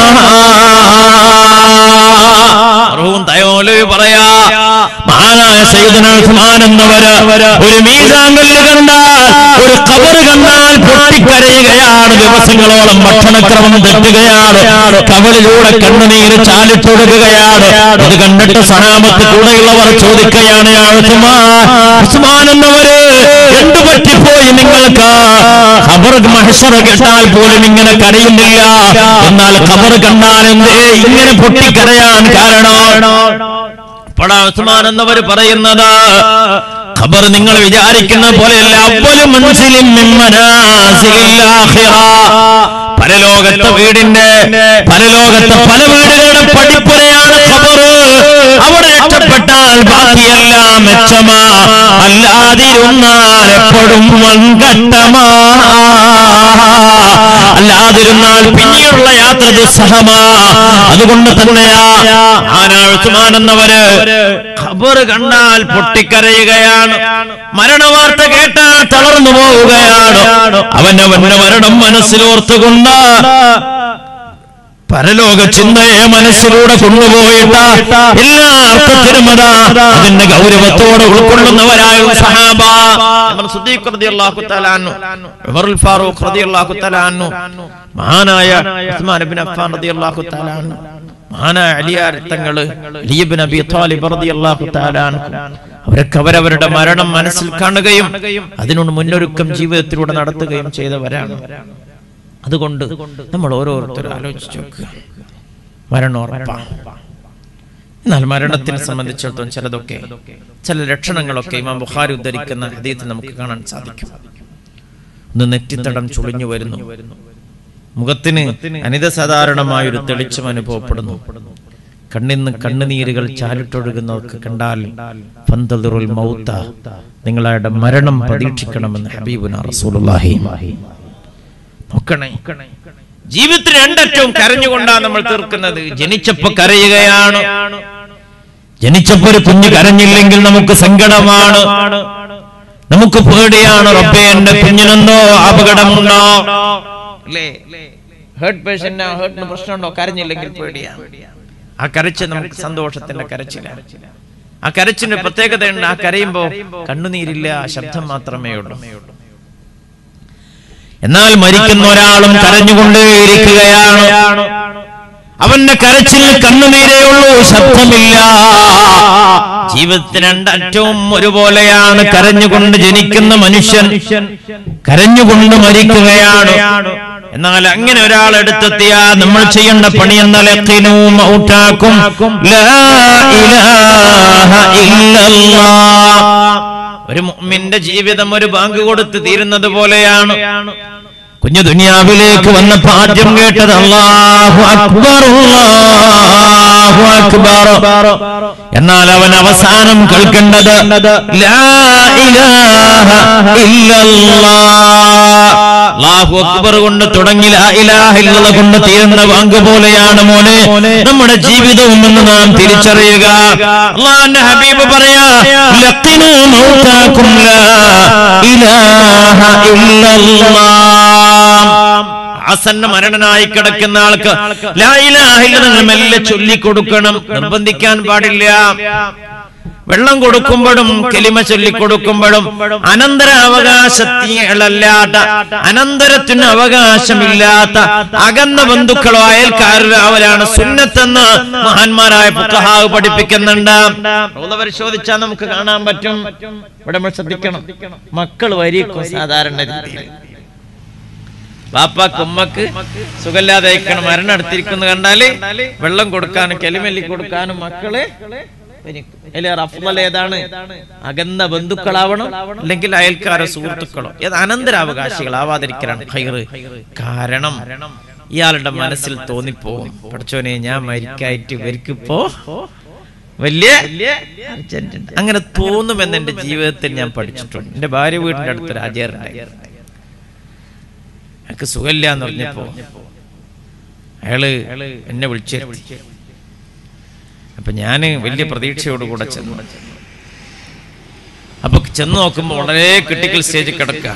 S2: അർഹവും തയോലു പറയാ
S1: മഹാനായ സയ്യിദുന ഉസ്മാൻ എന്നവര് ഒരു മീസാങ്കല്ല് കണ്ടാൽ ഒരു കബർ കണ്ടാൽ പൊട്ടിക്കരയുകയാണ് ദിവസങ്ങളോളം ഭക്ഷണക്രമം തെറ്റുകയാണ് കവളിലൂടെ കണ്ണുനീര് ചാലിട്ടൊടുക്കുകയാണ് ഇത് കണ്ടിട്ട് സഹാബത്ത് കൂടെയുള്ളവർ ചോദിക്കുകയാണ് "യാ ഉസ്മാൻ ഉസ്മാൻ എന്നവര് എന്തു പറ്റിപ്പോയി നിങ്ങൾക്ക് ഖബർ മഹ്ശറ കേട്ടാൽ പോലും ഇങ്ങനെ കരയുന്നില്ല എന്നാൽ ഖബർ കണ്ടാൽ എന്തേ ഇങ്ങനെ പൊട്ടിക്കരയാൻ കാരണം
S2: പടാ ഉസ്മാൻ എന്നവർ പറയുന്നത്
S1: ഖബർ നിങ്ങൾ വിചാരിക്കുന്ന പോലെയല്ല അവ്വലു മൻസിലിൻ മിൻ മനാസിലിൽ ആഖിറ പരലോകത്തെ വീടിന്റെ പരലോകത്തെ പല വീടുകളുടെ പടിപ്പുരയാണ് ഖബർ അവിടെ രക്ഷപ്പെട്ടാൽ ബാക്കിയെല്ലാം മെച്ചമാ അല്ലാതിരുന്നാൽ എപ്പോഴും വൻകട്ടമാ അല്ലാതിരുന്നാൽ പിന്നീടുള്ള യാത്ര ദുസ്സഹമാ അതുകൊണ്ട് തന്നെയാ ആനാഴ്ത്തുമാൻ എന്നവര്
S2: ഖബർ കണ്ടാൽ പൊട്ടിക്കരയുകയാണ്
S1: മരണവാർത്ത കേട്ടാൽ തളർന്നു പോവുകയാണ് അവനവന്റെ മരണം മനസ്സിലോർത്തുകൊണ്ട് പരലോക ചിന്തയെ മനസ്സിലൂടെ കൊണ്ടുപോയിട്ട് എല്ലാ അർത്ഥത്തിലും അതാ അതിന്റെ ഗൗരവത്തോടെ ഉൾക്കൊള്ളുന്നവരായ ഒരു സഹാബ
S2: നമ്മൾ സുദ്ദീഖ് റളിയല്ലാഹു തആല അൻഹു ഉമറുൽ ഫാറൂഖ് റളിയല്ലാഹു തആല അൻഹു മഹാനായ ഉസ്മാൻ ഇബ്നു അഫ്ഫാൻ റളിയല്ലാഹു തആല അൻഹു മഹാനായ അലിയാർ തങ്ങള് അലി ഇബ്നു അബി ത്വാലിബ് റളിയല്ലാഹു തആല അൻഹു അവരൊക്കെ അവരവരുടെ മരണം മനസ്സിൽ കാണുകയും അതിനോട് മുന്നൊരുക്കം ജീവിതത്തിലൂടെ നടത്തുകയും ചെയ്തവരാണ് അതുകൊണ്ട് നമ്മൾ ഓരോരുത്തരും ആലോചിച്ച് നോക്കുക മരണം ഉറപ്പാണ് എന്നാൽ മരണത്തിനെ സംബന്ധിച്ചിടത്തോളം ചിലതൊക്കെ ചില ലക്ഷണങ്ങളൊക്കെ ഇമാം ബുഖാരി ഉദ്ധരിക്കുന്ന ഹദീത്തിൽ നമുക്ക് കാണാൻ സാധിക്കും ഒന്ന് നെറ്റിത്തടം ചുളിഞ്ഞു വരുന്നു മുഖത്തിന് അനിത സാധാരണമായ ഒരു തെളിച്ചം അനുഭവപ്പെടുന്നു കണ്ണിന്ന് കണ്ണുനീരുകൾ ചാലിട്ടൊഴുകുന്നതൊക്കെ കണ്ടാൽ ഫന്തളിറുൽ മൗത്ത നിങ്ങളുടെ മരണം പ്രതീക്ഷിക്കണമെന്ന് ഹബീബുന റസൂലുള്ളാഹി നോക്കണേ ജീവിതത്തിന് രണ്ടറ്റവും കരഞ്ഞുകൊണ്ടാണ് നമ്മൾ തീർക്കുന്നത് ജനിച്ചപ്പോ കരയുകയാണ്
S1: ജനിച്ചപ്പോ ഒരു കുഞ്ഞ് കരഞ്ഞില്ലെങ്കിൽ നമുക്ക് സങ്കടമാണ് നമുക്ക് പേടിയാണ് റബ്ബേ എന്റെ കുഞ്ഞിനെന്തോ അപകടമുണ്ടോ
S2: അല്ലേ ഹേർട്ട് പേഷ്യന്റ് ഹേർട്ടിന് പ്രശ്നമുണ്ടോ കരഞ്ഞില്ലെങ്കിൽ പേടിയാണ് ആ കരച്ച് നമുക്ക് സന്തോഷത്തിന്റെ കരച്ചിലാണ് ആ കരച്ചിന്റെ പ്രത്യേകതയുണ്ട് ആ കരയുമ്പോ കണ്ണുനീരില്ല ആ ശബ്ദം മാത്രമേ ഉള്ളൂ
S1: എന്നാൽ മരിക്കുന്ന ഒരാളും കരഞ്ഞുകൊണ്ടേയിരിക്കുകയാണ് അവന്റെ കരച്ചിൽ കണ്ണുനീരേ ഉള്ളൂ ശബ്ദമില്ല ജീവിതത്തിന് രണ്ടറ്റവും ഒരുപോലെയാണ് കരഞ്ഞുകൊണ്ട് ജനിക്കുന്ന മനുഷ്യൻ കരഞ്ഞുകൊണ്ട് മരിക്കുകയാണ് എന്നാൽ അങ്ങനെ ഒരാൾ എടുത്തെത്തിയാ നമ്മൾ ചെയ്യേണ്ട പണി എന്നാൽ യഖീനും മൗതാക്കും ലാ ഇലാഹ ഇല്ലല്ലാഹ്
S2: ഒരു മുഅ്മിന്റെ ജീവിതം ഒരു ബാങ്ക് കൊടുത്ത് തീരുന്നത് പോലെയാണ്
S1: കുഞ്ഞു ദുനിയാവിലേക്ക് വന്നപ്പോ ആദ്യം കേട്ടത് അല്ലാഹു അക്ബർ അല്ലാഹു അക്ബർ എന്നാൽ അവൻ അവസാനം കേൾക്കേണ്ടത് ലാ ഇലാഹ ഇല്ലല്ലാഹ് അല്ലാഹു അക്ബർ കൊണ്ട് തുടങ്ങി ലാ ഇലാഹ ഇല്ലല്ലാഹ് കൊണ്ട് തീരുന്ന വാങ്ക് പോലെയാണ് മോനെ നമ്മുടെ ജീവിതവും എന്ന് നാം തിരിച്ചറിയുക അള്ളാഹുവിന്റെ ഹബീബ് പറയാ ലഖിനു മൗതാക്കും ലാ ഇലാഹ ഇല്ലല്ലാഹ്
S2: ആസന്ന മരണനായി കിടക്കുന്ന ആൾക്ക് ലാ ഇലാഹ ഇല്ല നിങ്ങൾ മെല്ലെ ചൊല്ലിക്കൊടുക്കണം നിർബന്ധിക്കാൻ പാടില്ല വെള്ളം കൊടുക്കുമ്പോഴും കെലിമ ചൊല്ലിക്കൊടുക്കുമ്പോഴും അനന്തരാവകാശത്തിലല്ലാത്ത അനന്തരത്തിന് അവകാശമില്ലാത്ത അകന്ന ബന്ധുക്കളോ അയൽക്കാരോ അവരാണ് സുന്നത്തെന്ന് മഹാന്മാരായ പുക്കഹാവ് പഠിപ്പിക്കുന്നുണ്ട് റൗള പരിശോധിച്ചാൽ നമുക്ക് കാണാൻ പറ്റും ഇവിടെ നമ്മൾ ശ്രദ്ധിക്കണം മക്കൾ വരിക്കും സാധാരണ രീതിയിൽ ബാപ്പാക്ക് ഉമ്മക്ക് സുഖമില്ലാതെ അയക്കണം മരണം അടുത്തിരിക്കുന്നു കണ്ടാല് വെള്ളം കൊടുക്കാനും കെലിമെല്ലി കൊടുക്കാനും മക്കള് വരിക്കും. അതില് റഫ്ളൽ ഏതാണ് അകന്ന ബന്ധുക്കളാവണം അല്ലെങ്കിൽ അയൽക്കാരോ സുഹൃത്തുക്കളോ ഏത് അനന്തരാവകാശികളാവാതിരിക്കലാണ് ഹൈറ് കാരണം ഇയാളുടെ മനസ്സിൽ തോന്നിപ്പോവും പഠിച്ചോനെ ഞാൻ മരിക്കായിട്ട് ഇവർക്കിപ്പോ വലിയ urgent ഉണ്ട്. അങ്ങനെ തോന്നുമെന്ന് എന്റെ ജീവിതത്തിൽ ഞാൻ പഠിച്ചിട്ടുണ്ട് എന്റെ ഭാര്യ വീടിന്റെ അടുത്ത് രാജേറുണ്ടായി എനിക്ക് സുഖമില്ല എന്ന് പറഞ്ഞപ്പോ അയാള് എന്നെ വിളിച്ചിരുത്തി അപ്പൊ ഞാന് വലിയ പ്രതീക്ഷയോടുകൂടെ ചെന്നു അപ്പൊ ചെന്ന് നോക്കുമ്പോ വളരെ ക്രിട്ടിക്കൽ സ്റ്റേജിൽ കിടക്കുക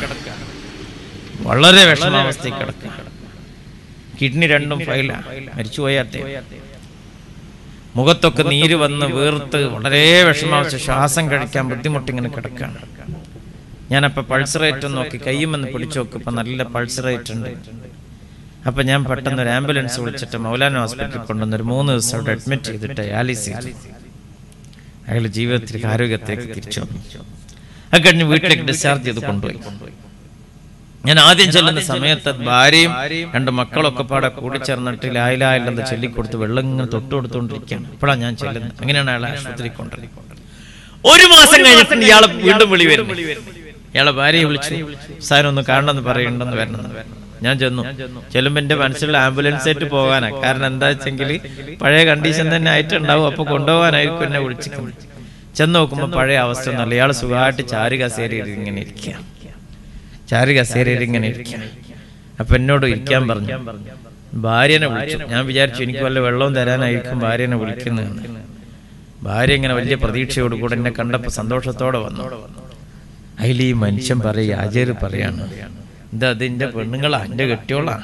S2: വളരെ വിഷമാവസ്ഥയിൽ കിടക്കുക കിഡ്നി രണ്ടും ഫൈല മരിച്ചുപോയ അദ്ദേഹം മുഖത്തൊക്കെ നീര് വന്ന് വീർത്ത് വളരെ വിഷമാവസ്ഥ ശ്വാസം കഴിക്കാൻ ബുദ്ധിമുട്ടിങ്ങനെ കിടക്കുകയാണ് ഞാനപ്പോ പൾസ് റേറ്റ് നോക്കി കയ്യുമെന്ന് പിടിച്ചു നോക്കിയപ്പോ നല്ല പൾസ് റേറ്റ് ഉണ്ട് അപ്പൊ ഞാൻ പെട്ടെന്ന് ഒരു ആംബുലൻസ് വിളിച്ചിട്ട് മൗലാന ഹോസ്പിറ്റലിൽ കൊണ്ടുവന്ന് ഒരു മൂന്ന് ദിവസം അവിടെ അഡ്മിറ്റ് ചെയ്തിട്ട് ഡയാലിസ് ചെയ്തു അയാൾ ജീവിതത്തിലേക്ക് ആരോഗ്യത്തേക്ക് തിരിച്ചു വന്നു അത് കഴിഞ്ഞ് വീട്ടിലേക്ക് ഡിസ്ചാർജ് ചെയ്ത് കൊണ്ടുപോയി ഞാൻ ആദ്യം ചെല്ലുന്ന സമയത്ത് ഭാര്യയും രണ്ട് മക്കളൊക്കെ പാടെ കൂടിച്ചേർന്നിട്ട് ലായിലായില്ലെന്ന് ചൊല്ലിക്കൊടുത്ത് വെള്ളം ഇങ്ങനെ തൊട്ട് കൊടുത്തുകൊണ്ടിരിക്കുകയാണ് ഇപ്പോഴാണ് ഞാൻ ചെല്ലുന്നത് അങ്ങനെയാണ് അയാളെ ആശുപത്രി കൊണ്ടുവരുന്നത് ഒരു മാസം കഴിഞ്ഞിട്ട് ഇയാളെ വീണ്ടും വിളി വരുന്നു ഇയാളെ ഭാര്യയെ വിളിച്ചു സാരം ഒന്ന് കാണണമെന്ന് പറയണ്ടെന്ന് വരണം ഞാൻ ചെന്നു ചെല്ലുമ്പോ എന്റെ മനസ്സിലുള്ള ആംബുലൻസ് ആയിട്ട് പോകാനാ കാരണം എന്താ വെച്ചെങ്കിൽ പഴയ കണ്ടീഷൻ തന്നെ ആയിട്ടുണ്ടാവും അപ്പൊ കൊണ്ടുപോകാനായിരിക്കും എന്നെ വിളിച്ചിരിക്കുന്നത് ചെന്ന് നോക്കുമ്പോ പഴയ അവസ്ഥ ഒന്നല്ല ഇയാൾ സുഖമായിട്ട് ചാരു കസേരയിൽ ഇങ്ങനെ ഇരിക്കുക ചാരു കസേരയിൽ ഇങ്ങനെ ഇരിക്കുക അപ്പൊ എന്നോട് ഇരിക്കാൻ പറഞ്ഞു ഭാര്യനെ വിളിച്ചു ഞാൻ വിചാരിച്ചു എനിക്ക് വല്ല വെള്ളവും തരാനായിരിക്കും ഭാര്യനെ വിളിക്കുന്നതെന്ന് ഭാര്യ ഇങ്ങനെ വലിയ പ്രതീക്ഷയോട് കൂടെ എന്നെ കണ്ടപ്പോ സന്തോഷത്തോടെ വന്നു അതിൽ ഈ മനുഷ്യൻ പറയും ആചാര്യ പറയാണ് എന്താ അതിന്റെ പെണ്ണുങ്ങളാ എന്റെ കെട്ടിയോളാ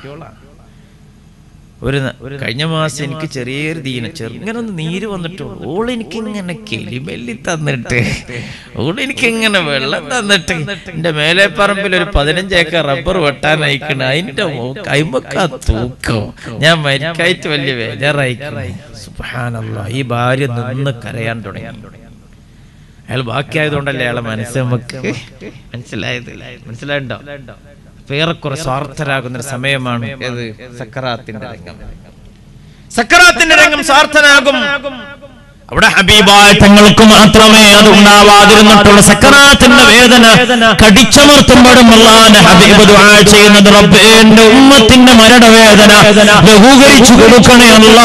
S2: ഒരു ന- കഴിഞ്ഞ മാസം എനിക്ക് ചെറിയൊരു ദീന ചെറുങ്ങനെ ഒന്ന് നീര് വന്നിട്ട് ഓൾ എനിക്ക് ഇങ്ങനെ കെലിമെല്ലി തന്നിട്ട് ഓൾ എനിക്ക് ഇങ്ങനെ വെള്ളം തന്നിട്ട് എന്റെ മേലെ പറമ്പിൽ ഒരു പതിനഞ്ച് ഏക്കർ റബ്ബർ വെട്ടാൻ അയക്കണ അതിന്റെ കൈമക്ക തൂക്കം ഞാൻ മരിക്കായിട്ട് വലിയ ബേജാറായിക്കണേ സുബ്ഹാനല്ലാ ഈ ഭാര്യ നിന്ന് കരയാൻ തുടങ്ങി അയാൾ ബാക്കിയായതുകൊണ്ടല്ലേ അയാളെ മനസ്സ് നമുക്ക് മനസ്സിലായത് മനസ്സിലായിണ്ടോ അപ്പൊ ഏറെക്കുറെ സ്വാർത്ഥരാകുന്ന ഒരു സമയമാണ് ഏത് സക്കറാത്തിന്റെ രംഗം സക്കറാത്തിന്റെ രംഗം സ്വാർത്ഥനാകും
S1: അവിടെ ഹബീബായ തങ്ങൾക്ക് മാത്രമേ അത് ഉണ്ടാവാതിരുന്നിട്ടുള്ള സക്കറാത്തിന്റെ വേദന കടിച്ചമർത്തുമ്പോഴും അള്ളാന്റെ ഹബീബ് ദുആ ചെയ്യുന്നത് റബ്ബേ എന്റെ ഉമ്മത്തിന്റെ മരണവേദന ലഘൂകരിച്ചു കൊടുക്കണേ അല്ലാ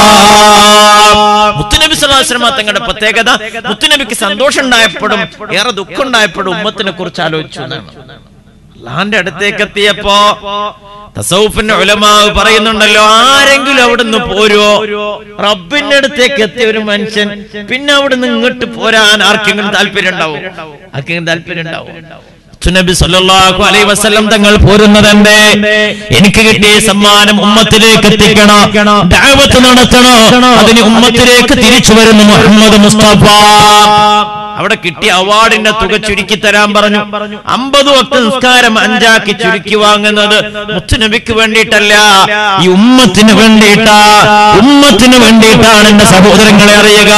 S2: മുത്തുനബി സല്ലാസ്ലമ തങ്ങളുടെ പ്രത്യേകത മുത്തുനബിക്ക് സന്തോഷം ഉണ്ടായപ്പോഴും ഏറെ ദുഃഖം ഉണ്ടായപ്പോഴും ഉമ്മത്തിനെ കുറിച്ച് ആലോചിച്ചു എന്നാണ് അള്ളാന്റെ അടുത്തേക്ക് എത്തിയപ്പോ തസൗഫിന്റെ ഉലമാവ് പറയുന്നുണ്ടല്ലോ ആരെങ്കിലും അവിടുന്ന് പോരോ റബ്ബിന്റെ അടുത്തേക്ക് എത്തിയ ഒരു മനുഷ്യൻ പിന്നെ അവിടുന്ന് ഇങ്ങോട്ട് പോരാൻ ആർക്കെങ്കിലും താല്പര്യം ഉണ്ടാവും ആർക്കെങ്കിലും താല്പര്യം ഉണ്ടാവും
S1: നബി സല്ലല്ലാഹു അലൈഹി വസല്ലം തങ്ങൾ പോരുന്നതെന്റെ എനിക്ക് കിട്ടിയ സമ്മാനം ഉമ്മത്തിലേക്ക് എത്തിക്കണം ദഅവത്ത് നടത്തണം അതിന് ഉമ്മത്തിലേക്ക് തിരിച്ചു വരുന്നു മുഹമ്മദ് മുസ്തഫ
S2: അവിടെ കിട്ടിയ അവാർഡിന്റെ തുക ചുരുക്കി തരാൻ പറഞ്ഞു അമ്പത് വക്ത നിസ്കാരം അഞ്ചാക്കി ചുരുക്കി വാങ്ങുന്നത് മുത്തുനബിക്ക് വേണ്ടിയിട്ടല്ല
S1: ഈ ഉമ്മത്തിന് വേണ്ടിയിട്ടാ ഉമ്മത്തിന് വേണ്ടിയിട്ടാണ് എന്റെ സഹോദരങ്ങളെ അറിയുക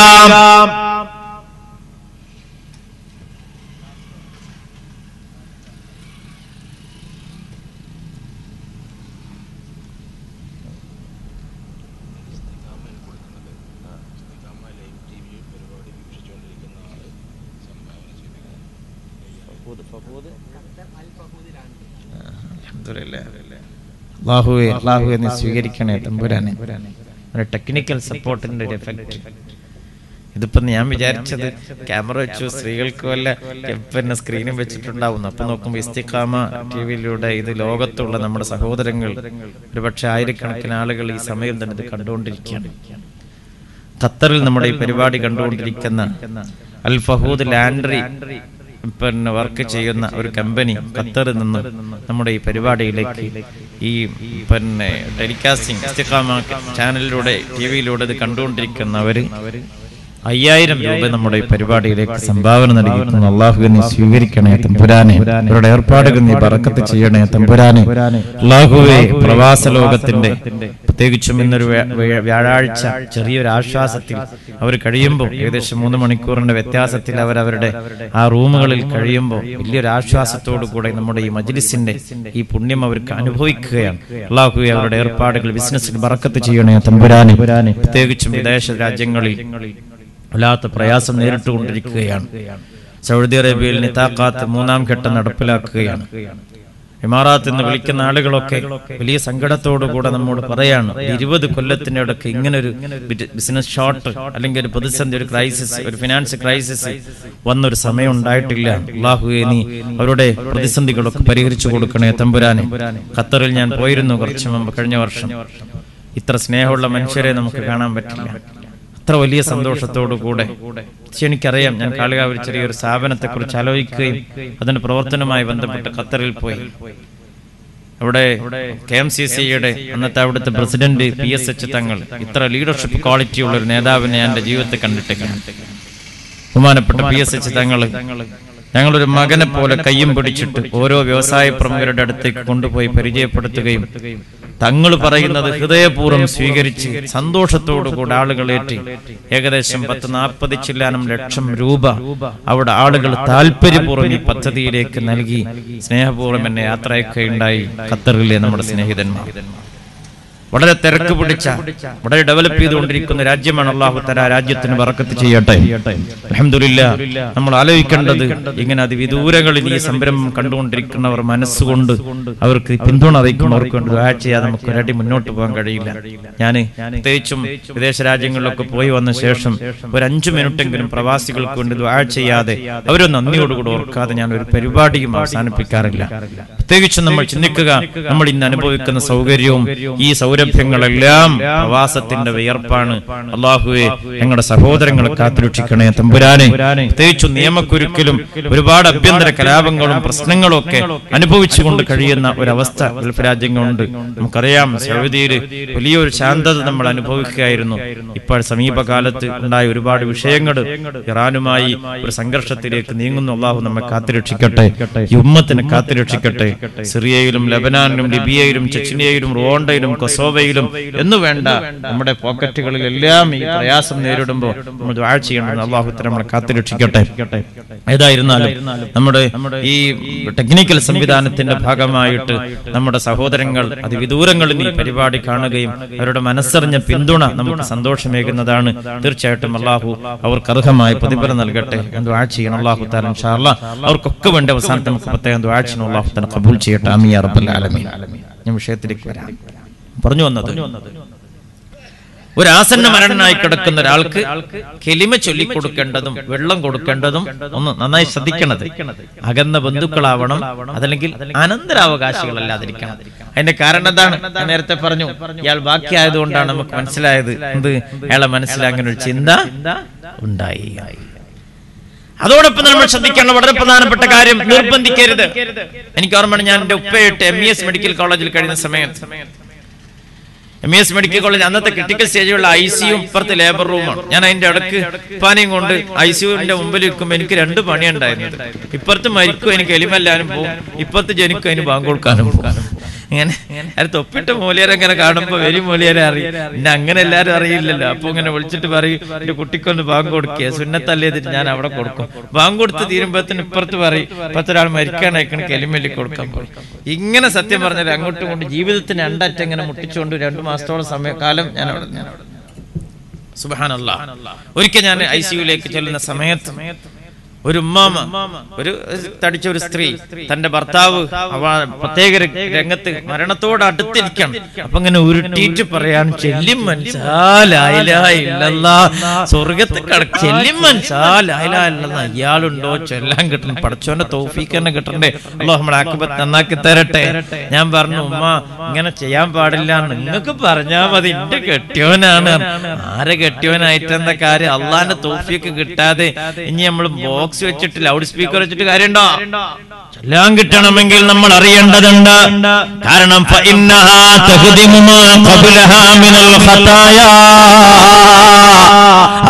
S2: അള്ളാഹുവെ അള്ളാഹുവെ നീ സ്വീകരിക്കണേ തമ്പുരാനെ ഒരു ടെക്നിക്കൽ സപ്പോർട്ടിന്റെ ഒരു എഫക്ട് ഇതിപ്പോ ഞാൻ വിചാരിച്ചത് ക്യാമറ വെച്ചു സ്ത്രീകൾക്ക് വല്ല പിന്നെ സ്ക്രീനും വെച്ചിട്ടുണ്ടാവുന്നു അപ്പൊ നോക്കുമ്പോ ഇസ്തിഖാമ ടി വിയിലൂടെ ഇത് ലോകത്തുള്ള നമ്മുടെ സഹോദരങ്ങൾ ഒരുപക്ഷെ ആയിരക്കണക്കിന് ആളുകൾ ഈ സമയം തന്നെ ഇത് കണ്ടുകൊണ്ടിരിക്കുകയാണ് ഖത്തറിൽ നമ്മുടെ ഈ പരിപാടി കണ്ടുകൊണ്ടിരിക്കുന്ന അൽ ഫഹൂദ് ലാൻഡ്രി പിന്നെ വർക്ക് ചെയ്യുന്ന ഒരു കമ്പനി ഖത്തറിൽ നിന്ന് നമ്മുടെ ഈ പരിപാടിയിലേക്ക് ഈ പിന്നെ ടെലികാസ്റ്റിംഗ് ഇസ്തിഖാമ ചാനലിലൂടെ ടി വിയിലൂടെ ഇത് കണ്ടുകൊണ്ടിരിക്കുന്നവര് അയ്യായിരം രൂപ നമ്മുടെ ഈ പരിപാടിയിലേക്ക് സംഭാവന നൽകിയിട്ടുണ്ട് അള്ളാഹു നീ സ്വീകരിക്കണേ തമ്പുരാനെ ഇവരുടെ ഏർപ്പാടുകൾ നീ ബറക്കത്ത് ചെയ്യണേ തമ്പുരാനെ അള്ളാഹുവെ പ്രവാസ ലോകത്തിന്റെ പ്രത്യേകിച്ചും ഇന്നൊരു വ്യ- വ്യ- വ്യാഴാഴ്ച ചെറിയൊരു ആശ്വാസത്തിൽ അവർ കഴിയുമ്പോൾ ഏകദേശം മൂന്ന് മണിക്കൂറിന്റെ വ്യത്യാസത്തിൽ അവർ അവരുടെ ആ റൂമുകളിൽ കഴിയുമ്പോൾ വലിയൊരു ആശ്വാസത്തോടു കൂടെ നമ്മുടെ ഈ മജ്ലിസിന്റെ ഈ പുണ്യം അവർക്ക് അനുഭവിക്കുകയാണ് അള്ളാഹുവെ അവരുടെ ഏർപ്പാടുകൾ ബിസിനസ്സിൽ ബറക്കത്ത് ചെയ്യണേ തമ്പുരാനെ പ്രത്യേകിച്ചും വിദേശ രാജ്യങ്ങളിൽ വല്ലാത്ത പ്രയാസം നേരിട്ടുകൊണ്ടിരിക്കുകയാണ് സൗദി അറേബ്യയിൽ നിതാക്കാത്ത് മൂന്നാം ഘട്ടം നടപ്പിലാക്കുകയാണ് ഇമാറാത്ത് എന്ന് വിളിക്കുന്ന ആളുകളൊക്കെ വലിയ സങ്കടത്തോടുകൂടെ നമ്മോട് പറയാണ് ഇരുപത് കൊല്ലത്തിന്റെ ഇടയ്ക്ക് ഇങ്ങനെ ഒരു ബിസിനസ് ഷോർട്ട് അല്ലെങ്കിൽ ഒരു പ്രതിസന്ധി ഒരു ക്രൈസിസ് ഒരു ഫിനാൻസ് ക്രൈസിസ് വന്നൊരു സമയം ഉണ്ടായിട്ടില്ല അള്ളാഹുവെ നീ അവരുടെ പ്രതിസന്ധികളൊക്കെ പരിഹരിച്ചു കൊടുക്കണേ തമ്പുരാനെ ഖത്തറിൽ ഞാൻ പോയിരുന്നു കുറച്ചു മുമ്പ് കഴിഞ്ഞ വർഷം ഇത്ര സ്നേഹമുള്ള മനുഷ്യരെ നമുക്ക് കാണാൻ പറ്റില്ല അത്ര വലിയ സന്തോഷത്തോടു കൂടെ പക്ഷെ എനിക്കറിയാം ഞാൻ കാളികാവിൽ ചെറിയൊരു സ്ഥാപനത്തെ കുറിച്ച് ആലോചിക്കുകയും അതിന്റെ പ്രവർത്തനവുമായി ബന്ധപ്പെട്ട് ഖത്തറിൽ പോയി അവിടെ കെ എം സി സിയുടെ അന്നത്തെ അവിടുത്തെ പ്രസിഡന്റ് പി എസ് എച്ച് തങ്ങൾ ഇത്ര ലീഡർഷിപ്പ് ക്വാളിറ്റി ഉള്ള ഒരു നേതാവിനെ ഞാൻ എന്റെ ജീവിതത്തിൽ കണ്ടിട്ടില്ല ബഹുമാനപ്പെട്ട പി എസ് എച്ച് തങ്ങള് ഞങ്ങളൊരു മകനെ പോലെ കയ്യും പിടിച്ചിട്ട് ഓരോ വ്യവസായ പ്രമുഖരുടെ അടുത്തേക്ക് കൊണ്ടുപോയി പരിചയപ്പെടുത്തുകയും തങ്ങൾ പറയുന്നത് ഹൃദയപൂർവ്വം സ്വീകരിച്ച് സന്തോഷത്തോടുകൂടി ആളുകളേറ്റ് ഏകദേശം പത്ത് നാൽപ്പത് ചില്ലാനം ലക്ഷം രൂപ അവിടെ ആളുകൾ താല്പര്യപൂർവ്വം ഈ പദ്ധതിയിലേക്ക് നൽകി സ്നേഹപൂർവ്വം എന്നെ യാത്രയൊക്കെയുണ്ടായി ഖത്തറിലെ നമ്മുടെ സ്നേഹിതന്മാർ വളരെ തിരക്ക് പിടിച്ച വളരെ ഡെവലപ്പ് ചെയ്തുകൊണ്ടിരിക്കുന്ന രാജ്യമാണ് അള്ളാഹു തല രാജ്യത്തിന് വറക്കത്ത് ചെയ്യട്ടെ അലഹമില്ല നമ്മൾ ആലോചിക്കേണ്ടത് ഇങ്ങനെ അതിവിദൂരങ്ങളിൽ ഈ സംരംഭം കണ്ടുകൊണ്ടിരിക്കുന്നവർ മനസ്സുകൊണ്ട് അവർക്ക് പിന്തുണ അറിയിക്കുമ്പോൾ അവർക്ക് വേണ്ടി ദുആ ചെയ്യാതെ നമുക്ക് ഒരടി മുന്നോട്ട് പോകാൻ കഴിയില്ല ഞാൻ പ്രത്യേകിച്ചും വിദേശ രാജ്യങ്ങളിലൊക്കെ പോയി വന്ന ശേഷം ഒരു അഞ്ചു മിനിറ്റെങ്കിലും പ്രവാസികൾക്ക് വേണ്ടി ദുആ ചെയ്യാതെ അവരെ നന്ദിയോടുകൂടി ഓർക്കാതെ ഞാൻ ഒരു പരിപാടിയും അവസാനിപ്പിക്കാറില്ല പ്രത്യേകിച്ചും നമ്മൾ ചിന്തിക്കുക നമ്മൾ ഇന്ന് അനുഭവിക്കുന്ന സൗകര്യവും ഈ സൗരഭ്യങ്ങളെല്ലാം പ്രവാസത്തിന്റെ വിയർപ്പാണ് അള്ളാഹുവെ ഞങ്ങളുടെ സഹോദരങ്ങളെ കാത്തുരക്ഷിക്കണേ തമ്പുരാനെ പ്രത്യേകിച്ചും നിയമക്കുരുക്കിലും ഒരുപാട് അഭ്യന്തര കലാപങ്ങളും പ്രശ്നങ്ങളും ഒക്കെ അനുഭവിച്ചുകൊണ്ട് കഴിയുന്ന ഒരവസ്ഥ ഗൾഫ് രാജ്യങ്ങളുണ്ട് നമുക്കറിയാം സൗദിയിൽ വലിയൊരു ശാന്തത നമ്മൾ അനുഭവിക്കുകയായിരുന്നു ഇപ്പോൾ സമീപകാലത്ത് ഉണ്ടായ ഒരുപാട് വിഷയങ്ങൾ ഇറാനുമായി ഒരു സംഘർഷത്തിലേക്ക് നീങ്ങുന്നു അള്ളാഹു നമ്മെ കാത്തുരക്ഷിക്കട്ടെ ഈ ഉമ്മത്തിനെ കാത്തുരക്ഷിക്കട്ടെ സിറിയയിലും ലബനാനിലും ലിബിയയിലും ചെച്ചിനിയയിലും റുവാണ്ടയിലും കൊസോവയിലും എന്നു വേണ്ട നമ്മുടെ പോക്കറ്റുകളിലെല്ലാം ഈ പ്രയാസം നേരിടുമ്പോൾ നമ്മൾ ദ്വാഴ ചെയ്യണമെന്ന് അള്ളാഹുത്തരം നമ്മളെ കാത്തുരക്ഷിക്കട്ടെ ഏതായിരുന്നാലും നമ്മുടെ ഈ ടെക്നിക്കൽ സംവിധാനത്തിന്റെ ഭാഗമായിട്ട് നമ്മുടെ സഹോദരങ്ങൾ അതിവിദൂരങ്ങളിൽ ഈ പരിപാടി കാണുകയും അവരുടെ മനസ്സറിഞ്ഞ പിന്തുണ നമുക്ക് സന്തോഷമേകുന്നതാണ് തീർച്ചയായിട്ടും അള്ളാഹു അവർക്ക് അർഹമായ പ്രതിഫലം നൽകട്ടെ എന്ന് ദ്വാഴ ചെയ്യണം അള്ളാഹു താലം ഷാർല അവർക്കൊക്കെ വേണ്ട അവസാനത്തെ നമുക്ക് പ്രത്യേകം ദ്വാഴ ചെയ്യണം അള്ളാഹു തന്നെ കബൂൽ ചെയ്യട്ടെ അമിയ റബ്ബൽ ആലമീൻ ഞാൻ വിഷയത്തിലേക്ക് വരാം പറഞ്ഞു വന്നത് ഒരു ആസന്ന മരണനായി കിടക്കുന്ന ഒരാൾക്ക് കെലിമ ചൊല്ലിക്കൊടുക്കേണ്ടതും വെള്ളം കൊടുക്കേണ്ടതും ഒന്ന് നന്നായി ശ്രദ്ധിക്കണത് അകന്ന ബന്ധുക്കളാവണം അതല്ലെങ്കിൽ അനന്തരാവകാശികളല്ലാതിരിക്കണം അതിന്റെ കാരണം എന്താണ് ഞാൻ നേരത്തെ പറഞ്ഞു ഇയാൾ ബാക്കിയായതുകൊണ്ടാണ് നമുക്ക് മനസ്സിലായത് എന്ത് അയാളെ മനസ്സിൽ അങ്ങനെ ഒരു ചിന്ത ഉണ്ടായി അതോടൊപ്പം നമ്മൾ ശ്രദ്ധിക്കേണ്ട വളരെ പ്രധാനപ്പെട്ട കാര്യം നിർബന്ധിക്കരുത് എനിക്ക് ഓർമ്മയാണ് ഞാൻ എന്റെ ഉപ്പയിട്ട് എം ഇ എസ് മെഡിക്കൽ കോളേജിൽ കഴിയുന്ന സമയത്ത് എം എസ് മെഡിക്കൽ കോളേജ് അന്നത്തെ ക്രിട്ടിക്കൽ സ്റ്റേജിലുള്ള ഐ സിയും ഇപ്പുറത്ത് ലേബർ റൂമാണ് ഞാൻ അതിന്റെ ഇടക്ക് ഉപ്പാനെയും കൊണ്ട് ഐ സിയുവിന്റെ മുമ്പിൽ നിൽക്കുമ്പോൾ എനിക്ക് രണ്ട് പണിയുണ്ടായിരുന്നത് ഇപ്പുറത്ത് മരിക്കും എനിക്ക് എലിമല്ലാനും പോകും ഇപ്പുറത്ത് ജനിക്കും അതിന് ബാങ്ക് കൊടുക്കാനും പോകും ഇങ്ങനെ അത് തൊപ്പിട്ട മൂലിയരെ അങ്ങനെ കാണുമ്പോ വരി മൂലിയരെ അറിയും പിന്നെ അങ്ങനെ എല്ലാരും അറിയില്ലല്ലോ അപ്പൊ ഇങ്ങനെ വിളിച്ചിട്ട് പറയും എന്റെ കുട്ടിക്കൊന്ന് ബാങ്ക് കൊടുക്കുക സുന്നത്തല്ലേതിട്ട് ഞാൻ അവിടെ കൊടുക്കും ബാങ്ക് കൊടുത്ത് തീരുമ്പോഴത്തിന് ഇപ്പുറത്ത് പറയും ഇപ്പത്തൊരാൾ മരിക്കാനായിക്കണ കെലിമല്ലി കൊടുക്കാൻ പോയി ഇങ്ങനെ സത്യം പറഞ്ഞാൽ അങ്ങോട്ടും കൊണ്ട് ജീവിതത്തിന് രണ്ടറ്റം ഇങ്ങനെ മുട്ടിച്ചുകൊണ്ട് രണ്ടു മാസത്തോളം സമയകാലം ഞാൻ അവിടെ ഞാൻ സുബാനല്ല ഒരിക്കൽ ഞാൻ ഐ സിയുലേക്ക് ചെല്ലുന്ന സമയത്ത് ഒരു ഉമ്മാമ ഒരു തടിച്ച ഒരു സ്ത്രീ തന്റെ ഭർത്താവ് അവ പ്രത്യേക ര- രംഗത്ത് മരണത്തോട് അടുത്തിരിക്കണം അപ്പൊ ഇങ്ങനെ ഉരുട്ടിയിട്ട് പറയാൻ ചെല്ലും മനസ്സാലായില്ല സ്വർഗത്തിൽ കട ചെല്ലും മനസ്സാലായില്ല ഇയാളുണ്ടോ ചൊല്ലാൻ കിട്ടണം പടച്ചോന്റെ തോഫീക്ക് തന്നെ കിട്ടണ്ടേ അല്ലോ നമ്മളെ ആക്കുമ്പത്ത് നന്നാക്കി തരട്ടെ ഞാൻ പറഞ്ഞു ഉമ്മ ഇങ്ങനെ ചെയ്യാൻ പാടില്ല നിങ്ങൾക്ക് പറഞ്ഞാ മതി എന്റെ കെട്ടിയോനാണ് ആരെ കെട്ടിയോനായിട്ട് എന്താ കാര്യം അള്ളാന്റെ തോഫിയൊക്കെ കിട്ടാതെ ഇനി നമ്മൾ ബോക്സ് വെച്ചിട്ട് ലൗഡ് സ്പീക്കർ വെച്ചിട്ട് കാര്യമുണ്ടോ എല്ലാം കിട്ടണമെങ്കിൽ നമ്മൾ അറിയേണ്ടതുണ്ട് കാരണം فإنها تهدم ما قبلها من الخطايا.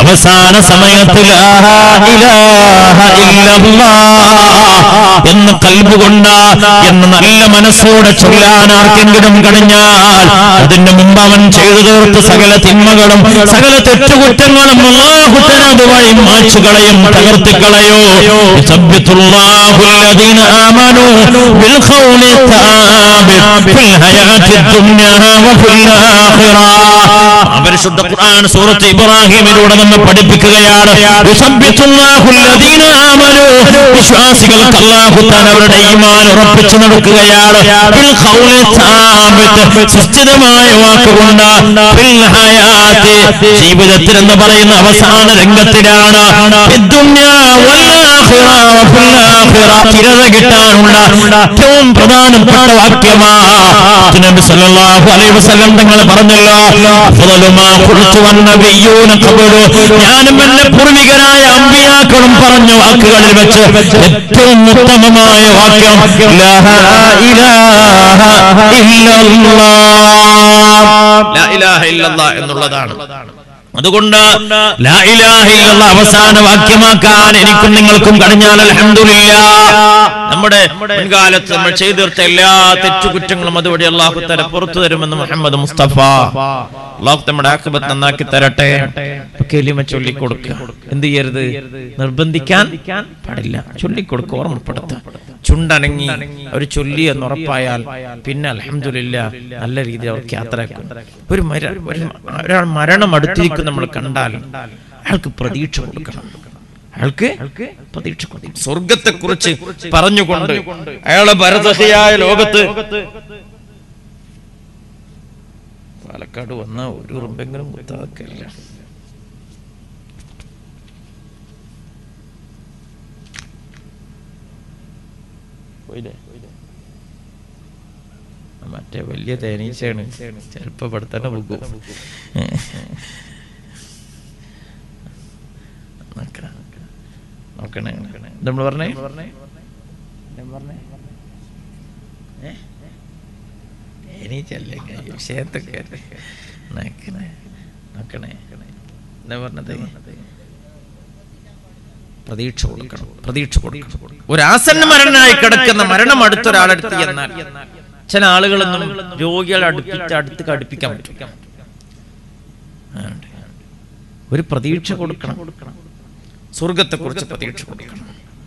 S1: അവസാന സമയത്ത് ലാ ഇലാഹ ഇല്ലല്ലാഹ് എന്ന് കൽബുകൊണ്ട് എന്ന് നല്ല മനസ്സോടെ ചൊല്ലാൻ ആർക്കെങ്കിലും കഴിഞ്ഞാൽ അതിന്റെ മുമ്പ് അവൻ ചെയ്തു തീർത്ത് സകല തിന്മകളും സകല തെറ്റുകുറ്റങ്ങളും അള്ളാഹുത്തന അതുവഴി മാച്ചുകളയും തകർത്തിക്കളയോ യുസബ്ബിത്തുല്ലാഹു الذين آمنوا بالقول الثابت في الحياة الدنيا وفي الآخرة പരിശുദ്ധ ഖുർആൻ സൂറത്ത് ഇബ്രാഹിമിലൂടെ നമ്മെ പഠിപ്പിക്കുകയാണ് യുസബ്ബിത്തുല്ലാഹു الذين آمنوا വിശ്വാസികൾക്ക് അല്ലാഹു താൻ അവരുടെ ഈമാൻ ഉറപ്പിച്ചു നടക്കുകയാണ് ബിൽ ഖൗലി സാബിത്ത് സുസ്ഥിരമായ വാക്കുകൊണ്ട് ഫിൽ ഹയാത്തി ജീവിതത്തിൽ എന്ന് പറയുന്ന അവസാന രംഗത്തിലാണ് ഫിദ്ദുന്യാ വൽ ആഖിറ വഫിൽ ആഖിറ സ്ഥിരത കിട്ടാനുള്ള ഏറ്റവും പ്രധാനപ്പെട്ട വാക്യമാണ് നബി സല്ലല്ലാഹു അലൈഹി വസല്ലം തങ്ങൾ പറഞ്ഞല്ലോ അഫ്ളലു മാ ഖുൽതു വന്നബിയ്യൂന ഖബലു ഞാനും എന്റെ പൂർവികരായ അമ്പിയാക്കളും പറഞ്ഞ വാക്കുകളിൽ വെച്ച് ഏറ്റവും ഉത്തമമായ വാക്യം ലാ ഇലാഹ ഇല്ലല്ലാഹ്
S2: ലാ ഇലാഹ ഇല്ലല്ലാഹ് എന്നുള്ളതാണ്
S1: അതുകൊണ്ട് ലാ ഇലാഹ ഇല്ലല്ലാഹ് അവസാന വാക്യമാക്കാൻ എനിക്കും നിങ്ങൾക്കും കഴിഞ്ഞാൽ അൽഹംദുലില്ലാ
S2: നമ്മുടെ മുൻകാലത്ത് നമ്മൾ ചെയ്തു തീർത്ത എല്ലാ തെറ്റുകുറ്റങ്ങളും അതുവഴി അള്ളാഹു തല പുറത്തു തരുമെന്ന് മുഹമ്മദ് മുസ്തഫ അള്ളാഹു നമ്മുടെ ആക്കുബത്ത് നന്നാക്കി തരട്ടെ കെലിമ ചൊല്ലിക്കൊടുക്കുക എന്ത് ചെയ്യരുത് നിർബന്ധിക്കാൻ പാടില്ല ചൊല്ലിക്കൊടുക്കുക ഓർമ്മപ്പെടുത്തുക ചുണ്ടനങ്ങി അവർ ചൊല്ലി എന്ന് ഉറപ്പായാൽ പിന്നെ അലഹമില്ല നല്ല രീതിയിൽ അവർക്ക് യാത്രയാക്കും ഒരു മര ഒരു ഒരാൾ മരണം അടുത്തിരിക്കും നമ്മൾ കണ്ടാൽ അയാൾക്ക് പ്രതീക്ഷ കൊടുക്കണം അയാൾക്ക് പ്രതീക്ഷ കൊടുക്കണം സ്വർഗത്തെ കുറിച്ച് പറഞ്ഞുകൊണ്ട് അയാളെ ഭരതഹിയായ ലോകത്ത് പാലക്കാട് വന്ന ഒരു ഉറുമ്പെങ്കിലും കുത്താക്കല്ല പോയില്ലേ മറ്റേ വലിയ തേനീച്ചയാണ് ചിലപ്പോ ഇവിടെ തന്നെ പോകും നോക്കാം. നോക്കണേ നമ്മൾ പറഞ്ഞേ തേനീച്ചല്ലേ വിഷയത്തൊക്കെ നോക്കണേ നോക്കണേ എന്താ പറഞ്ഞത് പ്രതീക്ഷ കൊടുക്കണം പ്രതീക്ഷ കൊടുക്കണം ഒരു ആസന്ന മരണനായി കിടക്കുന്ന മരണം അടുത്തൊരാളടുത്ത് എന്നാൽ ചില ആളുകളൊന്നും രോഗികളെ അടുപ്പിച്ച് അടുത്ത് അടുപ്പിക്കാൻ പറ്റും ഒരു പ്രതീക്ഷ കൊടുക്കണം സ്വർഗത്തെ കുറിച്ച് പ്രതീക്ഷ കൊടുക്കണം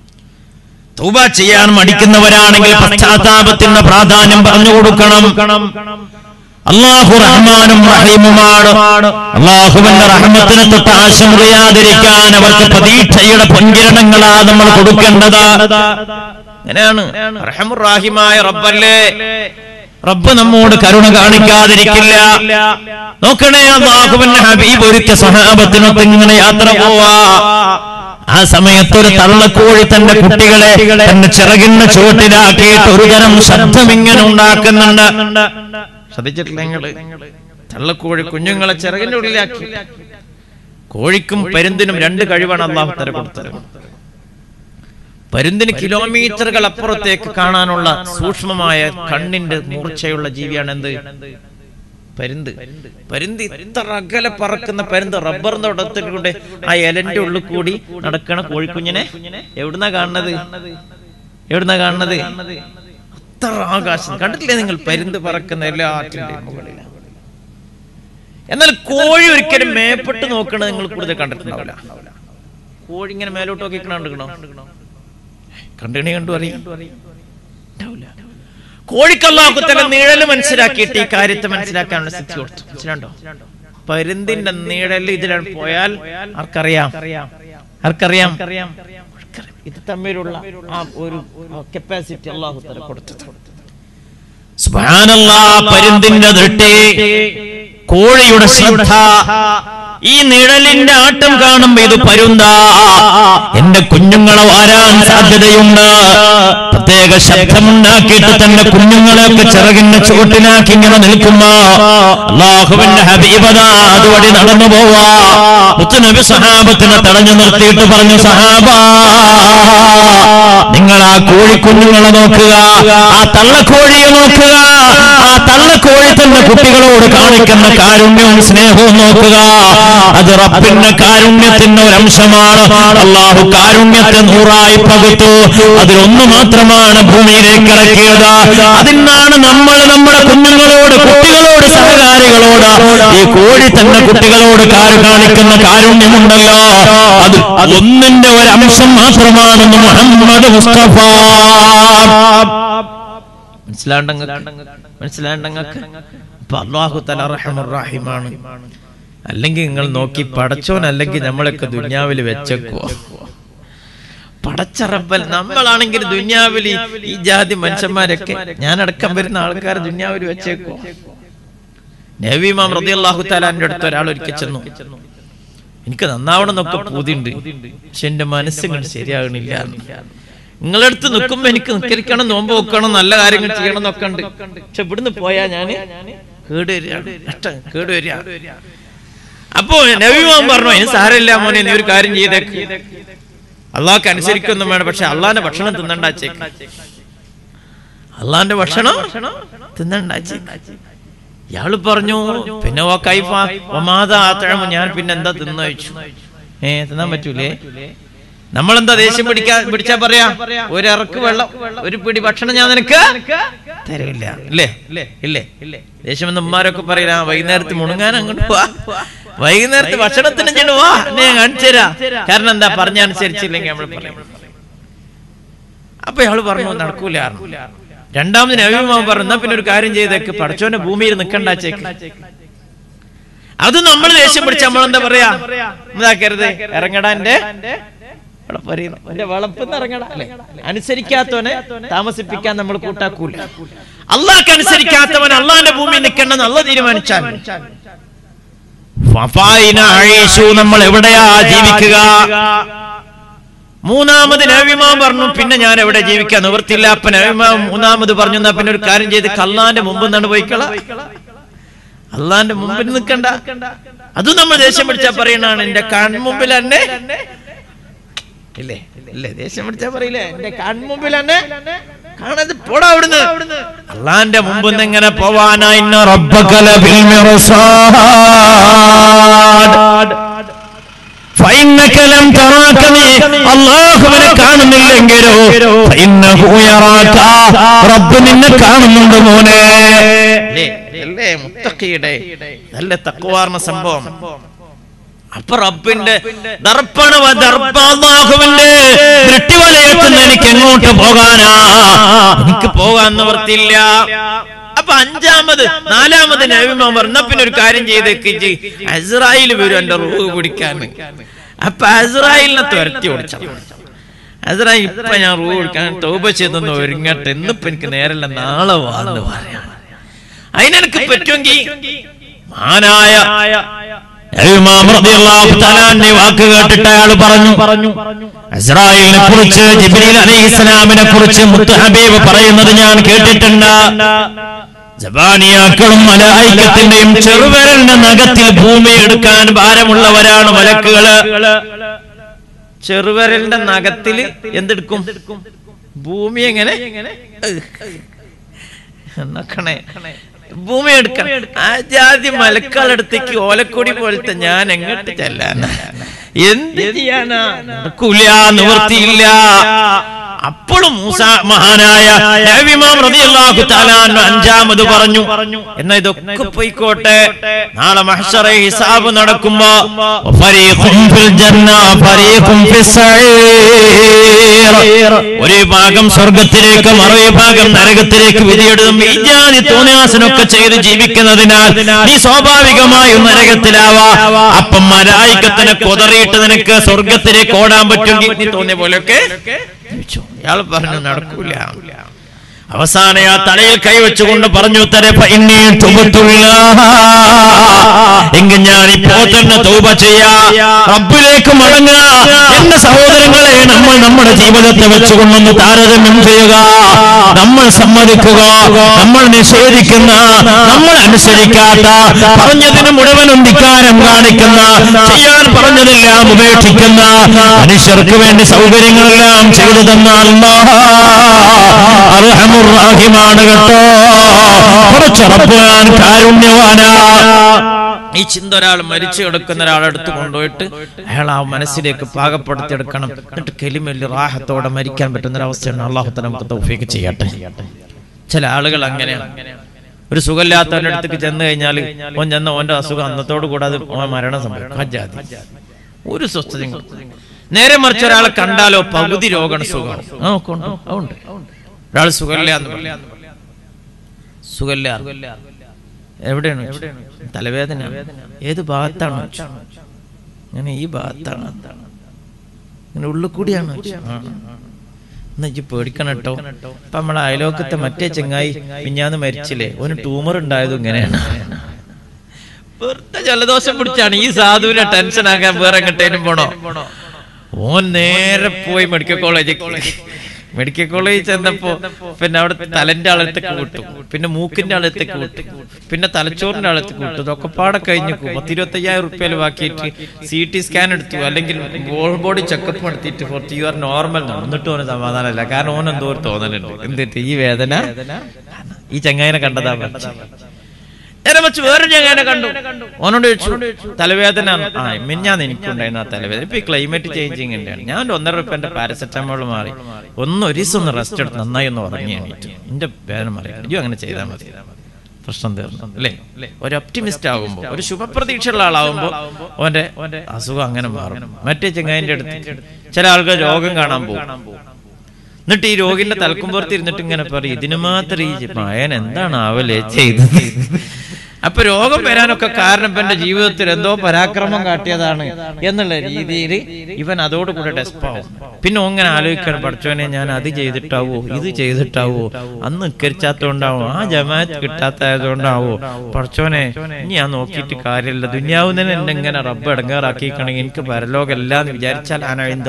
S1: തൗബ ചെയ്യാൻ മടിക്കുന്നവരാണെങ്കിൽ പശ്ചാത്താപത്തിന്റെ പ്രാധാന്യം പറഞ്ഞു കൊടുക്കണം അള്ളാഹു റഹ്മാനും റഹീമുമാണ് അള്ളാഹുവിന്റെ റഹ്മത്തിനെ തൊട്ട് ആശമുറിയാതിരിക്കാൻ അവർക്ക് പ്രതീക്ഷയുടെ പൊൻകിരണങ്ങളാ നമ്മൾ കൊടുക്കേണ്ടത്
S2: അങ്ങനെയാണ് റഹമുറാഹിമായ റബ്ബല്ലേ
S1: റബ്ബ് നമ്മോട് കരുണ കാണിക്കാതിരിക്കില്ല നോക്കണേ അള്ളാഹുവിന്റെ ഹബീബ് ഒരുക്ക സഹാബത്തിനൊത്ത് ഇങ്ങനെ യാത്ര പോവാ ആ സമയത്ത് ഒരു തള്ളക്കോഴി തന്റെ കുട്ടികളെ തന്റെ ചിറകിന്റെ ചുവട്ടിലാക്കിയിട്ട് ഒരു തരം ശബ്ദം ഇങ്ങനെ ഉണ്ടാക്കുന്നുണ്ട്
S2: ശ്രദ്ധിച്ചിട്ടില്ല നിങ്ങള് തള്ളക്കോഴി കുഞ്ഞുങ്ങളെ ചിറകിന്റെ ഉള്ളിലാക്കി കോഴിക്കും പരുന്തിനും രണ്ട് കഴിവാണ് അള്ളാഹു തര കൊടുത്തത് പരുന്തിന് കിലോമീറ്ററുകൾ അപ്പുറത്തേക്ക് കാണാനുള്ള സൂക്ഷ്മമായ കണ്ണിന്റെ മൂർച്ചയുള്ള ജീവിയാണ് എന്ത് പരുന്ത് പരുന്ത് ഇത്ര അകലെ പറക്കുന്ന പരുന്ത് റബ്ബറിന്റെ ഇടത്തിലൂടെ ആ ഇലന്റെ ഉള്ളിൽ കൂടി നടക്കണ കോഴിക്കുഞ്ഞിനെ എവിടുന്നാ കാണുന്നത് എവിടുന്നാ കാണുന്നത് അത്ര ആകാശം കണ്ടിട്ടില്ലേ നിങ്ങൾ പരുന്ത് പറക്കുന്ന എല്ലാറ്റിന്റെയും മുകളിലാണ് എന്നാൽ കോഴി ഒരിക്കലും മേപ്പെട്ട് നോക്കണത് നിങ്ങൾ കൂടുതൽ കണ്ടിട്ടുണ്ടാവില്ല കോഴി ഇങ്ങനെ മേലോട്ട് നോക്കി കണ്ടിക്കണോ കണ്ടിണി കണ്ടു അറിയാം ഉണ്ടാവില്ല കോഴിക്കല്ലാക്കുത്തല നിഴല് മനസ്സിലാക്കിയിട്ട് ഈ കാര്യത്തെ മനസ്സിലാക്കാനുള്ള സ്ഥിതി കൊടുത്തു മനസ്സിലാണ്ടോ പരുന്തിന്റെ നിഴല് ഇതിലാണ് പോയാൽ ആർക്കറിയാം ആർക്കറിയാം ഇത് തമ്മിലുള്ള ആ ഒരു കപ്പാസിറ്റി അള്ളാഹു തല കൊടുത്തത്
S1: സുബ്ഹാനല്ലാ പരുന്തിന്റെ ദൃഷ്ടി കോഴിയുടെ ശ്രദ്ധ ഈ നിഴലിന്റെ ആട്ടം കാണുമ്പോ ഇത് പരുന്താ എന്റെ കുഞ്ഞുങ്ങളെ വാരാൻ സാധ്യതയുണ്ട് പ്രത്യേക ശബ്ദമുണ്ടാക്കിയിട്ട് തന്റെ കുഞ്ഞുങ്ങളെയൊക്കെ ചിറകിന്റെ ചുവട്ടിലാക്കി ഇങ്ങനെ നിൽക്കുമ്പോ അള്ളാഹുവിന്റെ ഹബീബത അതുവഴി നടന്നു പോവാ മുത്തുനബി സഹാബത്തിനെ തടഞ്ഞു നിർത്തിയിട്ട് പറഞ്ഞു സഹാബ നിങ്ങൾ ആ കോഴിക്കുഞ്ഞുങ്ങളെ നോക്കുക ആ തള്ളക്കോഴിയെ നോക്കുക ആ തള്ളക്കോഴി തന്റെ കുട്ടികളോട് കാണിക്കുന്ന കാരുണ്യവും സ്നേഹവും നോക്കുക അത് റബ്ബിന്റെ കാരുണ്യത്തിന്റെ ഒരു അംശമാണ് അള്ളാഹു കാരുണ്യത്തെ നൂറായി പകുത്തു അതിലൊന്ന് മാത്രമാണ് ഭൂമിയിലേക്ക് ഇറക്കിയത് അതിനാണ് നമ്മൾ നമ്മുടെ കുഞ്ഞുങ്ങളോട് കുട്ടികളോട് സഹകാരികളോട് ഈ കോഴി തന്നെ കുട്ടികളോട് കാര് കാണിക്കുന്ന കാരുണ്യമുണ്ടല്ലോ അത് അതൊന്നിന്റെ ഒരു അംശം മാത്രമാണെന്ന് മുഹമ്മദ് മുസ്തഫ
S2: മനസ്സിലാണ്ടങ്ങ മനസ്സിലാണ്ടങ്ങൾക്ക് അപ്പൊ അള്ളാഹു തല റഹമുറാഹിമാണ് അല്ലെങ്കിൽ നിങ്ങൾ നോക്കി പടച്ചോൻ അല്ലെങ്കിൽ നമ്മളൊക്കെ ദുന്യാവിൽ വെച്ചേക്കോ പടച്ചറപ്പൽ നമ്മളാണെങ്കിൽ ദുന്യാവിൽ ഈ- ഈ ജാതി മനുഷ്യന്മാരൊക്കെ ഞാനടക്കം വരുന്ന ആൾക്കാർ ദുന്യാവിൽ വെച്ചേക്കോ നബിമാം റതി അള്ളാഹു താലാന്റെ അടുത്ത് ഒരാൾ ഒരിക്കൽ ചെന്നു എനിക്ക് നന്നാവണം എന്നൊക്കെ പൂതിണ്ട് പക്ഷെ എന്റെ മനസ്സിങ്ങൾ ശരിയാകണില്ല നിങ്ങളുടെ അടുത്ത് നിൽക്കുമ്പോ എനിക്ക് നിക്കരിക്കണം നോമ്പ് വെക്കണം നല്ല കാര്യങ്ങൾ ചെയ്യണം എന്നൊക്കെ ഉണ്ട് പക്ഷെ ഇവിടുന്ന് പോയാ ഞാൻ കേട് വരികയാണ് നഷ്ടം കേട് വരിക അപ്പോ നബിമാൻ പറഞ്ഞു അതിന് സാരമില്ല മോനെ നീ ഒരു കാര്യം ചെയ്തേക്ക് അള്ളാഹ്ക്ക് അനുസരിക്കൊന്നും വേണം പക്ഷെ അള്ളാന്റെ ഭക്ഷണം തിന്നണ്ടാച്ചേക്ക് അള്ളാന്റെ ഭക്ഷണം തിന്നണ്ടാച്ചേക്ക് ഇയാള് പറഞ്ഞു പിന്നെ ഓ കൈഫ ഒമാതാ ആത്തഴമ ഞാൻ പിന്നെ എന്താ തിന്നു കഴിച്ചു ഏ തിന്നാൻ പറ്റൂലേ നമ്മളെന്താ ദേഷ്യം പിടിക്കാ പിടിച്ചാ പറയാ ഒരു ഇറക്ക് വെള്ളം ഒരു പിടി ഭക്ഷണം ഞാൻ നിനക്ക് തരില്ല ഇല്ലേ ഇല്ലേ ദേഷ്യം എന്ന് ഉമ്മാരൊക്കെ പറയില്ല "ആ, വൈകുന്നേരത്ത് മുണുങ്ങാൻ അങ്ങോട്ട് പോവാ വൈകുന്നേരത്ത് ഭക്ഷണത്തിന് ചെന്നു വാ എന്നെ ഞാൻ കാണിച്ചു തരാം കാരണം എന്താ പറഞ്ഞ അനുസരിച്ചില്ലെങ്കിൽ നമ്മൾ പറയും അപ്പൊ ഇയാള് പറഞ്ഞു നടക്കൂല രണ്ടാമത് നവീമാവൻ പറഞ്ഞു എന്നാ പിന്നെ ഒരു കാര്യം ചെയ്തേക്ക് പടച്ചോന്റെ ഭൂമിയിൽ നിക്കണ്ടാച്ചേക്ക് അത് നമ്മൾ ദേഷ്യം പിടിച്ച നമ്മൾ എന്താ പറയാ ഇതാക്കരുത് ഇറങ്ങടാ എന്റെ വളപ്പരിന്ന്. എന്റെ വളപ്പെന്ന് ഇറങ്ങടാ അല്ലെ അനുസരിക്കാത്തവനെ താമസിപ്പിക്കാൻ നമ്മൾ കൂട്ടാക്കൂല അള്ളാഹ്ക്ക് അനുസരിക്കാത്തവൻ അള്ളാന്റെ ഭൂമി നിൽക്കണമെന്ന് അള്ള തീരുമാനിച്ചാൽ
S1: ഫഫായിന അഴീശു നമ്മൾ എവിടെയാ ജീവിക്കുക
S2: മൂന്നാമത് നവിമാ പറഞ്ഞു പിന്നെ ഞാൻ എവിടെ ജീവിക്കാൻ നിവർത്തില്ല അപ്പൊ നവിമാ മൂന്നാമത് പറഞ്ഞു എന്നാ പിന്നെ ഒരു കാര്യം ചെയ്ത് കള്ളാന്റെ മുമ്പ് നിന്നാണ് പോയിക്കള അള്ളാന്റെ മുമ്പിൽ നിൽക്കണ്ട അതും നമ്മൾ ദേഷ്യം പിടിച്ചാ പറയണാണ് എന്റെ കൺമുമ്പിൽ തന്നെ ഇല്ലേ ഇല്ലേ ദേഷ്യം പിടിച്ചാ പറയില്ലേ എന്റെ കൺമുമ്പിൽ തന്നെ കാണാതെ പോടാ അവിടുന്ന് അള്ളാന്റെ മുമ്പ് നിന്ന് എങ്ങനെ പോവാനാ ഇന്ന
S1: ربك لبالمرصاد فإنك لم تراك അള്ളാഹുവിനെ കാണുന്നില്ലെങ്കിലോ فإنه يراك റബ്ബ് നിന്നെ കാണുന്നുണ്ട് മോനെ
S2: അല്ലേ അല്ലേ മുത്തക്കിയുടെ നല്ല തക്കുവാർന്ന സംഭവം അപ്പൊ റബ്ബിന്റെ ദർപ്പണ
S1: അള്ളാഹുവിന്റെ ദൃഷ്ടിവലയത്തിൽ നിന്ന് എനിക്ക് എങ്ങോട്ട് പോകാനാ
S2: എനിക്ക് പോകാൻ നിവർത്തില്ല അപ്പൊ അഞ്ചാമത് നാലാമത് നബിമാൻ പറഞ്ഞ പിന്നെ ഒരു കാര്യം ചെയ്തേക്ക് അസ്രായേൽ വരും എന്റെ റൂഹ് പിടിക്കാൻ അപ്പൊ അസ്രായേലിനെ തുരത്തി ഓടിച്ച അസ്രായേൽ ഇപ്പൊ ഞാൻ റൂഹ് പിടിക്കാൻ തോപ ചെയ്തൊന്ന് ഒരുങ്ങട്ടെ ഇന്നിപ്പോ എനിക്ക് നേരല്ല നാളെ വാന്ന് പറയാണ് അതിനെനിക്ക് പറ്റുമെങ്കിൽ മഹാനായ
S1: ഇമാം റളിയല്ലാഹു തആലാന്റെ വാക്ക് കേട്ടിട്ട് അയാൾ പറഞ്ഞു പറഞ്ഞു ഇസ്രായേലിനെ കുറിച്ച് ജിബ്രീൽ അലൈഹിസ്സലാമിനെ കുറിച്ച് മുത്ത് ഹബീബ് പറയുന്നത് ഞാൻ കേട്ടിട്ടുണ്ട് ജബാനിയാക്കളും മലായിക്കത്തിന്റെയും ചെറുവിരലിന്റെ നഖത്തിൽ ഭൂമി എടുക്കാൻ ഭാരമുള്ളവരാണ് മലക്കുകള്
S2: ചെറുവിരലിന്റെ നഖത്തില് എന്തെടുക്കും ഭൂമി എങ്ങനെ നോക്കണേ ഭൂമി എടുക്കണം ആ ജാതി മലക്കാളടുത്തേക്ക് ഓലക്കൊടി പോലത്തെ ഞാൻ എങ്ങോട്ട് ചെല്ലാനാ എന്ത് ചെയ്യാനാ നടക്കൂല നിവൃത്തിയില്ല അപ്പോഴും മൂസ മഹാനായ നബിമാം റളിയല്ലാഹു തആല അൻഹു അഞ്ചാമത് പറഞ്ഞു എന്നാ ഇതൊക്കെ പോയിക്കോട്ടെ നാളെ മഹ്ശറ ഹിസാബ് നടക്കുമ്പോ
S1: ഫരീഖും ഫിൽ ജന്ന ഫരീഖും ഫിസ്സഈർ ഒരു ഭാഗം സ്വർഗത്തിലേക്ക് മറേ ഭാഗം നരകത്തിലേക്ക് വിധിയെടുത്തും ഈ ജാതി തോന്നിയാസനൊക്കെ ചെയ്ത് ജീവിക്കുന്നതിനാൽ നീ സ്വാഭാവികമായും നരകത്തിലാവാ അപ്പം മലായിക്കത്തിനെ കൊതറിയിട്ട് നിനക്ക് സ്വർഗത്തിലേക്ക് ഓടാൻ പറ്റുമെങ്കിൽ
S2: നീ തോന്നിയ പോലെയൊക്കെ ജീവിച്ചു. ഇയാൾ പറഞ്ഞു നടക്കൂല അവസാന ആ തലയിൽ കൈവച്ചുകൊണ്ട് പറഞ്ഞു തരപ്പ
S1: ഇന്നീ തുബത്തുള്ള എങ്കിൽ ഞാൻ ഇപ്പോ തന്നെ തൗബ ചെയ്യാ റബ്ബിലേക്ക് മടങ്ങുക എന്റെ സഹോദരങ്ങളെ നമ്മൾ നമ്മുടെ ജീവിതത്തെ വെച്ചുകൊണ്ടൊന്ന് താരതമ്യം ചെയ്യുക നമ്മൾ സമ്മതിക്കുക നമ്മൾ നിഷേധിക്കുന്ന നമ്മൾ അനുസരിക്കാത്ത പറഞ്ഞതിന് മുഴുവനും ധിക്കാരം കാണിക്കുന്ന ചെയ്യാൻ പറഞ്ഞതെല്ലാം ഉപേക്ഷിക്കുന്ന മനുഷ്യർക്ക് വേണ്ടി സൗകര്യങ്ങളെല്ലാം ചെയ്തു തന്ന അല്ലാഹ് അർഹമുറാഹിമാണ് കേട്ടോ കുറച്ച് റബ്ബാൻ കാരുണ്യവാനാ
S2: ഈ ചിന്ത ഒരാൾ മരിച്ചു കിടക്കുന്ന ഒരാളെ അടുത്ത് കൊണ്ടുപോയിട്ട് അയാൾ ആ മനസ്സിലേക്ക് പാകപ്പെടുത്തിയെടുക്കണം എന്നിട്ട് കെലിമല്ലി റാഹത്തോടെ മരിക്കാൻ പറ്റുന്ന ഒരു അവസ്ഥയാണ് അള്ളാഹുത്ത നമുക്ക് തൗഫീക്ക് ചെയ്യട്ടെ ചില ആളുകൾ അങ്ങനെയാണ് ഒരു സുഖമില്ലാത്തവന്റെ അടുത്തേക്ക് ചെന്ന് കഴിഞ്ഞാൽ ഓൻ ചെന്ന ഓന്റെ അസുഖം അന്നത്തോട് കൂടെ അത് ഓൻ മരണം സംഭവിക്കും ആ ജാതി ഒരു സ്വസ്ഥതയും കൊടുക്കില്ല. നേരെ മറിച്ച് ഒരാളെ കണ്ടാലോ പകുതി രോഗമാണ് സുഖം ആ ഒക്കെ ഉണ്ട്. ആ ഉണ്ട് ഒരാൾ സുഖമില്ല എന്ന് പറയും. സുഖമില്ല എവിടെയാണ് വെച്ച്? തലവേദന ഏത് ഭാഗത്താണ് വെച്ച്? അങ്ങനെ ഈ ഭാഗത്താണ് അങ്ങനെ ഉള്ളിൽ കൂടിയാണ് വെച്ച്. ആ. എന്നാ ഇജ്ജ് പേടിക്കണം കേട്ടോ ഇപ്പൊ നമ്മളെ അയലോക്കത്തെ മറ്റേ ചെങ്ങായി മിഞ്ഞാന്ന് മരിച്ചില്ലേ ഓന് ട്യൂമർ ഉണ്ടായത് ഇങ്ങനെയാണ് വെറുതെ ജലദോഷം പിടിച്ചാണ് ഈ സാധുവിനെ ടെൻഷൻ ആക്കാൻ വേറെ എങ്ങോട്ടേലും പോണോ ഓൻ നേരെ പോയി മെഡിക്കൽ കോളേജിൽ മെഡിക്കൽ കോളേജിൽ ചെന്നപ്പോ പിന്നെ അവിടെ തലന്റെ അളത്തേക്ക് വിട്ടു പിന്നെ മൂക്കിന്റെ അളത്തേക്ക് വിട്ടു പിന്നെ തലച്ചോറിന്റെ അളത്തേക്ക് വിട്ടു ഇതൊക്കെ പാടെ കഴിഞ്ഞു പത്തിരുപത്തയ്യായിരം റുപ്യയിൽ ബാക്കിയിട്ട് സി ടി സ്കാൻ എടുത്തു അല്ലെങ്കിൽ ബോൾ ബോഡി ചെക്കപ്പ് നടത്തിയിട്ട് ഫോർത്ത് യു ആർ നോർമൽ എന്നിട്ട് ഓന് സമാധാനമല്ല കാരണം ഓൻ എന്തോ ഒരു തോന്നലുണ്ട് എന്നിട്ട് ഈ വേദന ഈ ചങ്ങായിനെ കണ്ടതാ മരിച്ചത്. നേരെ വെച്ച് വേറെ ചങ്ങാനെ കണ്ടു ഓനോട് ചോദിച്ചു തലവേദന ആ മിന്നാന്ന് എനിക്കുണ്ടായിരുന്നു ആ തലവേദന ഇപ്പൊ ഈ ക്ലൈമറ്റ് ചേഞ്ചിങ് തന്നെയാണ് ഞാൻ ഒരു ഒന്നര റുപ്യന്റെ പാരസെറ്റമോൾ മാറി ഒന്ന് ഒരു ദിവസം ഒന്ന് റെസ്റ്റ് എടുത്ത് നന്നായി ഒന്ന് ഉറങ്ങി എണീറ്റു എന്റെ വേദന മാറി ഇയ്യോ അങ്ങനെ ചെയ്താൽ മതി പ്രശ്നം തീർന്നു അല്ലേ ഒരു ഒപ്റ്റിമിസ്റ്റ് ആകുമ്പോ ഒരു ശുഭപ്രതീക്ഷയുള്ള ആളാവുമ്പോ ഓന്റെ അസുഖം അങ്ങനെ മാറും മറ്റേ ചെങ്ങായിന്റെ അടുത്ത് ചില ആൾക്കാർ രോഗം കാണാൻ പോകും എന്നിട്ട് ഈ രോഗിന്റെ തലക്കുമ്പുറത്ത് ഇരുന്നിട്ട് ഇങ്ങനെ പറയും ഇതിന് മാത്രം ഈ മയൻ എന്താണ് ആവലേ ചെയ്തത് അപ്പൊ രോഗം വരാനൊക്കെ കാരണം ഇപ്പൊ എന്റെ ജീവിതത്തിൽ എന്തോ പരാക്രമം കാട്ടിയതാണ് എന്നുള്ള രീതിയിൽ ഇവൻ അതോടുകൂടെ ഡെസ്പാവും പിന്നെ അങ്ങനെ ആലോചിക്കണം പഠിച്ചവനെ ഞാൻ അത് ചെയ്തിട്ടാവോ ഇത് ചെയ്തിട്ടാവോ അന്ന് നിക്കരിച്ചാത്തോണ്ടാവോ ആ ജമാഅത്ത് കിട്ടാത്തതുകൊണ്ടാവോ പഠിച്ചോനെ ഇനി ഞാൻ നോക്കിയിട്ട് കാര്യമില്ല ദുന്യാവ് തന്നെ എന്നെ ഇങ്ങനെ റബ്ബ് ഇടങ്ങാറാക്കിക്കണെങ്കിൽ എനിക്ക് പരലോകമല്ല എന്ന് വിചാരിച്ചാൽ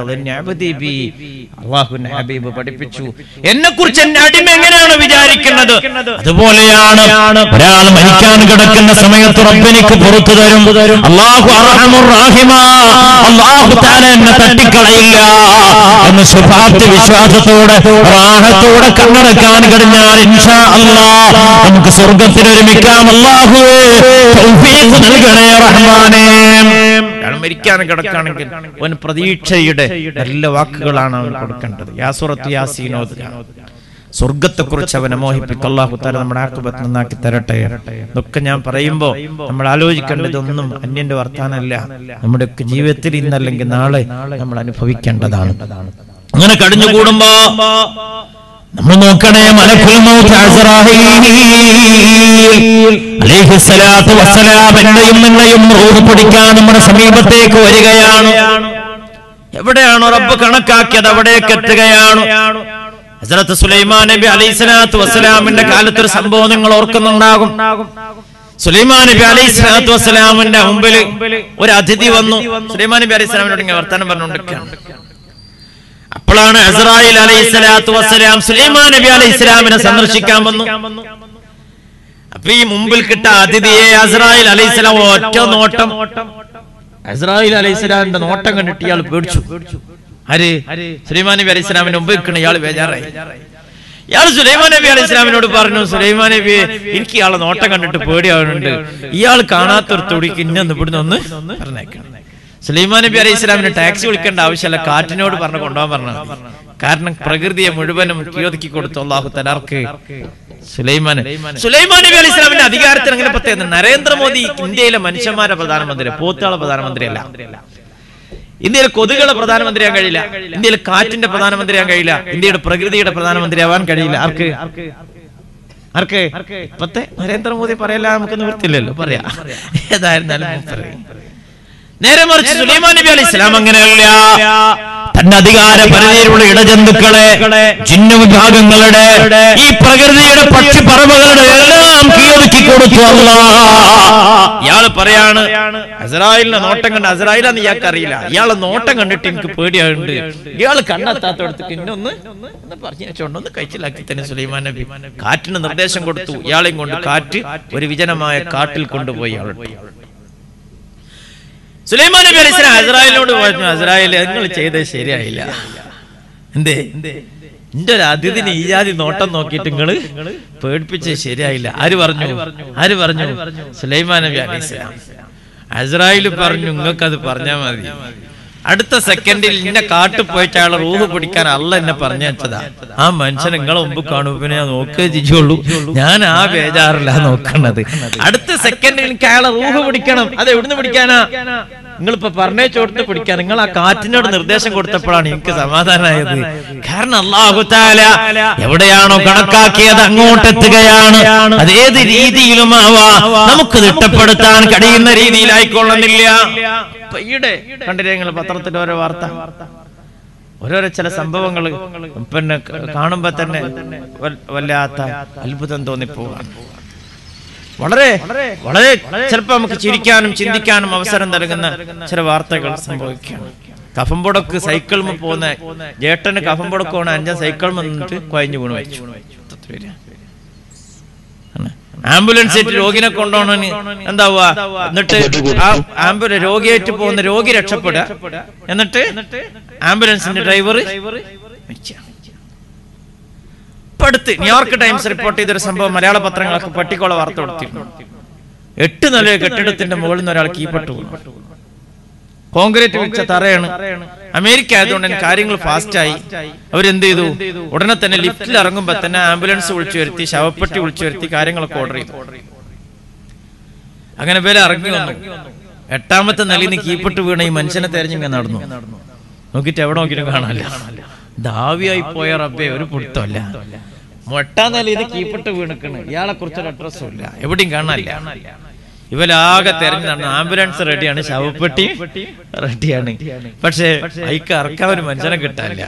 S2: അള്ളാഹുന്റെ ഹബീബ് പഠിപ്പിച്ചു എന്നെ കുറിച്ച് എന്റെ അടിമ എങ്ങനെയാണ് വിചാരിക്കുന്നത്
S1: അതുപോലെയാണ് ഒരാൾ മരിക്കാൻ കിടക്കുന്ന സമയത്ത് റബ്ബെനിക്ക് പുറത്തു തരും അള്ളാഹു അർഹമുർ റാഹിമാ. അള്ളാഹു താല എന്നെ തട്ടിക്കളയില്ല എന്ന് ശുഭാപ്തി വിശ്വാസത്തോടെ റാഹത്തോടെ കണ്ണടക്കാൻ കഴിഞ്ഞാൽ ഇൻഷാ അല്ലാ നമുക്ക് സ്വർഗത്തിൽ ഒരുമിക്കാം അള്ളാഹുവേ തൗഫീഖ് നൽകണേ റഹ്മാനേ
S2: അയാൾ മരിക്കാൻ കിടക്കുകയാണെങ്കിൽ അവൻ പ്രതീക്ഷയുടെ നല്ല വാക്കുകളാണ് അവൻ കൊടുക്കേണ്ടത് യാസുറത്ത് യാസീനോദ് സ്വർഗത്തെ കുറിച്ച് അവനെ മോഹിപ്പിക്കും അള്ളാഹു താല നമ്മുടെ ആക്കുപത്ത് നന്നാക്കി തരട്ടെ ഇതൊക്കെ ഞാൻ പറയുമ്പോ നമ്മൾ ആലോചിക്കേണ്ടതൊന്നും അന്യന്റെ വർത്താനല്ല നമ്മുടെയൊക്കെ ജീവിതത്തിൽ ഇന്നല്ലെങ്കിൽ നാളെ നമ്മൾ അനുഭവിക്കേണ്ടതാണ്
S1: അങ്ങനെ കടിഞ്ഞുകൂടുമ്പോ നമ്മൾ നോക്കണേ മലക്കുൽ മൗത്ത് അസ്റാഹീൽ അലൈഹിസ്സലാത്തു വസ്സലാം എന്നെയും നിങ്ങളെയും റൂഹ് പിടിക്കാൻ നമ്മുടെ സമീപത്തേക്ക് വരികയാണ്
S2: എവിടെയാണോ റബ്ബ് കണക്കാക്കിയത് അവിടേക്ക് എത്തുകയാണ് ഹസ്രത്ത് സുലൈമാൻ നബി അലൈഹി സ്വലാത്തു വസ്സലാമിന്റെ കാലത്ത് ഒരു സംഭവം നിങ്ങൾ ഓർക്കുന്നുണ്ടാകും സുലൈമാൻ നബി അലൈഹി സ്വലാത്തു വസ്സലാമിന്റെ മുമ്പിൽ ഒരു അതിഥി വന്നു സുലൈമാൻ നബി അലൈഹി സ്വലാമിനോട് ഇങ്ങനെ വർത്തമാനം പറഞ്ഞുകൊണ്ടിരിക്കുകയാണ് അപ്പോഴാണ് അസ്രായിൽ അലൈഹി സ്വലാത്തു വസ്സലാം സുലൈമാൻ നബി അലൈഹി സ്വലാമിനെ സന്ദർശിക്കാൻ വന്നു അപ്പൊ ഈ മുമ്പിൽ കിട്ട അതിഥിയെ അസ്രായിൽ അലൈഹി സ്വലാം ഒറ്റ നോട്ടം അസ്രായിൽ അലൈഹി സ്വലാമിന്റെ നോട്ടം കണ്ടിട്ട് ഇയാൾ പേടിച്ചു ആര് സുലൈമാൻ നബി അലൈഹി സ്വലാമിന്റെ മുമ്പ് നിൽക്കണ ഇയാൾ ബേജാറായി ഇയാൾ സുലൈമാൻ നബി അലൈഹി സ്വലാമിനോട് പറഞ്ഞു സുലൈമാൻ നബി എനിക്ക് ഇയാളെ നോട്ടം കണ്ടിട്ട് പേടിയാവുന്നുണ്ട് ഇയാൾ കാണാത്തൊരു തൊടിക്ക് ഇന്നൊന്ന് ഇവിടുന്ന് ഒന്ന് പറഞ്ഞേക്കണം സുലൈമാൻ നബി അലൈഹി സ്വലാമിന് ടാക്സി വിളിക്കേണ്ട ആവശ്യമല്ല കാറ്റിനോട് പറഞ്ഞു കൊണ്ടുപോകാൻ പറഞ്ഞു കാരണം പ്രകൃതിയെ മുഴുവനും കീഴൊതുക്കി കൊടുത്തു അള്ളാഹു തലാർക്ക് സുലൈമാൻ സുലൈമാൻ നബി അലൈഹി സ്വലാമിന്റെ അധികാരത്തിന് അങ്ങനെ പ്രത്യേകത നരേന്ദ്രമോദി ഇന്ത്യയിലെ മനുഷ്യന്മാരുടെ പ്രധാനമന്ത്രി പോത്തുകളെ പ്രധാനമന്ത്രിയല്ല ഇന്ത്യയിലെ കൊതുകളെ പ്രധാനമന്ത്രിയാൻ കഴിയില്ല ഇന്ത്യയിലെ കാറ്റിന്റെ പ്രധാനമന്ത്രിയാൻ കഴിയില്ല ഇന്ത്യയുടെ പ്രകൃതിയുടെ പ്രധാനമന്ത്രിയാവാൻ കഴിയില്ല ആർക്ക് ആർക്ക് ഇപ്പത്തെ നരേന്ദ്രമോദി പറയല്ല നമുക്ക് നിവൃത്തില്ലല്ലോ പറയാ ഏതായിരുന്നാലും മൂപ്പര്. നേരെ മറിച്ച് സുലൈമാൻ നബി അലൈഹി സ്വലാം അങ്ങനെയല്ല
S1: തന്റെ അധികാര പരിധിയിലുള്ള ഇടജന്തുക്കളെ ചിഹ്ന വിഭാഗങ്ങളുടെ ഈ പ്രകൃതിയുടെ പക്ഷിപ്പറവുകളുടെ എല്ലാം കീഴടക്കി കൊടുത്തു അല്ലാ
S2: ഇയാള് പറയാണ് അസറായിലിന്റെ നോട്ടം കണ്ട് അസറായിലാന്ന് ഇയാൾക്ക് അറിയില്ല ഇയാളെ നോട്ടം കണ്ടിട്ട് എനിക്ക് പേടിയായുണ്ട് ഇയാള് കണ്ണെത്താത്തടത്തേക്ക് ഇന്നൊന്ന് ഒന്ന് പറഞ്ഞു വെച്ചോണ്ട് ഒന്ന് കഴിച്ചിലാക്കി തന്നെ സുലൈമാൻ നബി കാറ്റിന് നിർദ്ദേശം കൊടുത്തു ഇയാളെയും കൊണ്ട് കാറ്റ് ഒരു വിജനമായ കാട്ടിൽ കൊണ്ടുപോയി ഇയാളുടെ സുലൈമാൻ നബി അലൈഹി സ്വലാം അസറായിലിനോട് പറഞ്ഞു അസറായിൽ നിങ്ങൾ ചെയ്തത് ശരിയായില്ല എന്തേ എന്റെ ഒരു അതിഥിന് ഈ ജാതി നോട്ടം നോക്കിയിട്ട് നിങ്ങള് പേടിപ്പിച്ചത് ശരിയായില്ല ആര് പറഞ്ഞു ആര് പറഞ്ഞു സുലൈമാൻ നബി അലൈഹി സ്വലാം അസ്രായേൽ പറഞ്ഞു നിങ്ങൾക്കത് പറഞ്ഞാൽ മതി അടുത്ത സെക്കൻഡിൽ ഇന്നെ കാട്ടു പോയിട്ട് അയാളെ റൂഹ് പിടിക്കാൻ അല്ല എന്നെ പറഞ്ഞു വെച്ചതാ ആ മനുഷ്യൻ നിങ്ങളെ മുമ്പ് കാണുമ്പോ പിന്നെ ഞാൻ നോക്കേ ചെയ്യുള്ളൂ ഞാൻ ആ ബേജാറില്ല നോക്കണത് അടുത്ത സെക്കൻഡിൽ എനിക്ക് അയാളെ റൂഹ് പിടിക്കണം അത് എവിടുന്ന് പിടിക്കാനാ നിങ്ങളിപ്പോ പറഞ്ഞേച്ചോടത്ത് പിടിക്കാൻ നിങ്ങൾ ആ കാറ്റിനോട് നിർദ്ദേശം കൊടുത്തപ്പോഴാണ് എനിക്ക് സമാധാനമായത് കാരണം അള്ളാഹു താല എവിടെയാണോ കണക്കാക്കിയത് അങ്ങോട്ടെത്തുകയാണ് അത് ഏത് രീതിയിലും ആവാ നമുക്ക് തിട്ടപ്പെടുത്താൻ കഴിയുന്ന രീതിയിലായിക്കൊള്ളുന്നില്ല ഇപ്പൊ ഈയിടെ കണ്ടില്ലേ നിങ്ങൾ പത്രത്തിന്റെ ഓരോ വാർത്ത ഓരോരോ ചില സംഭവങ്ങൾ പിന്നെ കാണുമ്പോ തന്നെ വൽ- വല്ലാത്ത അത്ഭുതം തോന്നിപ്പോവാണ് വളരെ വളരെ ചിലപ്പോ നമുക്ക് ചിരിക്കാനും ചിന്തിക്കാനും അവസരം നൽകുന്ന ചില വാർത്തകൾ സംഭവിക്കുകയാണ് കഫംപുടക്ക് സൈക്കിൾ പോകുന്ന ജേട്ടന് കഫംപുടക്ക് പോണ അഞ്ചാം സൈക്കിൾ നിന്നിട്ട് കുഴഞ്ഞു വീണ് മരിച്ചു ആണ്. ആംബുലൻസ് ആയിട്ട് രോഗിനെ കൊണ്ടുപോകണന് എന്താവുക എന്നിട്ട് ആ ആംബുലൻസ് രോഗിയായിട്ട് പോകുന്ന രോഗി രക്ഷപ്പെടുക എന്നിട്ട് ആംബുലൻസിന്റെ ഡ്രൈവർ മരിച്ച ഇപ്പൊ അടുത്ത് ന്യൂയോർക്ക് ടൈംസ് റിപ്പോർട്ട് ചെയ്തൊരു സംഭവം മലയാള പത്രങ്ങളൊക്കെ പട്ടിക്കോള വാർത്ത കൊടുത്തിരുന്നു എട്ട് നില കെട്ടിടത്തിന്റെ മുകളിൽ നിന്ന് ഒരാൾ കീപ്പെട്ടു വീണു. കോൺക്രീറ്റ് വെച്ച തറയാണ് അമേരിക്ക ആയതുകൊണ്ട് തന്നെ കാര്യങ്ങൾ ഫാസ്റ്റ് ആയി അവരെന്ത് ചെയ്തു ഉടനെ തന്നെ ലിഫ്റ്റിൽ ഇറങ്ങുമ്പോ തന്നെ ആംബുലൻസ് വിളിച്ചു വരുത്തി ശവപ്പെട്ടി വിളിച്ചു വരുത്തി കാര്യങ്ങളൊക്കെ ഓർഡർ ചെയ്തു അങ്ങനെ പേര് ഇറങ്ങി വന്നു എട്ടാമത്തെ നിലയിൽ നിന്ന് കീപ്പിട്ട് വീണ ഈ മനുഷ്യനെ തെരഞ്ഞിങ്ങനെ നടന്നു നോക്കിട്ട് എവിടെ നോക്കിയിട്ടും കാണാനില്ല ദാവിയായി പോയ റബ്ബെ ഒരു പിടുത്തമല്ല മൊട്ടാ നിലയിൽ നിന്ന് കീപ്പിട്ട് വീണിക്കണ് ഇയാളെ കുറിച്ചൊരു അഡ്രസ്സും ഇല്ല എവിടെയും കാണാനില്ല ഇവലാകെ തെരഞ്ഞു നടന്നു ആംബുലൻസ് റെഡിയാണ് ശവപ്പെട്ടി റെഡിയാണ് പക്ഷേ അയക്ക് ഇറക്കാൻ ഒരു മനുഷ്യനെ കിട്ടാനില്ല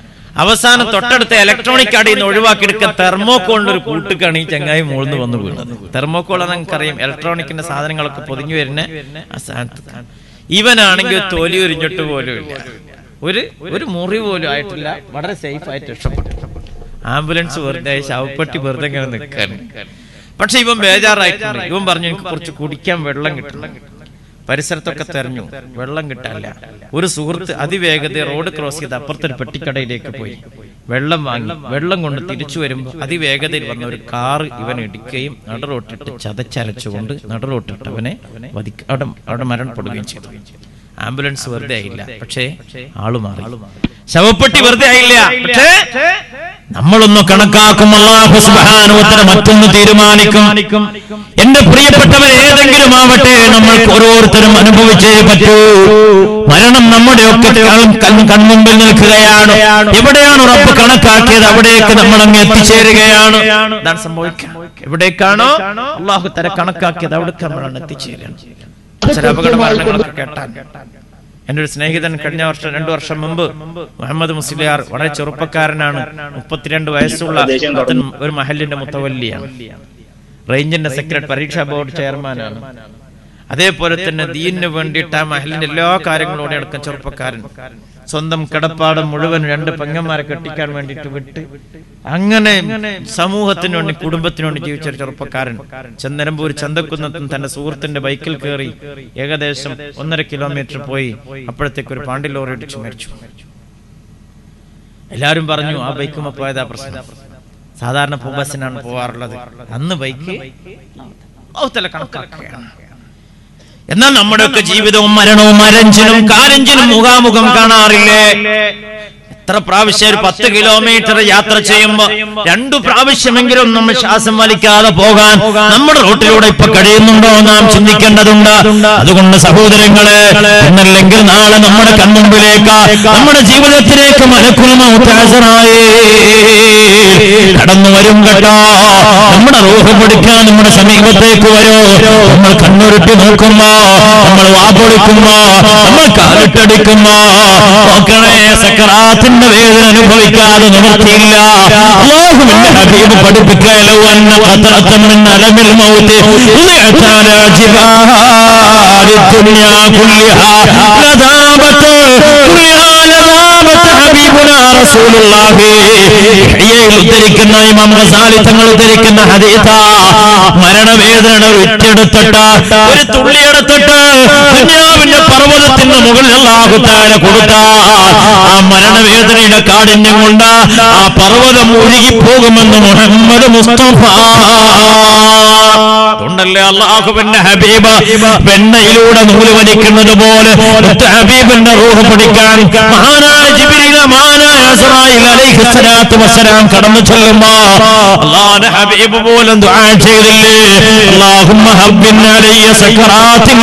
S2: അവസാനം തൊട്ടടുത്ത ഇലക്ട്രോണിക് അടിയിൽ നിന്ന് ഒഴിവാക്കിയെടുക്കാൻ തെർമോക്കോളിന്റെ ഒരു കൂട്ടുകാണ് ഈ ചങ്ങായി മുകളിൽ വന്ന് വീണത് തെർമോക്കോൾ നമുക്കറിയാം ഇലക്ട്രോണിക്കിന്റെ സാധനങ്ങളൊക്കെ പൊതിഞ്ഞു വരുന്ന ആ സ്ഥാനത്ത് ഇവനാണെങ്കിൽ തോലി ഉരിഞ്ഞിട്ട് പോലും ഇല്ല ഒരു ഒരു മുറി പോലും ആയിട്ടില്ല വളരെ സേഫ് ആയിട്ട് രക്ഷപ്പെട്ടു ആംബുലൻസ് വെറുതെ ആയി, ശവപ്പെട്ടി വെറുതെ ഇങ്ങനെ നിൽക്കാണ് പക്ഷെ ഇവൻ ബേജാറായിട്ടുണ്ട് ഇവൻ പറഞ്ഞു എനിക്ക് കുറച്ച് കുടിക്കാൻ വെള്ളം കിട്ടണം പരിസരത്തൊക്കെ തെരഞ്ഞു വെള്ളം കിട്ടാനില്ല ഒരു സുഹൃത്ത് അതിവേഗത റോഡ് ക്രോസ് ചെയ്ത് അപ്പുറത്തൊരു പെട്ടിക്കടയിലേക്ക് പോയി വെള്ളം വാങ്ങി വെള്ളം കൊണ്ട് തിരിച്ചു വരുമ്പോൾ അതിവേഗതയിൽ വന്ന ഒരു കാറ് ഇവൻ ഇടിക്കുകയും നടുറോട്ടിട്ട് ചതച്ചരച്ചുകൊണ്ട് നടുറോട്ടിട്ട് അവനെ വധിക്ക അവിടെ അവിടെ മരണപ്പെടുകയും ചെയ്തു ആംബുലൻസ് വെറുതെ ആയില്ല പക്ഷേ ആള് മാറി ശവപ്പെട്ടി വെറുതെ ആയില്ല പക്ഷേ
S1: നമ്മളൊന്ന് കണക്കാക്കും അള്ളാഹു സുബ്ഹാനഹു മറ്റൊന്ന് തീരുമാനിക്കും എന്റെ പ്രിയപ്പെട്ടവർ ഏതെങ്കിലും ആവട്ടെ നമ്മൾക്ക് ഓരോരുത്തരും അനുഭവിച്ചേ പറ്റൂ മരണം നമ്മുടെയൊക്കെ കൺ- കൺ- കൺമുമ്പിൽ നിൽക്കുകയാണ് എവിടെയാണ് റബ്ബ് കണക്കാക്കിയത് അവിടേക്ക് നമ്മൾ അങ്ങ് എത്തിച്ചേരുകയാണ്
S2: ഇതാണ് സംഭവിക്കുക എവിടേക്കാണോ അള്ളാഹു തര കണക്കാക്കിയത് അവിടേക്ക് നമ്മളാണ് എത്തിച്ചേരുന്നത് ചില അപകട മരണങ്ങളൊക്കെ കേട്ടാൽ എന്റെ ഒരു സ്നേഹിതൻ കഴിഞ്ഞ വർഷം രണ്ടു വർഷം മുമ്പ് മുഹമ്മദ് മുസ്ലിയാർ വളരെ ചെറുപ്പക്കാരനാണ് മുപ്പത്തിരണ്ട് വയസ്സുള്ള പുത്തൻ ഒരു മഹലിന്റെ മുത്തവല്ലിയാണ് റേഞ്ചിന്റെ സെക്രട്ടറി പരീക്ഷാ ബോർഡ് ചെയർമാനാണ് അതേപോലെ തന്നെ ദീനിന് വേണ്ടിയിട്ട് ആ മഹലിന്റെ എല്ലാ കാര്യങ്ങളോടെ അടക്കം ചെറുപ്പക്കാരൻ സ്വന്തം കിടപ്പാടം മുഴുവൻ രണ്ട് പെങ്ങന്മാരെ കെട്ടിക്കാൻ വേണ്ടിയിട്ട് വിട്ട് അങ്ങനെ സമൂഹത്തിന് വേണ്ടി കുടുംബത്തിന് വേണ്ടി ജീവിച്ച ഒരു ചെറുപ്പക്കാരൻ ചെന്നരമ്പൂർ ചന്തക്കുന്നത്തും തന്റെ സുഹൃത്തിന്റെ ബൈക്കിൽ കയറി ഏകദേശം ഒന്നര കിലോമീറ്റർ പോയി അപ്പോഴത്തേക്ക് ഒരു പാണ്ടി ലോറി ഇടിച്ചു മരിച്ചു എല്ലാരും പറഞ്ഞു ആ ബൈക്കുമ്മ പോയതാ പ്രശ്നം സാധാരണ പോ ബസ്സിനാണ് പോവാറുള്ളത് അന്ന് ബൈക്ക് ഔത്തല കണക്കാക്കുകയാണ്
S1: എന്നാൽ നമ്മുടെയൊക്കെ ജീവിതവും മരണവും അരഞ്ചിനും കാരഞ്ചിനും മുഖാമുഖം കാണാറില്ലേ എത്ര പ്രാവശ്യം ഒരു പത്ത് കിലോമീറ്റർ യാത്ര ചെയ്യുമ്പോ രണ്ടു പ്രാവശ്യമെങ്കിലും നമ്മൾ ശ്വാസം വലിക്കാതെ പോകാൻ നമ്മുടെ റൂട്ടിലൂടെ ഇപ്പൊ കഴിയുന്നുണ്ടോ നാം ചിന്തിക്കേണ്ടതുണ്ട് അതുകൊണ്ട് സഹോദരങ്ങളെ എന്നല്ലെങ്കിൽ നാളെ നമ്മുടെ കൺമുമ്പിലേക്ക് നമ്മുടെ ജീവിതത്തിലേക്ക് മലക്കുൽമൗത്താസറായി കടന്നു വരും കേട്ടോ നമ്മുടെ റൂഹ് പിടിക്കാൻ നമ്മുടെ സമീപത്തേക്ക് വരോ നമ്മൾ കണ്ണുരുട്ടി നോക്കുമ്പോ നമ്മൾ വാപൊളിക്കുമ്പോ നമ്മൾ കാലിട്ടടിക്കുമ്പോ നോക്കണേ സക്കറാത്തിന്റെ വേദന അനുഭവിക്കാതെ നിവർത്തിയില്ല അല്ലാഹുവിന്റെ ഹബീബ് പഠിപ്പിക്കലോ അന്ന ഖത്രത്തൻ മിൻ അലമിൽ മൗത്ത് ഉദിഅത ജിബാലി ദുനിയാ കുല്ലിഹാ ലദാബത്ത് കുല്ലിഹാ ലദാബത്ത് ഹബീബുനാ റസൂലുള്ളാഹി ഇഹ്യയിൽ ഉദ്ധരിക്കുന്ന ഇമാം ഗസാലി തങ്ങൾ ഉദ്ധരിക്കുന്ന ഹദീസ മരണവേദന ഉറ്റെടുത്തിട്ട് ഒരു തുള്ളിയെടുത്തിട്ട് ദുനിയാവിന്റെ പർവ്വതത്തിന്റെ മുകളിൽ അല്ലാഹു തആല കൊടുത്ത ആ മരണവേദനയുടെ കാഠിന്യം കൊണ്ട് ആ പർവ്വതം ഒഴുകിപ്പോകുമെന്ന് മുഹമ്മദ് മുസ്തഫ അതുകൊണ്ടല്ലേ അള്ളാഹുവിന്റെ ഹബീബ് വെണ്ണയിലൂടെ നൂല് വലിക്കുന്നത് പോലെ മുത്ത് ഹബീബിന്റെ റൂഹ് പിടിക്കാൻ മഹാനായ ജിബ്രീൽ മഹാനായ ഇസ്രായേൽ അലൈഹിസ്സലാത്തു വസ്സലാം കടന്നു ചെല്ലുമ്പോ അള്ളാഹുവിന്റെ ഹബീബ് പോലും ദുആ ചെയ്തില്ലേ അല്ലാഹുമ്മ ഹബ്ബിൻ അലയ്യ സക്കറാത്തിൻ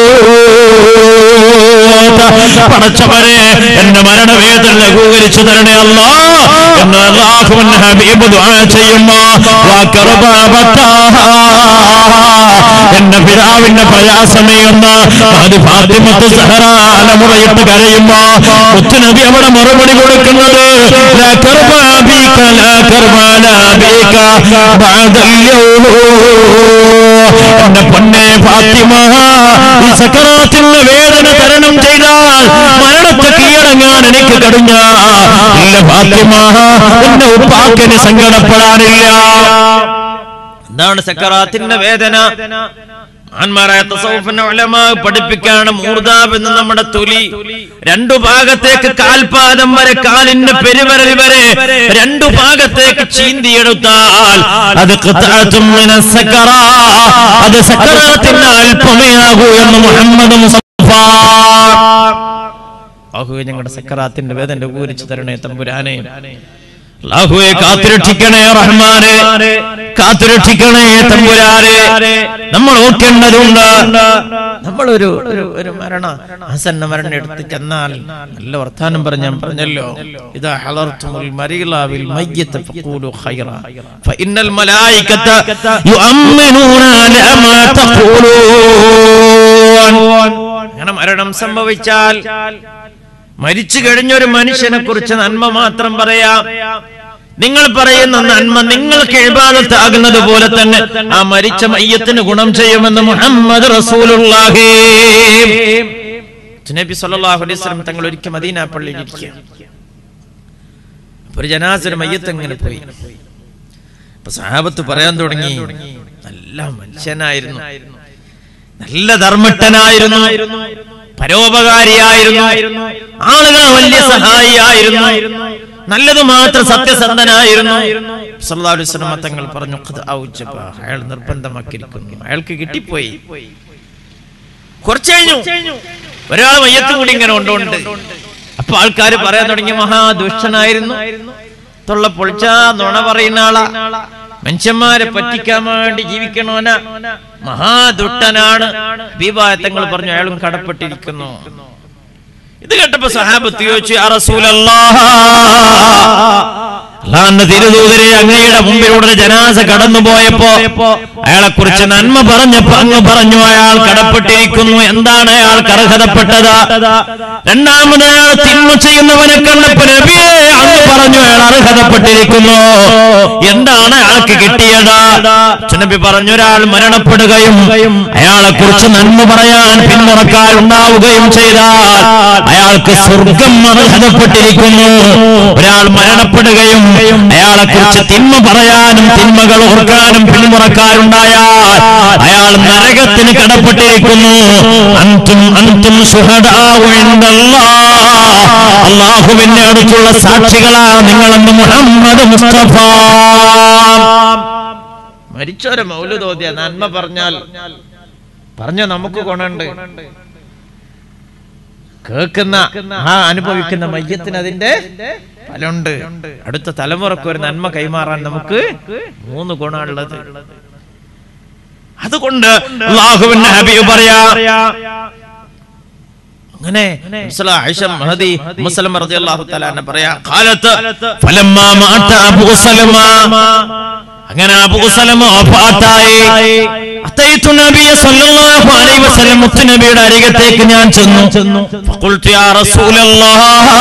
S1: പടച്ചവരെ എന്റെ മരണവേദന ലഘൂകരിച്ചു തരണേ അല്ലാ എന്ന് അല്ലാഹുവിന്റെ ഹബീബ് ദുആ ചെയ്യുമ്പോ എന്റെ പിതാവിന്റെ പ്രയാസമേയുന്ന അത് ഫാത്തിമത്ത് സഹറാലമുറയിട്ട് കരയുമ്പോ മുത്തുനബി അവിടെ മറുപടി കൊടുക്കുന്നത് ലാ കർബാ ബീക, ലാ കർബാ ലാ ബീക, ബഅദൽ യൗം. എന്റെ പൊന്നെ ഫാത്തിമ ഈ സക്കറാത്തിന്റെ വേദന തരണം ചെയ്താൽ മരണത്തെ കീഴടങ്ങാൻ എനിക്ക് കഴിഞ്ഞ ഇല്ല ഫാത്തിമ എന്റെ ഉപ്പാക്കിന് സങ്കടപ്പെടാനില്ല
S2: എന്താണ് സക്കറാത്തിന്റെ വേദന മഹാന്മാരായ തസൗഫിന്റെ ഉലമാ പഠിപ്പിക്കാണ് മൂർദാബ് എന്ന് നമ്മുടെ തൊലി രണ്ടു ഭാഗത്തേക്ക് കാൽപാദം വരെ കാലിന്റെ പെരുവരൽ വരെ രണ്ടു ഭാഗത്തേക്ക് ചീന്തിയെടുത്താൽ
S1: അത് ഖിത്അത്തും മിനസ് സക്കറാ. അത് സക്കറാത്തിന്റെ അല്പമേ ആകൂ എന്ന് മുഹമ്മദ് മുസ്തഫ
S2: ബാഹുവെ ഞങ്ങളുടെ സക്കറാത്തിന്റെ വേദന കൂരിച്ചു തരണേ തമ്പുരാനെ
S1: അല്ലാഹുവെ കാത്തുരക്ഷിക്കണേ റഹ്മാനെ കാത്തുരക്ഷിക്കണേ തമ്പുരാനെ നമ്മൾ ഓർക്കേണ്ടതുണ്ട്
S2: നമ്മളൊരു ഒരു ഒരു മരണ ഹസന്ന മരണം എടുത്ത് ചെന്നാൽ നല്ല വർത്താനം പറഞ്ഞ ഞാൻ പറഞ്ഞല്ലോ ഇതാ ഹളർത്തുമുൽ മരീലാവിൽ മയ്യത്ത് ഫഖൂലു ഖൈറ ഫഇന്നൽ മലായികത
S1: യുഅമ്മിനൂന അലാ മാ തഖൂലൂൻ
S2: അങ്ങനെ മരണം സംഭവിച്ചാൽ മരിച്ചു കഴിഞ്ഞൊരു മനുഷ്യനെ കുറിച്ച് നന്മ മാത്രം പറയാം നിങ്ങൾ പറയുന്ന നന്മ നിങ്ങൾക്ക് എഴുപാദത്താകുന്നത് പോലെ തന്നെ ആ മരിച്ച മയ്യത്തിന് ഗുണം ചെയ്യുമെന്ന് മുഹമ്മദ് റസൂലുള്ളാഹി നബി സല്ലല്ലാഹു അലൈഹി വസല്ലം തങ്ങൾ ഒരിക്കൽ മദീന പള്ളിയിൽ ഇരിക്കുക ഒരു ജനാസര മയ്യത്ത് എങ്ങനെ പോയി അപ്പൊ സഹാബത്ത് പറയാൻ തുടങ്ങി നല്ല മനുഷ്യനായിരുന്നു നല്ല ധർമ്മട്ടനായിരുന്നു പരോപകാരിയായിരുന്നു ആളുകൾ വലിയ സഹായിയായിരുന്നു നല്ലത് മാത്രം സത്യസന്ധനായിരുന്നു സല്ലല്ലാഹു അലൈഹി വസല്ലം തങ്ങൾ പറഞ്ഞു "ഖദ് ഔജബ." അയാൾ നിർബന്ധമാക്കിയിരിക്കുന്നു അയാൾക്ക് കിട്ടിപ്പോയി കുറച്ച് കഴിഞ്ഞു ഒരാൾ മയ്യത്തും കൂടി ഇങ്ങനെ കൊണ്ടുണ്ട് അപ്പൊ ആൾക്കാർ പറയാൻ തുടങ്ങി മഹാദുഷ്ടനായിരുന്നു തൊള്ള പൊളിച്ച നുണ പറയുന്ന ആളാ മനുഷ്യന്മാരെ പറ്റിക്കാൻ വേണ്ടി ജീവിക്കണോന മഹാദുഷ്ടനാണ് ബീബായത്തങ്ങൾ പറഞ്ഞു അയാളും കടപ്പെട്ടിരിക്കുന്നു ഇത് കേട്ടപ്പോ സഹാബത്ത് ചോദിച്ചു "യാ റസൂലല്ലാഹ്,
S1: അള്ളാന്റെ തിരുദൂതരെ അങ്ങയുടെ മുമ്പിലൂടെ ഒരു ജനാസ കടന്നു പോയപ്പോ അയാളെ കുറിച്ച് നന്മ പറഞ്ഞപ്പോ അങ്ങ് പറഞ്ഞു അയാൾ കടപ്പെട്ടിരിക്കുന്നു എന്താണ് അയാൾക്ക് അർഹതപ്പെട്ടത് രണ്ടാമത് അയാൾ തിന്മ ചെയ്യുന്നവനെ കണ്ടപ്പോ നബിയെ അങ്ങ് പറഞ്ഞു അയാൾ അർഹതപ്പെട്ടിരിക്കുന്നു എന്താണ് അയാൾക്ക് കിട്ടിയത് നബി പറഞ്ഞു ഒരാൾ മരണപ്പെടുകയും അയാളെ കുറിച്ച് നന്മ പറയാൻ പിന്മുറക്കാർ ഉണ്ടാവുകയും ചെയ്താൽ അയാൾക്ക് സ്വർഗം അർഹതപ്പെട്ടിരിക്കുന്നു ഒരാൾ മരണപ്പെടുകയും അയാളെ കുറിച്ച് തിന്മ പറയാനും തിന്മകൾ ഓർക്കാനും പിന്മുറക്കാരുണ്ടായാൽ അയാൾ നരകത്തിന് കടപ്പെട്ടിരിക്കുന്നു അന്തും അന്തും സുഹദാഉ ഇൻദല്ലാഹ്. അള്ളാഹുവിന്റെ അടുത്തുള്ള സാക്ഷികളാ നിങ്ങളെന്ന് മുഹമ്മദ് മുസ്തഫ
S2: മരിച്ചവരെ മൗലുതോദ്യ നന്മ പറഞ്ഞാൽ പറഞ്ഞ നമുക്ക് ഗുണമുണ്ട് കേൾക്കുന്ന ആ അനുഭവിക്കുന്ന മയ്യത്തിന് അതിന്റെ ഫലമുണ്ട് അടുത്ത തലമുറക്ക് ഒരു നന്മ കൈമാറാൻ നമുക്ക് മൂന്ന് ഗുണമുള്ളത്
S1: അതുകൊണ്ട് അള്ളാഹുവിന്റെ ഹബീബ് പറയാ
S2: അങ്ങനെ മുസ്ലാ ആയിഷ മഹദി മുസ്ലിം റളിയല്ലാഹു തആല അൻഹ പറയാ
S1: കാലത്ത് ഫലമ്മാ മാത അബൂ സലമ അങ്ങനെ അബൂ സലമ വഫാത്തായി അത്തൈതു നബിയ സല്ലല്ലാഹു അലൈഹി വസല്ലം മുത്തുനബിയുടെ അരികത്തേക്ക് ഞാൻ ചെന്നു ഫഖുൽതു യാ റസൂലല്ലാഹ്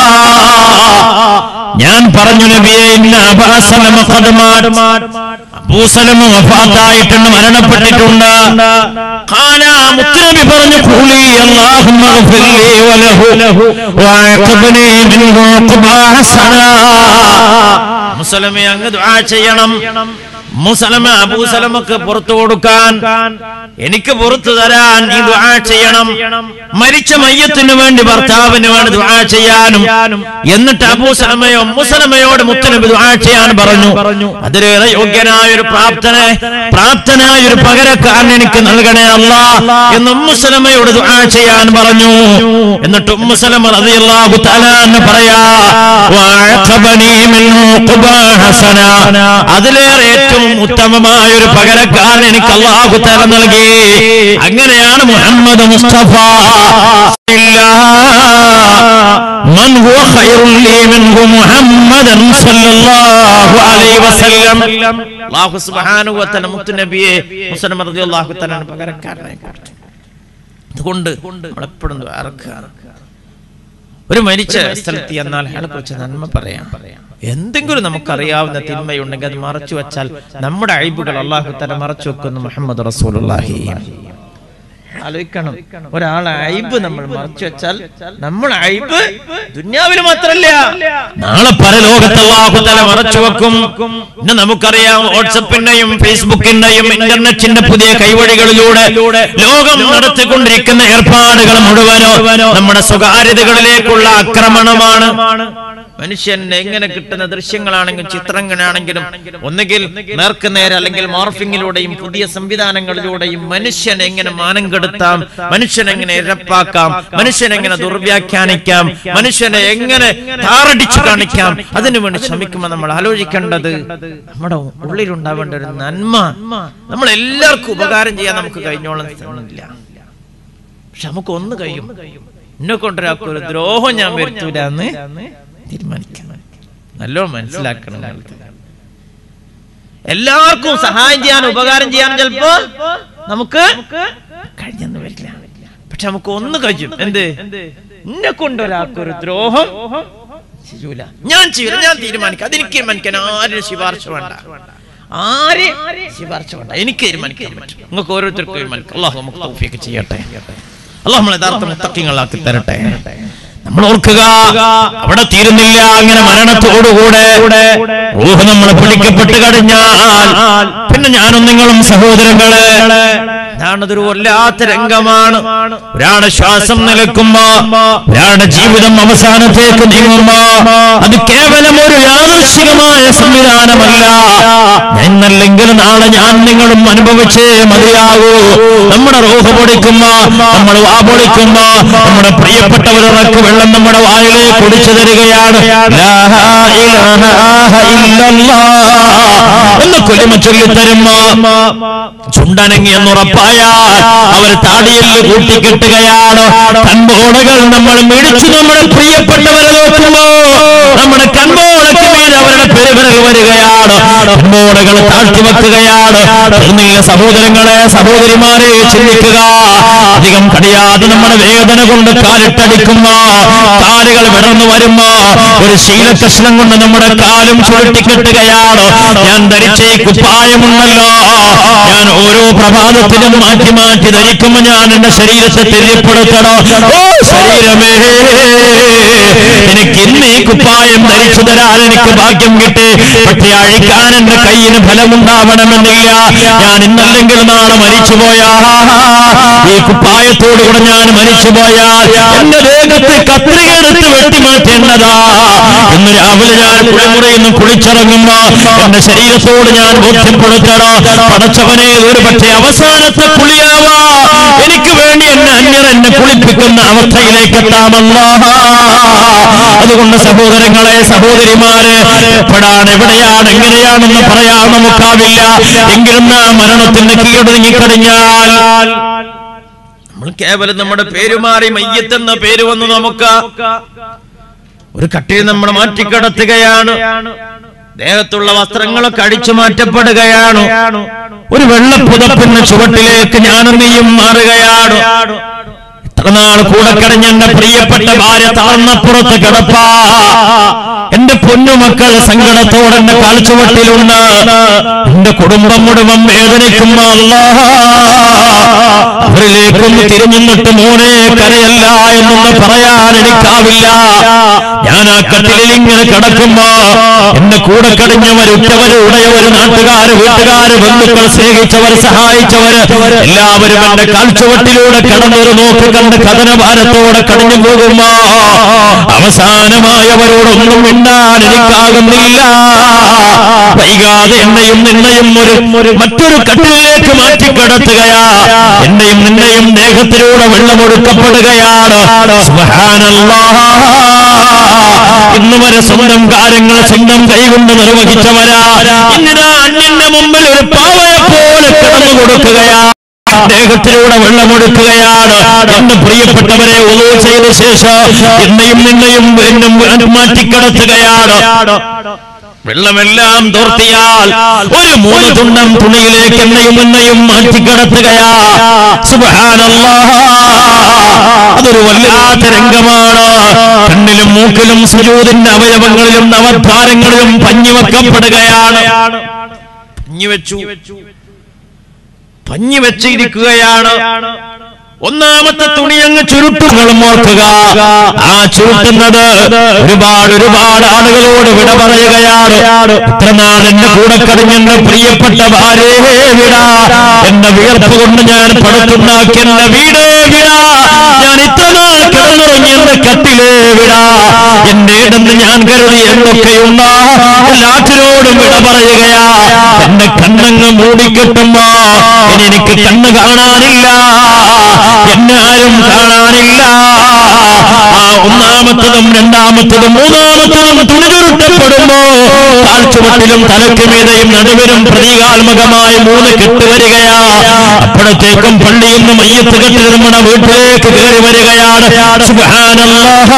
S1: ഞാൻ പറഞ്ഞു നബിയെ ഇന്ന അബൂ സലമ ഖദ് മാത് അബൂ സലമ വഫാത്തായിട്ടുണ്ട് മരണപ്പെട്ടിട്ടുണ്ട് ഖാല മുത്തുനബി പറഞ്ഞു ഖൂലി അല്ലാഹുമ്മ ഗ്ഫിർ ലി വലഹു വഅഖിബ്നി മിൻഹു ഖുബാ ഹസനാ
S2: മുസ്ലിമെ അങ്ങ് ദുആ ചെയ്യണം മുസലമ അബൂസലമക്ക് പുറത്തു കൊടുക്കാൻ എനിക്ക് പുറത്തു തരാൻ നീ ദുആ ചെയ്യണം മരിച്ച മയ്യത്തിന് വേണ്ടി ഭർത്താവിന് വേണ്ടി ദുആ ചെയ്യാനും എന്നിട്ട് അബൂസലമയോ മുസലമയോട് മുത്തനബി ദുആ ചെയ്യാൻ പറഞ്ഞു അതിലേറെ യോഗ്യനായ ഒരു പ്രാപ്തനെ പ്രാപ്തനായ ഒരു പകരക്കാരൻ എനിക്ക് നൽകണേ അല്ല എന്ന് ഉമ്മുസലമയോട് ദുആ ചെയ്യാൻ പറഞ്ഞു എന്നിട്ട് ഉമ്മുസലമ റളിയല്ലാഹു തആല എന്ന് പറയാ വഅഖബനി മിൻ ഖുബാ ഹസന അതിലേറെ ഏറ്റവും ഉത്തമമായ ഒരു പകരക്കാരൻ എനിക്ക് അല്ലാഹു തആല നൽകി അങ്ങനെയാണ് മുഹമ്മദ് മുസ്തഫ من هو خير لي منه محمدا صلى الله عليه وسلم അല്ലാഹു സുബ്ഹാനഹു വ തആല മുത്തുനബിയെ മുസ്ലിം റളിയല്ലാഹു തആല പകരക്കാരനായി കൊടുത്തു അതുകൊണ്ട് നമ്മൾ എപ്പോഴും ദ്വാരക്കുക ഒരു മരിച്ച സ്ഥലത്ത് എന്നാൽ അയാളെ കുറിച്ച് നന്മ പറയാം എന്തെങ്കിലും നമുക്കറിയാവുന്ന തിന്മയുണ്ടെങ്കിൽ അത് മറച്ചു വെച്ചാൽ നമ്മുടെ അഴിബുകൾ അള്ളാഹു തല മറച്ചു വെക്കുന്നു മുഹമ്മദ് റസൂലുള്ളാഹി ആലോചിക്കണം ഒരാളെ അയിബ് നമ്മൾ മറച്ചു വെച്ചാൽ നമ്മുടെ അയിബ് ദുന്യാവിൽ മാത്രല്ല നാളെ പരലോകത്ത് അല്ലാഹു തആല മറച്ചു വെക്കും ഇന്ന് നമുക്കറിയാം വാട്സപ്പിന്റെയും ഫേസ്ബുക്കിന്റെയും ഇന്റർനെറ്റിന്റെ പുതിയ കൈവഴികളിലൂടെ ലോകം നടത്തിക്കൊണ്ടിരിക്കുന്ന ഏർപ്പാടുകൾ മുഴുവനോ നമ്മുടെ സ്വകാര്യതകളിലേക്കുള്ള ആക്രമണമാണ് മനുഷ്യൻ എങ്ങനെ കിട്ടുന്ന ദൃശ്യങ്ങളാണെങ്കിലും ചിത്രങ്ങളാണെങ്കിലും ഒന്നുകിൽ നേർക്ക് നേരെ അല്ലെങ്കിൽ മോർഫിങ്ങിലൂടെയും പുതിയ സംവിധാനങ്ങളിലൂടെയും മനുഷ്യൻ എങ്ങനെ മാനം കെടുത്താം മനുഷ്യനെ എങ്ങനെ ഇരപ്പാക്കാം മനുഷ്യനെ എങ്ങനെ ദുർവ്യാഖ്യാനിക്കാം മനുഷ്യനെ എങ്ങനെ താറടിച്ചു കാണിക്കാം അതിനുവേണ്ടി ശ്രമിക്കുമ്പോൾ നമ്മൾ ആലോചിക്കേണ്ടത് നമ്മുടെ ഉള്ളിലുണ്ടാവേണ്ട ഒരു നന്മ നമ്മൾ എല്ലാവർക്കും ഉപകാരം ചെയ്യാൻ നമുക്ക് കഴിഞ്ഞോളം ഇല്ല പക്ഷെ നമുക്ക് ഒന്ന് കഴിയും എന്നെ കൊണ്ടൊരാൾക്ക് ഒരു ദ്രോഹം ഞാൻ വരുത്തൂല എന്ന് തീരുമാനിക്കണം നല്ലോ മനസ്സിലാക്കണം നിങ്ങൾ. എല്ലാവർക്കും സഹായം ചെയ്യാൻ ഉപകാരം ചെയ്യാൻ ചിലപ്പോ നമുക്ക് കഴിഞ്ഞെന്ന് വരില്ല പക്ഷെ നമുക്ക് ഒന്ന് കഴിയും എന്ത് എന്നെ കൊണ്ടൊരാൾക്ക് ഒരു ദ്രോഹം ചെയ്യൂല ഞാൻ ചെയ്യൂല ഞാൻ തീരുമാനിക്കാം അതെനിക്ക് തീരുമാനിക്കാൻ ആരും ശിപാർശ വേണ്ട ആര് ശിപാർശ വേണ്ട എനിക്ക് തീരുമാനിക്കാൻ പറ്റും നിങ്ങൾക്ക് ഓരോരുത്തർക്കും തീരുമാനിക്കാം അള്ളാഹു നമുക്ക് തൗഫീഖ് ചെയ്യട്ടെ അള്ളാഹു നമ്മളെ യഥാർത്ഥ മുത്തക്കിങ്ങളാക്കി തരട്ടെ
S1: നമ്മൾ ഓർക്കുക അവിടെ തീരുന്നില്ല അങ്ങനെ മരണത്തോടുകൂടെ റൂഹ് നമ്മൾ പിടിക്കപ്പെട്ട് കഴിഞ്ഞാൽ പിന്നെ ഞാനും നിങ്ങളും സഹോദരങ്ങളെ
S2: അതൊരു വല്ലാത്ത രംഗമാണ്
S1: ഒരാളുടെ ശ്വാസം നിലക്കുമ്പോ ഒരാളുടെ ജീവിതം അവസാനത്തേക്ക് നീങ്ങുമ്പോ അത് കേവലം ഒരു യാദൃശികമായ സംവിധാനമല്ല എന്നല്ലെങ്കിൽ നാളെ ഞാൻ നിങ്ങളും അനുഭവിച്ചേ മതിയാകൂ നമ്മുടെ റോഹ് പൊടിക്കുമ്പോ നമ്മൾ വാ പൊടിക്കുമ്പോ നമ്മുടെ പ്രിയപ്പെട്ടവരിറക്ക് വെള്ളം നമ്മുടെ വായിലേക്ക് കുടിച്ചു തരികയാണ് ലാ ഇലാഹ ഇല്ലല്ലാഹ് എന്ന് കൊലിമ ചൊല്ലിത്തരുമ്പോ ചുണ്ടനങ്ങി എന്നുറപ്പായാൽ അവർ താടിയിൽ കൂട്ടിക്കെട്ടുകയാണ് കൺപോളകൾ നമ്മൾ മിടിച്ചു നമ്മുടെ പ്രിയപ്പെട്ടവരെ നോക്കുമ്പോ നമ്മുടെ കൺപോളയ്ക്ക് മീതെ അവരുടെ പെരുവിരൽ വരികയാണ് കൺപോളകൾ താഴ്ത്തി വെക്കുകയാണ് നീല സഹോദരങ്ങളെ സഹോദരിമാരെ ചിന്തിക്കുക അധികം കടിയാതെ നമ്മുടെ വേദന കൊണ്ട് കാലിട്ടടിക്കുമ്പോ കാലുകൾ വിടർന്നു വരുമ്പോ ഒരു ശീലകഷ്ണം കൊണ്ട് നമ്മുടെ കാലും ചുരുട്ടിക്കെട്ടുകയാണ് ഞാൻ ധരിച്ച ഈ കുപ്പായമുണ്ടല്ലോ ഞാൻ ഓരോ പ്രഭാതത്തിലും മാറ്റി മാറ്റി ധരിക്കുമ്പോ ഞാൻ എന്റെ ശരീരത്തെ തെര്യപ്പെടുത്തണോ ഓ ശരീരമേ എനിക്ക് ഇന്ന് ഈ കുപ്പായം ധരിച്ചു തരാൻ എനിക്ക് ഭാഗ്യം കിട്ടി പക്ഷെ അഴിക്കാൻ എന്റെ കയ്യിന് ഫലമുണ്ടാവണമെന്നില്ല ഞാൻ ഇന്നല്ലെങ്കിൽ നാളെ മരിച്ചുപോയാ ഈ കുപ്പായത്തോടുകൂടെ ഞാൻ മരിച്ചുപോയാൽ എന്റെ ദേഹത്ത് കത്രികയെടുത്ത് വെട്ടിമാറ്റേണ്ടതാ ഇന്ന് രാവിലെ ഞാൻ കുളിമുറിയിൽ നിന്ന് കുളിച്ചിറങ്ങുമ്പോ എന്റെ ശരീരത്തോട് ഞാൻ ബോധ്യപ്പെടുത്തണോ പടച്ചവനെ ഒരു പക്ഷേ അവസാനത്തെ കുളിയാവാ എനിക്ക് വേണ്ടി എന്നെ അന്യർ എന്നെ കുളിപ്പിക്കുന്ന അവസ്ഥയിലേക്ക് എത്താമല്ലോ അതുകൊണ്ട് സഹോദരങ്ങളെ സഹോദരിമാര് എപ്പോഴാണ് എവിടെയാണ് എങ്ങനെയാണെന്ന് പറയാൻ നമുക്കാവില്ല എങ്കിലും ആ മരണത്തിന്റെ കീഴടങ്ങിക്കഴിഞ്ഞാൽ
S2: നമ്മൾ കേവലം നമ്മുടെ പേര് മാറി മയ്യത്തെന്ന പേര് വന്നു നമുക്ക് ഒരു കട്ടിൽ നമ്മൾ മാറ്റിക്കിടത്തുകയാണ് ദേഹത്തുള്ള വസ്ത്രങ്ങളൊക്കെ അടിച്ചു മാറ്റപ്പെടുകയാണ്
S1: ഒരു വെള്ളപ്പുതപ്പിന്റെ ചുവട്ടിലേക്ക് ഞാനും നീയും മാറുകയാണ് ഇത്ര നാൾ കൂടെ കിടഞ്ഞ എന്റെ പ്രിയപ്പെട്ട ഭാര്യ താഴ്ന്നപ്പുറത്ത് കിടപ്പാ എന്റെ പൊന്നുമക്കൾ സങ്കടത്തോടെ എന്റെ കാൽച്ചുവട്ടിലുണ്ട് എന്റെ കുടുംബം മുഴുവൻ വേദനിക്കുമ്പോ അല്ലാ അവരിലേക്കൊന്ന് തിരിഞ്ഞിട്ട് മോനെ കരയല്ല എന്നൊന്ന് പറയാൻ എനിക്കാവില്ല ഞാൻ ആ കട്ടിലിൽ ഇങ്ങനെ കിടക്കുമ്പോ എന്നെ കൂടെ കടിഞ്ഞവർ ഉറ്റവര് ഉടയവര് നാട്ടുകാര് വീട്ടുകാര് ബന്ധുക്കൾ സ്നേഹിച്ചവർ സഹായിച്ചവര് എല്ലാവരും എന്റെ കാൽച്ചുവട്ടിലൂടെ കടന്നൊരു നോക്ക് കണ്ട് കഥനഭാരത്തോടെ കടഞ്ഞു പോകുമ്പോ അവസാനമായവരോടൊന്നും മിണ്ടാൻ എനിക്കാകുന്നില്ല വൈകാതെ എന്നെയും നിന്നെയും ഒരു ഒരു മറ്റൊരു കട്ടിലേക്ക് മാറ്റി കിടത്തുകയാ എന്നെയും നിന്നെയും ദേഹത്തിലൂടെ വെള്ളമൊടുക്കപ്പെടുകയാണ് സുബ്ഹാനല്ലാഹ്. ഇന്ന് വരെ സ്വന്തം കാര്യങ്ങൾ സ്വന്തം കൈകൊണ്ട് നിർവഹിച്ചവരാ ഇങ്ങനെ അന്യന്റെ മുമ്പിൽ ഒരു പാവയെ പോലെ കിടന്നു കൊടുക്കുകയാ ദേഹത്തിലൂടെ വെള്ളമൊടുക്കുകയാണ് എന്റെ പ്രിയപ്പെട്ടവരെ ഒതു ചെയ്ത ശേഷം എന്നെയും നിന്നെയും എന്നും മാറ്റിക്കിടത്തുകയാണ് വെള്ളമെല്ലാം തോർത്തിയാൽ ഒരു മൂന്ന് തുണ്ടം തുണിയിലേക്ക് എന്നെയും എന്നെയും മാറ്റിക്കിടത്തുകയാ സുബ്ഹാനല്ലാഹ്. അതൊരു വല്ലാത്ത രംഗമാണ് കണ്ണിലും മൂക്കിലും സുജൂതിന്റെ അവയവങ്ങളിലും നവദ്വാരങ്ങളിലും പഞ്ഞിവെക്കപ്പെടുകയാണ്
S2: പഞ്ഞി വെച്ചു പഞ്ഞി വെച്ചിരിക്കുകയാണ്
S1: ഒന്നാമത്തെ തുണി അങ്ങ് ചുരുട്ടുകളും ഓർക്കുക ആ ചുരുട്ടുന്നത് ഒരുപാട് ഒരുപാട് ആളുകളോട് വിട പറയുകയാണ് ഇത്ര നാൾ എന്റെ കൂടെ കടിഞ്ഞെന്റെ പ്രിയപ്പെട്ട ഭാര്യയെ വിട എന്റെ വിയർപ്പ് കൊണ്ട് ഞാൻ പടുത്തുണ്ടാക്കി എന്റെ വീടേ വിട ഞാൻ ഇത്ര നാൾ കിടന്നുറങ്ങി എന്റെ കട്ടിലേ വിട എന്റെ ഇടന്ന് ഞാൻ കരുതി എന്തൊക്കെയുണ്ട എല്ലാറ്റിനോടും വിട പറയുകയാ എന്റെ കണ്ണങ്ങ് മൂടിക്കെട്ടുമ്പോ ഇനി എനിക്ക് കണ്ണ് കാണാനില്ല എന്നെ ആരും കാണാനില്ല ആ ഒന്നാമത്തതും രണ്ടാമത്തതും മൂന്നാമത്തതും തുണി ചുരുട്ടപ്പെടുമ്പോ കാൽച്ചുവട്ടിലും തലയ്ക്ക് മീതയും നടുവിലും പ്രതീകാത്മകമായി മൂന്ന് കെട്ടുവരികയാ അപ്പോഴത്തേക്കും പള്ളിയിൽ നിന്ന് മയ്യത്ത് കെട്ടി നമ്മുടെ വീട്ടിലേക്ക് കയറി വരികയാണ് സുബ്ഹാനല്ലാഹ്.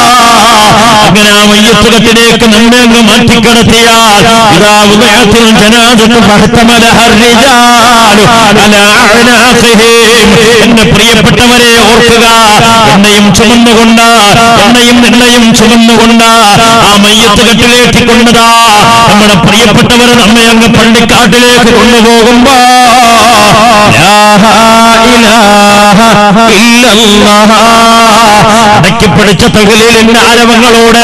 S1: അങ്ങനെ ആ മയ്യത്ത് കെട്ടിലേക്ക് നമ്മെ അങ്ങ് മാറ്റിക്കിടത്തിയാൽ ഇതാ ഉദയത്തിൽ ജനാദത്ത് ഫഹ്തമലഹ الرجال على أعناقهم. എന്റെ പ്രിയപ്പെട്ടവരെ ഓർക്കുക എന്നെയും ചുമന്നുകൊണ്ട് എന്നെയും നിന്നെയും ചുമന്നുകൊണ്ട് ആ മയ്യത്ത് കെട്ടിലേക്ക് കൊണ്ടതാ നമ്മുടെ പ്രിയപ്പെട്ടവർ നമ്മെ അങ്ങ് പള്ളിക്കാട്ടിലേക്ക് കൊണ്ടുപോകുമ്പോ ലാ ഇലാഹ ഇല്ലല്ലാഹ്. അടക്കി പിടിച്ച തകലിലിന്റെ ആരവങ്ങളോട്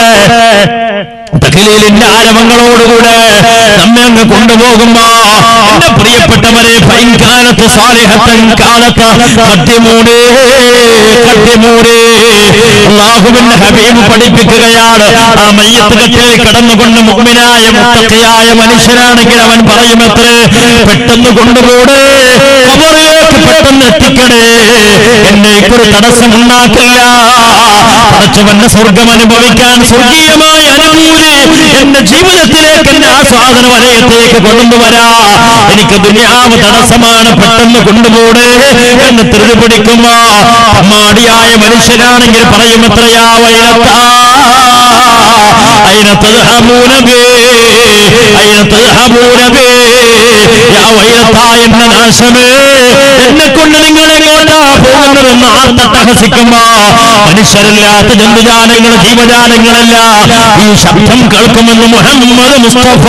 S1: തകലീലിന്റെ ആരവങ്ങളോടുകൂടെ നമ്മെ അങ്ങ് കൊണ്ടുപോകുമ്പോ എന്റെ പ്രിയപ്പെട്ടവരെ പൈൻകാലത്ത് സാലിഹത്തൻ കാലത്ത് കട്ടിമൂടേ കട്ടിമൂടേ അള്ളാഹുവിന്റെ ഹബീബ് പഠിപ്പിക്കുകയാണ് ആ മയ്യത്ത് കട്ടിൽ കടന്നുകൊണ്ട് മുഗ്മിനായ മുത്തക്കയായ മനുഷ്യനാണെങ്കിൽ അവൻ പറയുമത്രേ പെട്ടെന്ന് കൊണ്ടുപോടേ കബറിലേക്ക് പെട്ടെന്ന് എത്തിക്കണേ എന്നേക്കൊരു തടസ്സമുണ്ടാക്കില്ല പടച്ചവന്റെ സ്വർഗം അനുഭവിക്കാൻ സ്വർഗീയമായ അനുഭൂതി എന്റെ ജീവിതത്തിലേക്ക് എന്റെ ആസ്വാദന വലയത്തേക്ക് കൊണ്ടുവരാ എനിക്ക് ദുനിയാവ് തടസ്സമാണ് പെട്ടെന്ന് കൊണ്ടുപോടേ എന്ന് തിരിഞ്ഞു പിടിക്കുമ്പോ അമ്മാടിയായ മനുഷ്യനാണെങ്കിൽ പറയും എത്രയാ വൈലത്താ أين تذهبون به أين تذهبون به يا ويلتا എന്ന നാശമേ എന്നെ കൊണ്ട് നിങ്ങൾ എങ്ങോട്ടാ പോകുന്നതെന്ന് ആർത്തട്ടഹസിക്കുമ്പോ മനുഷ്യരല്ലാത്ത ജന്തുജാലങ്ങൾ ജീവജാലങ്ങളല്ല ഈ ശബ്ദം കേൾക്കുമെന്ന് മുഹമ്മദ് മുസ്തഫ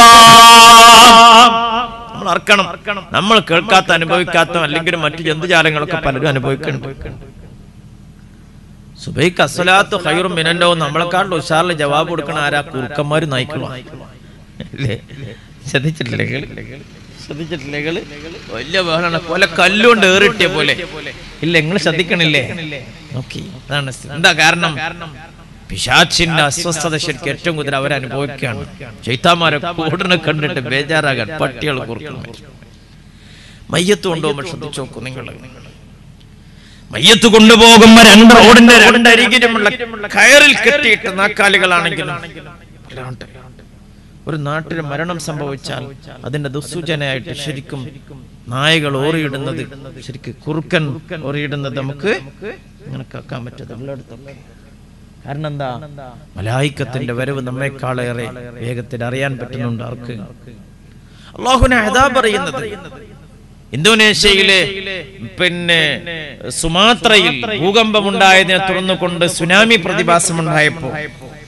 S2: നമ്മൾ അർക്കണം നമ്മൾ കേൾക്കാത്ത അനുഭവിക്കാത്ത അല്ലെങ്കിൽ മറ്റു ജന്തുജാലങ്ങളൊക്കെ പലരും അനുഭവിക്കുന്നുണ്ട് സുബൈക്ക് അസ്സലാത്തു ഖൈറും മിനല്ലോ നമ്മളെക്കാളും ഉഷാറിൽ ജവാബ് കൊടുക്കണ ആരാ കുറുക്കന്മാര് നായിക്കളോ അല്ലേ ശ്രദ്ധിച്ചിട്ടില്ലേ കേള്? ശ്രദ്ധിച്ചിട്ടില്ലേ കേള്? വലിയ ബഹളാണ് പോലെ കല്ലുകൊണ്ട് ഏറിട്ടിയ പോലെ ഇല്ല നിങ്ങൾ ശ്രദ്ധിക്കണില്ലേ നോക്കി അതാണ് സ്ഥിതി. എന്താ കാരണം പിശാച്ചിന്റെ അസ്വസ്ഥത ശരിക്കും ഏറ്റവും കൂടുതൽ അവരനുഭവിക്കുകയാണ് ചൈത്താമാരെ കൂടിനെ കണ്ടിട്ട് ബേജാറാകാൻ പട്ടികൾ കുറുക്കുന്നു മയ്യത്ത് കൊണ്ടുപോകുമ്പോൾ ശ്രദ്ധിച്ചു നോക്കൂ നിങ്ങൾ മയ്യത്ത് കൊണ്ടുപോകുമ്പോ രണ്ട് റോഡിന്റെ രണ്ടരികിലുമുള്ള കയറിൽ കെട്ടിയിട്ട് നാക്കാലികളാണെങ്കിലും അല്ലാണ്ട് ഒരു നാട്ടിൽ മരണം സംഭവിച്ചാൽ അതിന്റെ ദുസ്സൂചനയായിട്ട് ശരിക്കും നായകൾ ഓറിയിടുന്നത് ശരിക്കും കുറുക്കൻ ഓറിയിടുന്നത് നമുക്ക് ഇങ്ങനെ കേൾക്കാൻ പറ്റും എല്ലായിടത്തൊക്കെ കാരണം എന്താ മലായിക്കത്തിന്റെ വരവ് നമ്മെക്കാളേറെ വേഗത്തിൽ അറിയാൻ പറ്റുന്നുണ്ട് ആർക്ക് അള്ളാഹുനെ അതാ പറയുന്നത് ഇന്തോനേഷ്യയിലെ പിന്നെ സുമാത്രയിൽ ഭൂകമ്പമുണ്ടായതിനെ തുടർന്നുകൊണ്ട് സുനാമി പ്രതിഭാസമുണ്ടായപ്പോ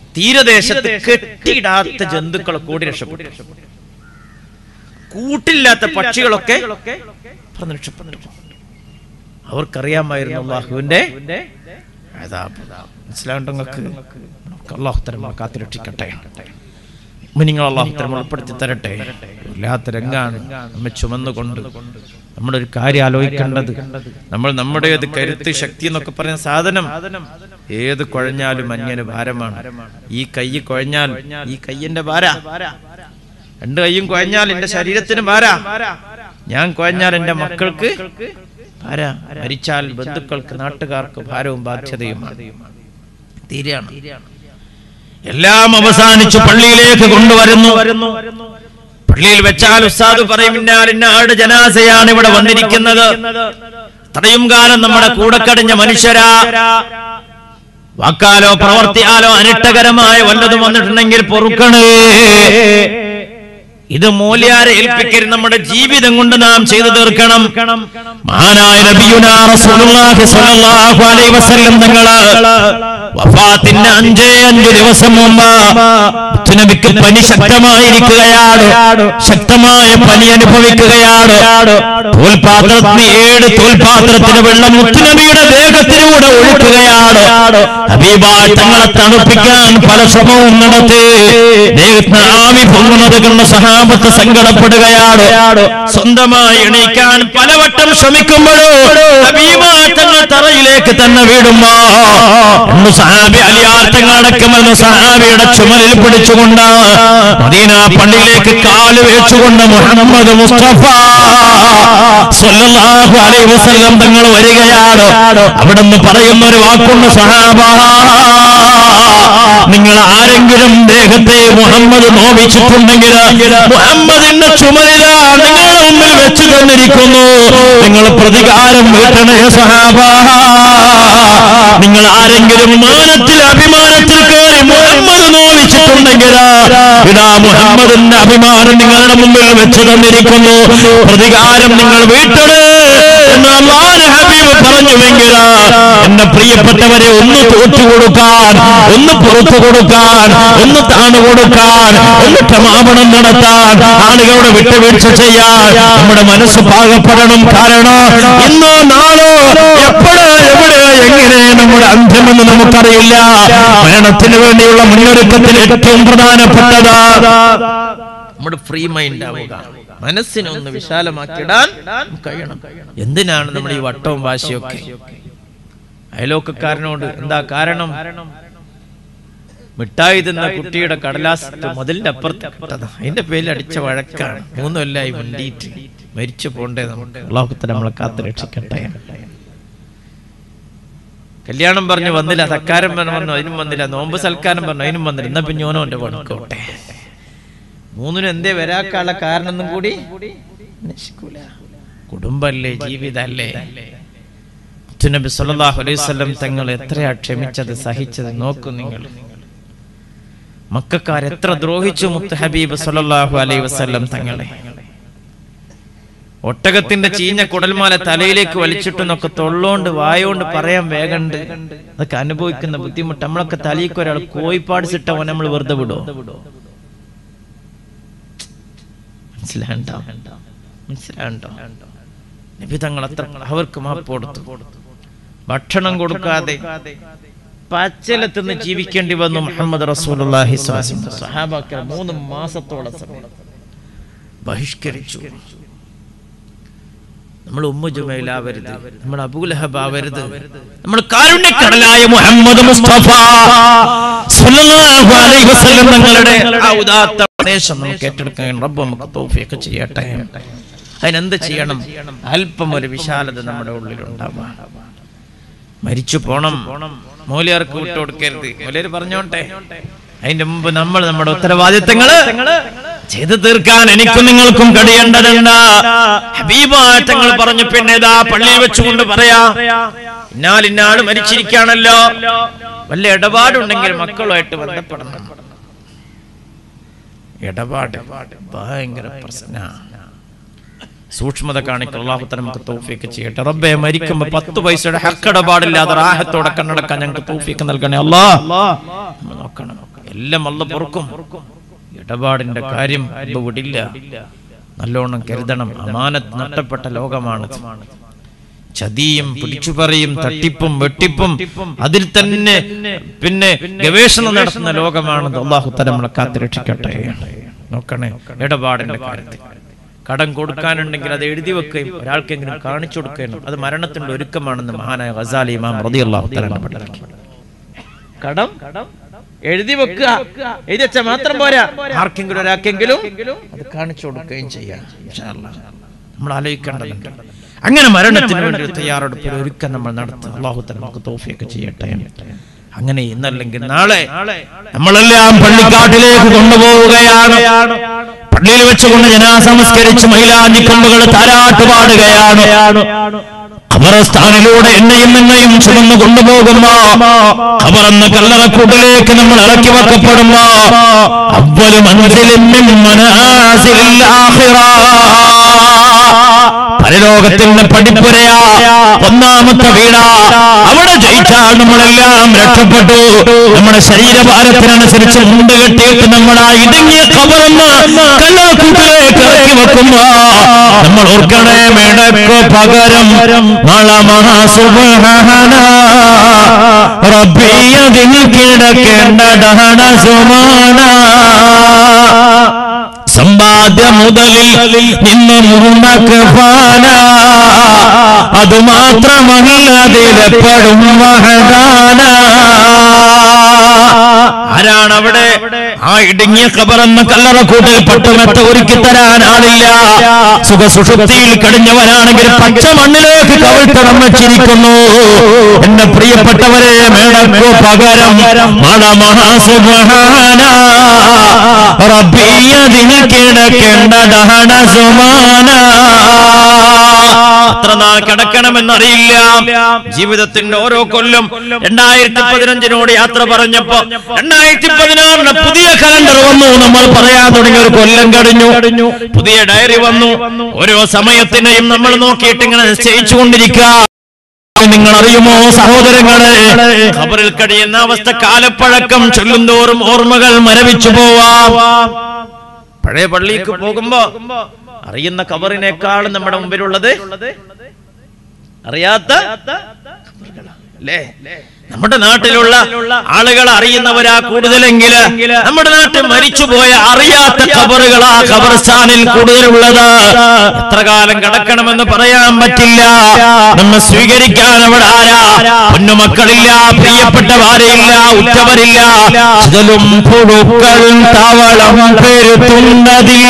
S2: തീരദേശത്ത് കെട്ടിയിടാത്ത ജന്തുക്കൾ കൂടി രക്ഷപ്പെട്ടു കൂട്ടില്ലാത്ത പക്ഷികളൊക്കെ പറന്ന് രക്ഷപ്പെട്ടു അവർക്കറിയാമായിരുന്നു അള്ളാഹുവിന്റെ അതാപ്. മനസ്സിലാവുണ്ടോ നിങ്ങൾക്ക് അള്ളാഹു തരം കാത്തുരക്ഷിക്കട്ടെ നിങ്ങൾ അള്ളാഹു തരം ഉൾപ്പെടുത്തി തരട്ടെ വല്ലാത്ത രംഗാണ് നമ്മെ ചുമന്നുകൊണ്ട് നമ്മുടെ ഒരു കാര്യം ആലോചിക്കേണ്ടത് നമ്മൾ നമ്മുടെ ഒരു കരുത്ത് ശക്തി എന്നൊക്കെ പറയുന്ന സാധനം ഏത് കുഴഞ്ഞാലും അന്യന് ഭാരമാണ് ഈ കൈ കുഴഞ്ഞാൽ ഈ കയ്യന്റെ ഭാര രണ്ട് കൈയും കുഴഞ്ഞാൽ എന്റെ ശരീരത്തിന് ഭാര ഞാൻ കുഴഞ്ഞാൽ എന്റെ മക്കൾക്ക് ഭാര മരിച്ചാൽ ബന്ധുക്കൾക്ക് നാട്ടുകാർക്ക് ഭാരവും ബാധ്യതയുമാണ് തീരെയാണ്
S1: എല്ലാം അവസാനിച്ചു പള്ളിയിലേക്ക് കൊണ്ടുവരുന്നു
S2: പള്ളിയിൽ വെച്ചാൽ ഉസ്താദ് പറയും ഇന്നാൾ ഇന്നാളുടെ ജനാസയാണ് ഇവിടെ വന്നിരിക്കുന്നത്
S1: ഇത്രയും കാലം നമ്മുടെ കൂടെ കടിഞ്ഞ മനുഷ്യരാ വാക്കാലോ പ്രവർത്തിയാലോ അനിഷ്ടകരമായ വല്ലതും വന്നിട്ടുണ്ടെങ്കിൽ പൊറുക്കണേ ഇത് മൂല്യാരെ ഏൽപ്പിക്കരുത് നമ്മുടെ ജീവിതം കൊണ്ട് നാം ചെയ്തു തീർക്കണം മഹാനായ നബിയുനാ റസൂലുള്ളാഹി സ്വല്ലല്ലാഹു അലൈഹി വസല്ലം തങ്ങള് വഫാത്തിന്റെ അഞ്ചേ അഞ്ച് ദിവസം മുമ്പ് മുത്തുനബിക്ക് പനി ശക്തമായിരിക്കുകയാണ് ശക്തമായ പനി അനുഭവിക്കുകയാണ് തോൽപാത്രത്തിന് ഏഴ് തോൽപാത്രത്തിന് വെള്ളം മുത്തുനബിയുടെ ദേഹത്തിലൂടെ ഒഴുക്കുകയാണ് ഹബീബായ് തങ്ങളെ തണുപ്പിക്കാൻ പല ശ്രമവും നടത്തി ദേഹത്തിന് ആവി പൊങ്ങുന്നത് കണ്ട സഹാബത്ത് സങ്കടപ്പെടുകയാണ് സ്വന്തമായി എണീക്കാൻ പലവട്ടം ശ്രമിക്കുമ്പോഴോ ഹബീബായ് തങ്ങൾ തറയിലേക്ക് തന്നെ വീടുമ്പോ ഒന്ന് സഹാബി അലിയാർ തങ്ങളടക്കമെന്ന് സഹാബിയുടെ ചുമലിൽ പിടിച്ചുകൊണ്ട് മദീന പള്ളിയിലേക്ക് കാല് വെച്ചുകൊണ്ട് മുഹമ്മദ് മുസ്തഫ സ്വല്ലല്ലാഹു അലൈഹി വസല്ലം തങ്ങൾ വരികയാണ് അവിടുന്ന് പറയുന്ന ഒരു വാക്കുണ്ട് സഹാബ നിങ്ങൾ ആരെങ്കിലും ദേഹത്തെ മുഹമ്മദ് നോവിച്ചിട്ടുണ്ടെങ്കിൽ മുഹമ്മദിന്റെ ചുമലില നിങ്ങളുടെ മുമ്പിൽ വെച്ചു തന്നിരിക്കുന്നു നിങ്ങൾ പ്രതികാരം വീട്ടണേ സഹാബ നിങ്ങൾ ആരെങ്കിലും മാനത്തിൽ അഭിമാനത്തിൽ കയറി മുഹമ്മദ് നോവിച്ചിട്ടുണ്ടെങ്കിൽ ഇതാ മുഹമ്മദിന്റെ അഭിമാനം നിങ്ങളുടെ മുമ്പിൽ വെച്ചു തന്നിരിക്കുന്നു പ്രതികാരം നിങ്ങൾ വീട്ടണേ എന്ന് അള്ളാഹ് ഹബീബ് പറഞ്ഞുവെങ്കിൽ എന്റെ പ്രിയപ്പെട്ടവരെ ഒന്ന് തോറ്റു കൊടുക്കാൻ ഒന്ന് പുറത്തു കൊടുക്കാൻ ഒന്ന് താണു കൊടുക്കാൻ ഒന്ന് ക്ഷമാപണം നടത്താൻ ആളുകളുടെ വിട്ടുവീഴ്ച ചെയ്യാൻ നമ്മുടെ മനസ്സ് പാകപ്പെടണം കാരണം ഇന്നോ നാളോ എപ്പോഴോ എവിടെ എങ്ങനെ നമ്മുടെ അന്ത്യമെന്ന് നമുക്കറിയില്ല മരണത്തിന് വേണ്ടിയുള്ള മുന്നൊരുക്കത്തിൽ ഏറ്റവും പ്രധാനപ്പെട്ടതാ
S2: നമ്മുടെ ഫ്രീ മൈൻഡ് ആവുക മനസ്സിനെ ഒന്ന് വിശാലമാക്കിയിടാൻ നമുക്ക് കഴിയണം എന്തിനാണ് നമ്മൾ ഈ വട്ടവും വാശിയൊക്കെ അയലോക്കക്കാരനോട് എന്താ കാരണം മിഠായി തിന്ന കുട്ടിയുടെ കടലാസ് മുതലിന്റെ അപ്പുറത്ത് കിട്ടതാ. അതിന്റെ പേരിൽ അടിച്ച വഴക്കാണ് മൂന്ന് കൊല്ലായി മുണ്ടിയിട്ട് മരിച്ചു പോണ്ടേ നമുക്ക് അള്ളാഹുത്തെ നമ്മളെ കാത്തു രക്ഷിക്കട്ടെ കല്യാണം പറഞ്ഞു വന്നില്ല തക്കാരം പറഞ്ഞു വന്നു അതിനും വന്നില്ല നോമ്പ് സൽക്കാരം പറഞ്ഞു അതിനും വന്നില്ല എന്നാ പിന്നെ ഓനോ എന്റെ പണിക്കോട്ടെ മൂന്നിനും എന്തേ വരാക്കാനുള്ള കാരണമൊന്നും കൂടി നശിക്കൂല കുടുംബല്ലേ ജീവിതല്ലേ നബി സല്ലല്ലാഹു അലൈഹി വസല്ലം തങ്ങൾ എത്രയാ ക്ഷമിച്ചത് സഹിച്ചത് നോക്കൂ നിങ്ങൾ മക്കാർ എത്ര ദ്രോഹിച്ചു മുത്ത് ഹബീബ് സല്ലല്ലാഹു അലൈഹി വസല്ലം തങ്ങളെ ഒട്ടകത്തിന്റെ ചീഞ്ഞ കുടൽമാല തലയിലേക്ക് വലിച്ചിട്ടെന്നൊക്കെ തൊള്ളോണ്ട് വായോണ്ട് പറയാൻ വേഗണ്ട് അതൊക്കെ അനുഭവിക്കുന്ന ബുദ്ധിമുട്ട് നമ്മളൊക്കെ തലയ്ക്ക് ഒരാൾ കോയിപ്പാടിച്ചിട്ട നമ്മൾ വെറുതെ വിടോ മനസ്സിലാണ്ടോ മനസ്സിലാണ്ടോ നബി തങ്ങൾ അത്ര അവർക്ക് മാപ്പ് കൊടുത്തു ഭക്ഷണം കൊടുക്കാതെ പച്ചലത്തുനിന്ന് ജീവിക്കേണ്ടി വന്നു മുഹമ്മദ് റസൂലുള്ളാഹി സ്വല്ലല്ലാഹി അലൈഹി വസല്ലം. സഹാബാക്കൾ മൂന്ന് മാസത്തോളം സമയം ബഹിഷ്കരിച്ചു നമ്മൾ ഉമ്മു ജുമയിലാവരുത് നമ്മൾ അബൂലഹബ് ആവരുത്
S1: നമ്മൾ കാരുണ്യക്കടലായ മുഹമ്മദ് മുസ്തഫ സല്ലല്ലാഹു അലൈഹി വസല്ലം തങ്ങളുടെ
S2: ആ ഉദാത്ത ഉപദേശം നമുക്ക് ഏറ്റെടുക്കാൻ റബ്ബ് നമുക്ക് തൗഫീഖ് ചെയ്യട്ടെ അതിനെന്ത് ചെയ്യണം അല്പം ഒരു വിശാലത നമ്മുടെ ഉള്ളിൽ ഉണ്ടാവുക മരിച്ചു പോണം മൂലിയാർക്ക് വിട്ടുകൊടുക്കരുത് മൂലിയർ പറഞ്ഞോട്ടെ അതിന്റെ മുമ്പ് നമ്മൾ നമ്മുടെ ഉത്തരവാദിത്തങ്ങള്
S1: ചെയ്തു തീർക്കാൻ എനിക്കും നിങ്ങൾക്കും കഴിയേണ്ടതുണ്ട്
S2: ഹബീബാറ്റങ്ങൾ പറഞ്ഞു പിന്നെ ഇതാ പള്ളിയിൽ വെച്ചുകൊണ്ട് പറയാ ഇന്നാൽ ഇന്നാള് മരിച്ചിരിക്കാണല്ലോ വല്ല ഇടപാടുണ്ടെങ്കിൽ മക്കളുമായിട്ട് ബന്ധപ്പെടണം ഇടപാട് ഭയങ്കര പ്രശ്ന സൂക്ഷ്മത കാണിക്കുന്ന അള്ളാഹുത്ത നമുക്ക് തൗഫീക്ക് ചെയ്യട്ടെ റബ്ബെ മരിക്കുമ്പോ പത്ത് പൈസയുടെ ഹക്കിടപാടില്ലാതെ റാഹത്തോടെ കണ്ണടക്കാൻ ഞങ്ങൾക്ക് തൗഫീക്ക് നൽകണേ അല്ലാ നമ്മൾ നോക്കണം എല്ലാം അല്ല പൊറുക്കും ഇടപാടിന്റെ കാര്യം ഇപ്പൊ വിടില്ല നല്ലോണം കരുതണം അമാനത്ത് നഷ്ടപ്പെട്ട ലോകമാണിത് ചതിയും പിടിച്ചുപറിയും തട്ടിപ്പും വെട്ടിപ്പും അതിൽ തന്നെ പിന്നെ ഗവേഷണം നടത്തുന്ന ലോകമാണെന്ന് അള്ളാഹു തല നമ്മളെ കാത്തുരക്ഷിക്കട്ടെ നോക്കണേ ഇടപാടിന്റെ കാര്യത്തിൽ കടം കൊടുക്കാനുണ്ടെങ്കിൽ അത് എഴുതി വെക്കുകയും ഒരാൾക്കെങ്കിലും കാണിച്ചു കൊടുക്കുകയും അത് മരണത്തിന്റെ ഒരുക്കമാണെന്ന് മഹാനായ ഗസാലി ഇമാം റളിയല്ലാഹു തആല പഠിപ്പിച്ചു കടം എഴുതി വെക്കുക എഴുതി വെച്ചാൽ മാത്രം പോരാ ആർക്കെങ്കിലും ഒരാൾക്കെങ്കിലും അത് കാണിച്ചു കൊടുക്കുകയും ചെയ്യാം ഇൻഷാ അല്ലാഹ്. നമ്മൾ ആലോചിക്കേണ്ടതുണ്ട് അങ്ങനെ മരണത്തിന് വേണ്ടി ഒരു തയ്യാറെടുപ്പ് ഒരുക്കം നമ്മൾ നടത്തും അള്ളാഹു തല നമുക്ക് തോഫിയൊക്കെ ചെയ്യട്ടെ അങ്ങനെ ഇന്നല്ലെങ്കിൽ നാളെ
S1: നമ്മളെല്ലാം പള്ളിക്കാട്ടിലേക്ക് കൊണ്ടുപോവുകയാണ് പള്ളിയിൽ വെച്ചുകൊണ്ട് ജനാസംസ്കരിച്ച് മൈലാഞ്ചി കൊമ്പുകൾ താരാട്ട് പാടുകയാണ് ഖബറസ്ഥാനിലൂടെ എന്നെയും നിന്നെയും ചുമന്നു കൊണ്ടുപോകുമ്പോ ഖബറെന്ന കല്ലറക്കൂട്ടിലേക്ക് നമ്മൾ ഇറക്കി വെക്കപ്പെടുമ്പോ അവല് മനസ്സിലും പരലോകത്തിന്റെ പടിപ്പുരയാ ഒന്നാമത്തെ വീടാ അവിടെ ജയിച്ചാൽ നമ്മളെല്ലാം രക്ഷപ്പെട്ടു നമ്മുടെ ശരീരഭാരത്തിനനുസരിച്ച് മുണ്ട് കെട്ടിയിട്ട് നമ്മൾ ആ ഇടുങ്ങിയ കബറന്ന് കല്ലറക്കൂട്ടിലേക്ക് ഇറക്കി വെക്കുമ്പോ നമ്മൾ ഓർക്കണേ മേടക്കു പകരം മളമഹാസുബഹാന റബ്ബിയതിൽ കിടക്കേണ്ടതാണ് സുമാന സമ്പാദ്യ മുതലിൽ നിന്ന് മൂന്നക്ക് ഫാന അത് മാത്രമല്ല അതിലെപ്പെടും മഹദാന ആരാണ് അവിടെ ആ ഇടുങ്ങിയ ഖബറെന്ന കല്ലറക്കൂട്ടിൽ പട്ടുമെത്ത ഒരുക്കി തരാൻ ആളില്ല സുഖസുഷുപ്തിയിൽ കഴിഞ്ഞവനാണെങ്കിൽ പച്ച മണ്ണിലേക്ക് കവിഴ്ത്തണം വെച്ചിരിക്കുന്നു എന്റെ പ്രിയപ്പെട്ടവരെ മേടക്കു പകരം മണമഹാസുബഹാന റബ്ബിയതിന് കിടക്കേണ്ടതാണ് സുമാന
S2: എത്ര നാൾ കിടക്കണമെന്നറിയില്ല ജീവിതത്തിന്റെ ഓരോ കൊല്ലം രണ്ടായിരത്തി പതിനഞ്ചിനോട് യാത്ര പറഞ്ഞപ്പോ രണ്ടായിരത്തി പതിനാറിന് പുതിയ കലണ്ടർ വന്നു നമ്മൾ പറയാൻ തുടങ്ങിയ ഒരു കൊല്ലം കഴിഞ്ഞു പുതിയ ഡയറി വന്നു ഓരോ സമയത്തിനെയും നമ്മൾ നോക്കിയിട്ട് ഇങ്ങനെ നിശ്ചയിച്ചുകൊണ്ടിരിക്കുക
S1: നിങ്ങൾ അറിയുമോ സഹോദരങ്ങളെ
S2: ഖബറിൽ കഴിയുന്ന അവസ്ഥ കാലപ്പഴക്കം ചൊല്ലുന്തോറും ഓർമ്മകൾ മരവിച്ചു പോവാം പഴയ പള്ളിക്ക് പോകുമ്പോ അറിയുന്ന ഖബറിനേക്കാളും നമ്മുടെ മുമ്പിലുള്ളത് അറിയാത്ത ഖബറുകളാ. അല്ലേ നമ്മുടെ നാട്ടിലുള്ള ആളുകൾ അറിയുന്നവരാ കൂടുതലെങ്കിൽ നമ്മുടെ നാട്ടിൽ മരിച്ചുപോയ അറിയാത്ത ഖബറുകളാ ഖബർസ്ഥാനിൽ കൂടുതലുള്ളത് എത്ര കാലം കിടക്കണമെന്ന് പറയാൻ പറ്റില്ല നമ്മെ സ്വീകരിക്കാൻ അവിടെ ആരാ പൊന്നുമക്കളില്ല പ്രിയപ്പെട്ട ഭാര്യയില്ല ഉറ്റവരില്ല
S1: ചിതലും പുഴുക്കളും തവളം പെരുത്തുന്നതിൽ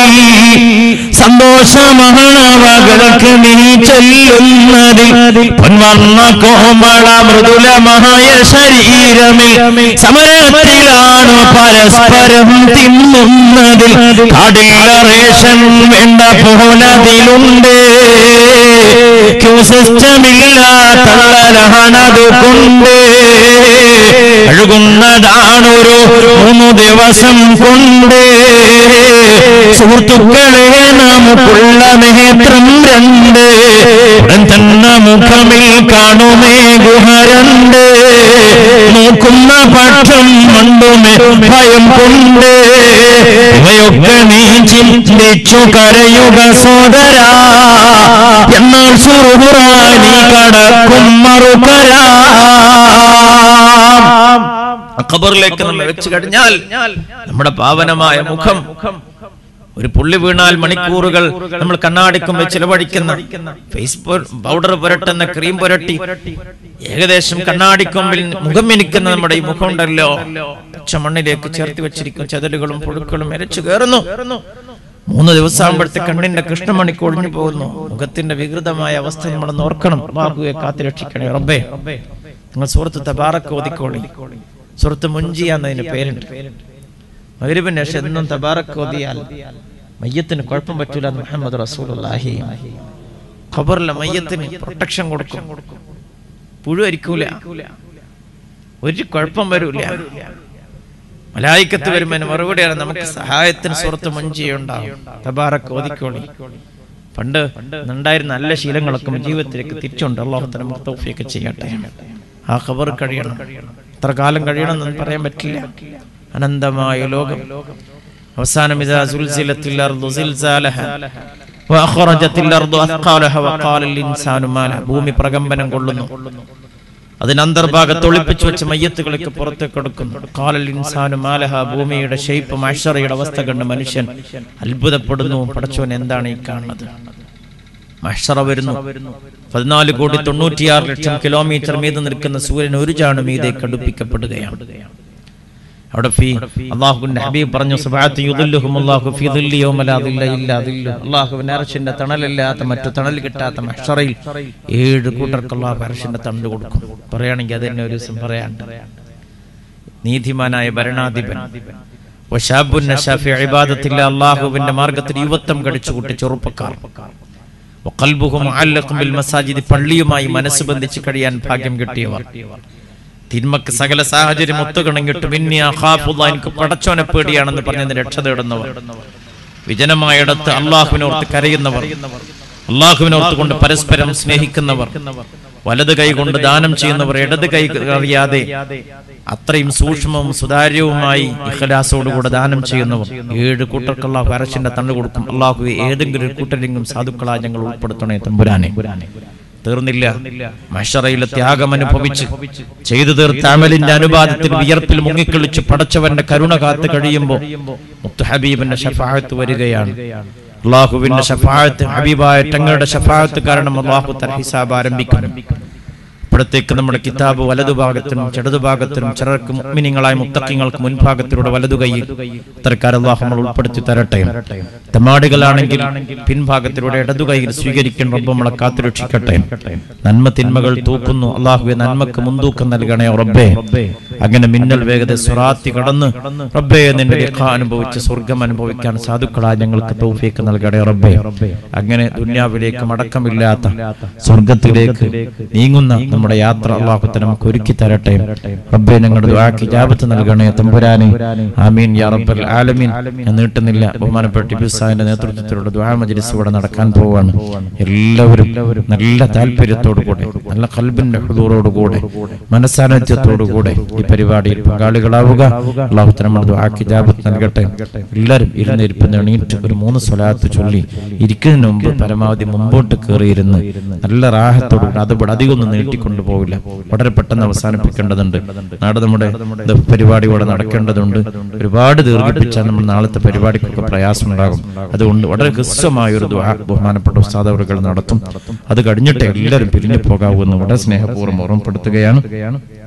S1: സന്തോഷമാണവകൾക്ക് നീ ചെല്ലുന്നതിൽ പൊൻവർണ്ണ കോമള മൃദുലമായ ശരീരമിൽ സമരത്തിലാണ് പരസ്പരം തിന്നുന്നതിൽ കാടില്ല റേഷൻ വേണ്ട പോലതിലുണ്ട് ക്യൂ സിസ്റ്റമില്ല തള്ളലാണത് കൊണ്ട് അഴുകുന്നതാണൊരു മൂന്ന് ദിവസം കൊണ്ട് സുഹൃത്തുക്കളെ നമുക്കുള്ള നേത്രം രണ്ട് ഉടൻ തന്നെ മുഖമിൽ കാണുമേ ഗുഹരണ്ട് നോക്കുന്ന പക്ഷം മണ്ടുമേ ഭയം കൊണ്ട് ഇവയൊക്കെ നീ ചിന്തിച്ചു കരയുക സോദരാ എന്നാൽ സുറുപുറാനി കടക്കും മറുകരാ
S2: ഖബറിലേക്ക് നമ്മൾ വെച്ച് കഴിഞ്ഞാൽ നമ്മുടെ പാവനമായ മുഖം ഒരു പുള്ളി വീണാൽ മണിക്കൂറുകൾ നമ്മൾ കണ്ണാടിക്കുമ്പോൾ ചിലവഴിക്കുന്ന ഫേസ്ബുക്ക് പൗഡർ പുരട്ടുന്ന ക്രീം പുരട്ടി ഏകദേശം കണ്ണാടിക്കൊമ്പിൽ മുഖം മിനിക്കുന്ന നമ്മുടെ ഈ മുഖം ഉണ്ടല്ലോ പച്ച മണ്ണിലേക്ക് ചേർത്ത് വെച്ചിരിക്കും ചതലുകളും പുഴുക്കളും എരച്ചു കയറുന്നു മൂന്ന് ദിവസം ആകുമ്പോഴത്തെ കണ്ണിന്റെ കൃഷ്ണമണി കൊഴിഞ്ഞു പോകുന്നു മുഖത്തിന്റെ വികൃതമായ അവസ്ഥ നമ്മൾ ഓർക്കണം ബാബുയെ കാത്തുരക്ഷിക്കണേ റബ്ബേ നിങ്ങൾ സുഹൃത്ത് തബാറക്ക് ഓതിക്കോളി സുഹൃത്ത് മുഞ്ചിയ എന്നതിന് പേരുണ്ട് മകരിബിന് ശേഷം എന്നും തബാറക്ക് ഓതിയാൽ മയ്യത്തിന് കുഴപ്പം പറ്റൂല എന്ന് മുഹമ്മദ് റസൂലുള്ളാഹി ഖബറിലെ മയ്യത്തിന് പ്രൊട്ടക്ഷൻ കൊടുക്കും പുഴു അരിക്കൂല ഒരു കുഴപ്പം വരൂല മലായിക്കത്ത് വരുമ്പോൾ മറുപടിയാണ് നമുക്ക് സഹായത്തിന് സുഹൃത്ത് മുഞ്ചിയുണ്ടാവും തബാറക്ക് ഓതിക്കോളി പണ്ട് ഉണ്ടായിരുന്ന നല്ല ശീലങ്ങളൊക്കെ ജീവിതത്തിലേക്ക് തിരിച്ചുണ്ട് അള്ളാഹുത്തല തൗഫിയൊക്കെ ചെയ്യട്ടെ ആ ഖബർ കഴിയണം എത്ര കാലം കഴിയണം എന്ന് പറയാൻ പറ്റില്ല അനന്തമായ ലോകം അവസാനം ഇതാ സുൽസിലത്തിൽ അർദു സിൽസാലഹ വഅഖറജത്തിൽ അർദു അസ്ഖാലഹ വഖാലൽ ഇൻസാനു മാല ഭൂമി പ്രകമ്പനം കൊള്ളുന്നു അതിന് അന്തർഭാഗത്ത് ഒളിപ്പിച്ചു വെച്ച മയ്യത്തുകളൊക്കെ പുറത്തേക്ക് എടുക്കുന്നു കാലൽ ഇൻസാനു മാലഹ ഭൂമിയുടെ ഷെയ്പ്പ് മഷറയുടെ അവസ്ഥ കണ്ട് മനുഷ്യൻ അത്ഭുതപ്പെടുന്നു പടച്ചോൻ എന്താണ് ഈ കാണുന്നത് മഷറ വരുന്നു പതിനാല് കോടി തൊണ്ണൂറ്റിയാറ് ലക്ഷം കിലോമീറ്റർ മീത് നിൽക്കുന്ന സൂര്യൻ ഒരു ചാണു മീതേക്ക് അടുപ്പിക്കപ്പെടുകയാണ് അവിടെ ഫീ അള്ളാഹുവിന്റെ ഹബീബ് പറഞ്ഞു സുബാത്ത് യുദുല്ലുഹും അല്ലാഹു ഫീ ദുല്ലി യൗമ ലാ ദില്ല ഇല്ലാ ദില്ലു അള്ളാഹുവിന്റെ അർശിന്റെ തണലില്ലാത്ത മറ്റു തണൽ കിട്ടാത്ത മഹ്ഷറയിൽ ഏഴ് കൂട്ടർക്ക് അള്ളാഹു അർശിന്റെ തണൽ കൊടുക്കും പറയുകയാണെങ്കിൽ അത് തന്നെ ഒരു ദിവസം പറയാണ്ട് നീതിമാനായ ഭരണാധിപൻ വശാബുൻ നശാഫി ഇബാദത്തില്ല അള്ളാഹുവിന്റെ മാർഗത്തിൽ യുവത്വം കടിച്ചു കൂട്ടി ചെറുപ്പക്കാർ വഖൽബുഹു മുഅല്ലഖും ബിൽ മസാജിദ് പള്ളിയുമായി മനസ്സ് ബന്ധിച്ച് കഴിയാൻ ഭാഗ്യം കിട്ടിയവർ തിന്മക്ക് സകല സാഹചര്യം ഒത്തുകണങ്ങിട്ട് പിന്നെ അഹാഫുള്ള എനിക്ക് പടച്ചോനെ പേടിയാണെന്ന് പറഞ്ഞ് രക്ഷ തേടുന്നവർ വിജനമായിടത്ത് അള്ളാഹുവിനോർത്ത് കരയുന്നവർ അള്ളാഹുവിനോർത്ത് കൊണ്ട് പരസ്പരം സ്നേഹിക്കുന്നവർ വലത് കൈ കൊണ്ട് ദാനം ചെയ്യുന്നവർ ഇടത് കൈ അറിയാതെ അത്രയും സൂക്ഷ്മവും സുതാര്യവുമായി ഇഖലാസോടുകൂടെ ദാനം ചെയ്യുന്നവർ ഏഴ് കൂട്ടർക്ക് അള്ളാഹു അരശിന്റെ തണ്ണു കൊടുക്കും അള്ളാഹു ഏതെങ്കിലും ഒരു കൂട്ടരെങ്കിലും സാധുക്കളായി ഞങ്ങൾ ഉൾപ്പെടുത്തണേ തമ്പുരാനെ തീർന്നില്ല മഷറയിലെ ത്യാഗം അനുഭവിച്ച് ചെയ്തു തീർത്ത അമലിന്റെ അനുപാതത്തിൽ വിയർപ്പിൽ മുങ്ങിക്കളിച്ച് പടച്ചവന്റെ കരുണ കാത്ത് കഴിയുമ്പോ മുത്തു ഹബീബിന്റെ ഷഫാഴത്ത് വരികയാണ് അള്ളാഹുവിന്റെ ഷഫാഴത്ത് ഹബീബായ തങ്ങളുടെ ഷഫാഴത്ത് കാരണം അള്ളാഹു തർ ഹിസാബ് ആരംഭിക്കുന്നു ഇപ്പോഴത്തേക്ക് നമ്മുടെ കിതാബ് വലതുഭാഗത്തിനും ചെടുതുഭാഗത്തിനും ചിലർക്ക് മുഗ്മിനിങ്ങളായ മുത്തക്കിങ്ങൾക്ക് മുൻഭാഗത്തിലൂടെ വലതുകൈയിൽ ഇത്തരക്കാർ അള്ളാഹു നമ്മൾ ഉൾപ്പെടുത്തി തരട്ടെ തമാടികളാണെങ്കിൽ പിൻഭാഗത്തിലൂടെ ഇടതുകൈയിൽ സ്വീകരിക്കുന്ന റബ്ബ് നമ്മളെ കാത്തുരക്ഷിക്കട്ടെ നന്മ തിന്മകൾ തൂക്കുന്നു അള്ളാഹുവെ നന്മക്ക് മുൻതൂക്കം നൽകണേ റബ്ബേ അങ്ങനെ മിന്നൽ വേഗത സുറാത്തി കടന്ന് റബ്ബേ നിന്റെ ലിഖ അനുഭവിച്ച് സ്വർഗം അനുഭവിക്കാൻ സാധുക്കളായ ഞങ്ങൾക്ക് തൗഫീക്ക് നൽകണേ റബ്ബേ അങ്ങനെ ദുന്യാവിലേക്ക് മടക്കമില്ലാത്ത സ്വർഗത്തിലേക്ക് നീങ്ങുന്ന നമ്മുടെ യാത്ര അള്ളാഹുത്തെ നമുക്ക് ഒരുക്കി തരട്ടെ റബ്ബെ ഞങ്ങളുടെ ദുആക്ക് ഇജാബത്ത് നൽകണേ തമ്പുരാനെ ആമീൻ യാ റബ്ബൽ ആലമീൻ ഞാൻ നീട്ടുന്നില്ല ബഹുമാനപ്പെട്ട ടിബിസാന്റെ നേതൃത്വത്തിലുള്ള ദുആ മജ്ലിസ് ഇവിടെ നടക്കാൻ പോവാണ് എല്ലാവരും നല്ല താല്പര്യത്തോടു കൂടെ നല്ല കൽബിന്റെ ഹുദൂറോട് കൂടെ മനസ്സാന്നിധ്യത്തോടു കൂടെ ഈ പരിപാടിയിൽ പങ്കാളികളാവുക അള്ളാഹുത്തെ നമ്മുടെ ദുആക്ക് ഇജാബത്ത് നൽകട്ടെ എല്ലാവരും ഇരുന്നിരിപ്പ് എണീറ്റ് ഒരു മൂന്ന് സ്വലാത്ത് ചൊല്ലി ഇരിക്കുന്നതിന് മുമ്പ് പരമാവധി മുമ്പോട്ട് കയറിയിരുന്ന് നല്ല റാഹത്തോടു കൂടെ അത് ഇവിടെ അധികം ഒന്നും നീട്ടിക്കൊണ്ടു പോവില്ല വളരെ പെട്ടെന്ന് അവസാനിപ്പിക്കേണ്ടതുണ്ട് നാളെ നമ്മുടെ ഇത് പരിപാടി ഇവിടെ നടക്കേണ്ടതുണ്ട് ഒരുപാട് ദീർഘിപ്പിച്ചാൽ നമ്മൾ നാളത്തെ പരിപാടിക്കൊക്കെ പ്രയാസമുണ്ടാകും അതുകൊണ്ട് വളരെ ഹ്രസ്വമായ ഒരു ദുആ ബഹുമാനപ്പെട്ട ഉസ്താദവറുകൾ നടത്തും അത് കഴിഞ്ഞിട്ട് എല്ലാവരും പിരിഞ്ഞു പോകാവൂ എന്ന് വളരെ സ്നേഹപൂർവ്വം ഓർമ്മപ്പെടുത്തുകയാണ്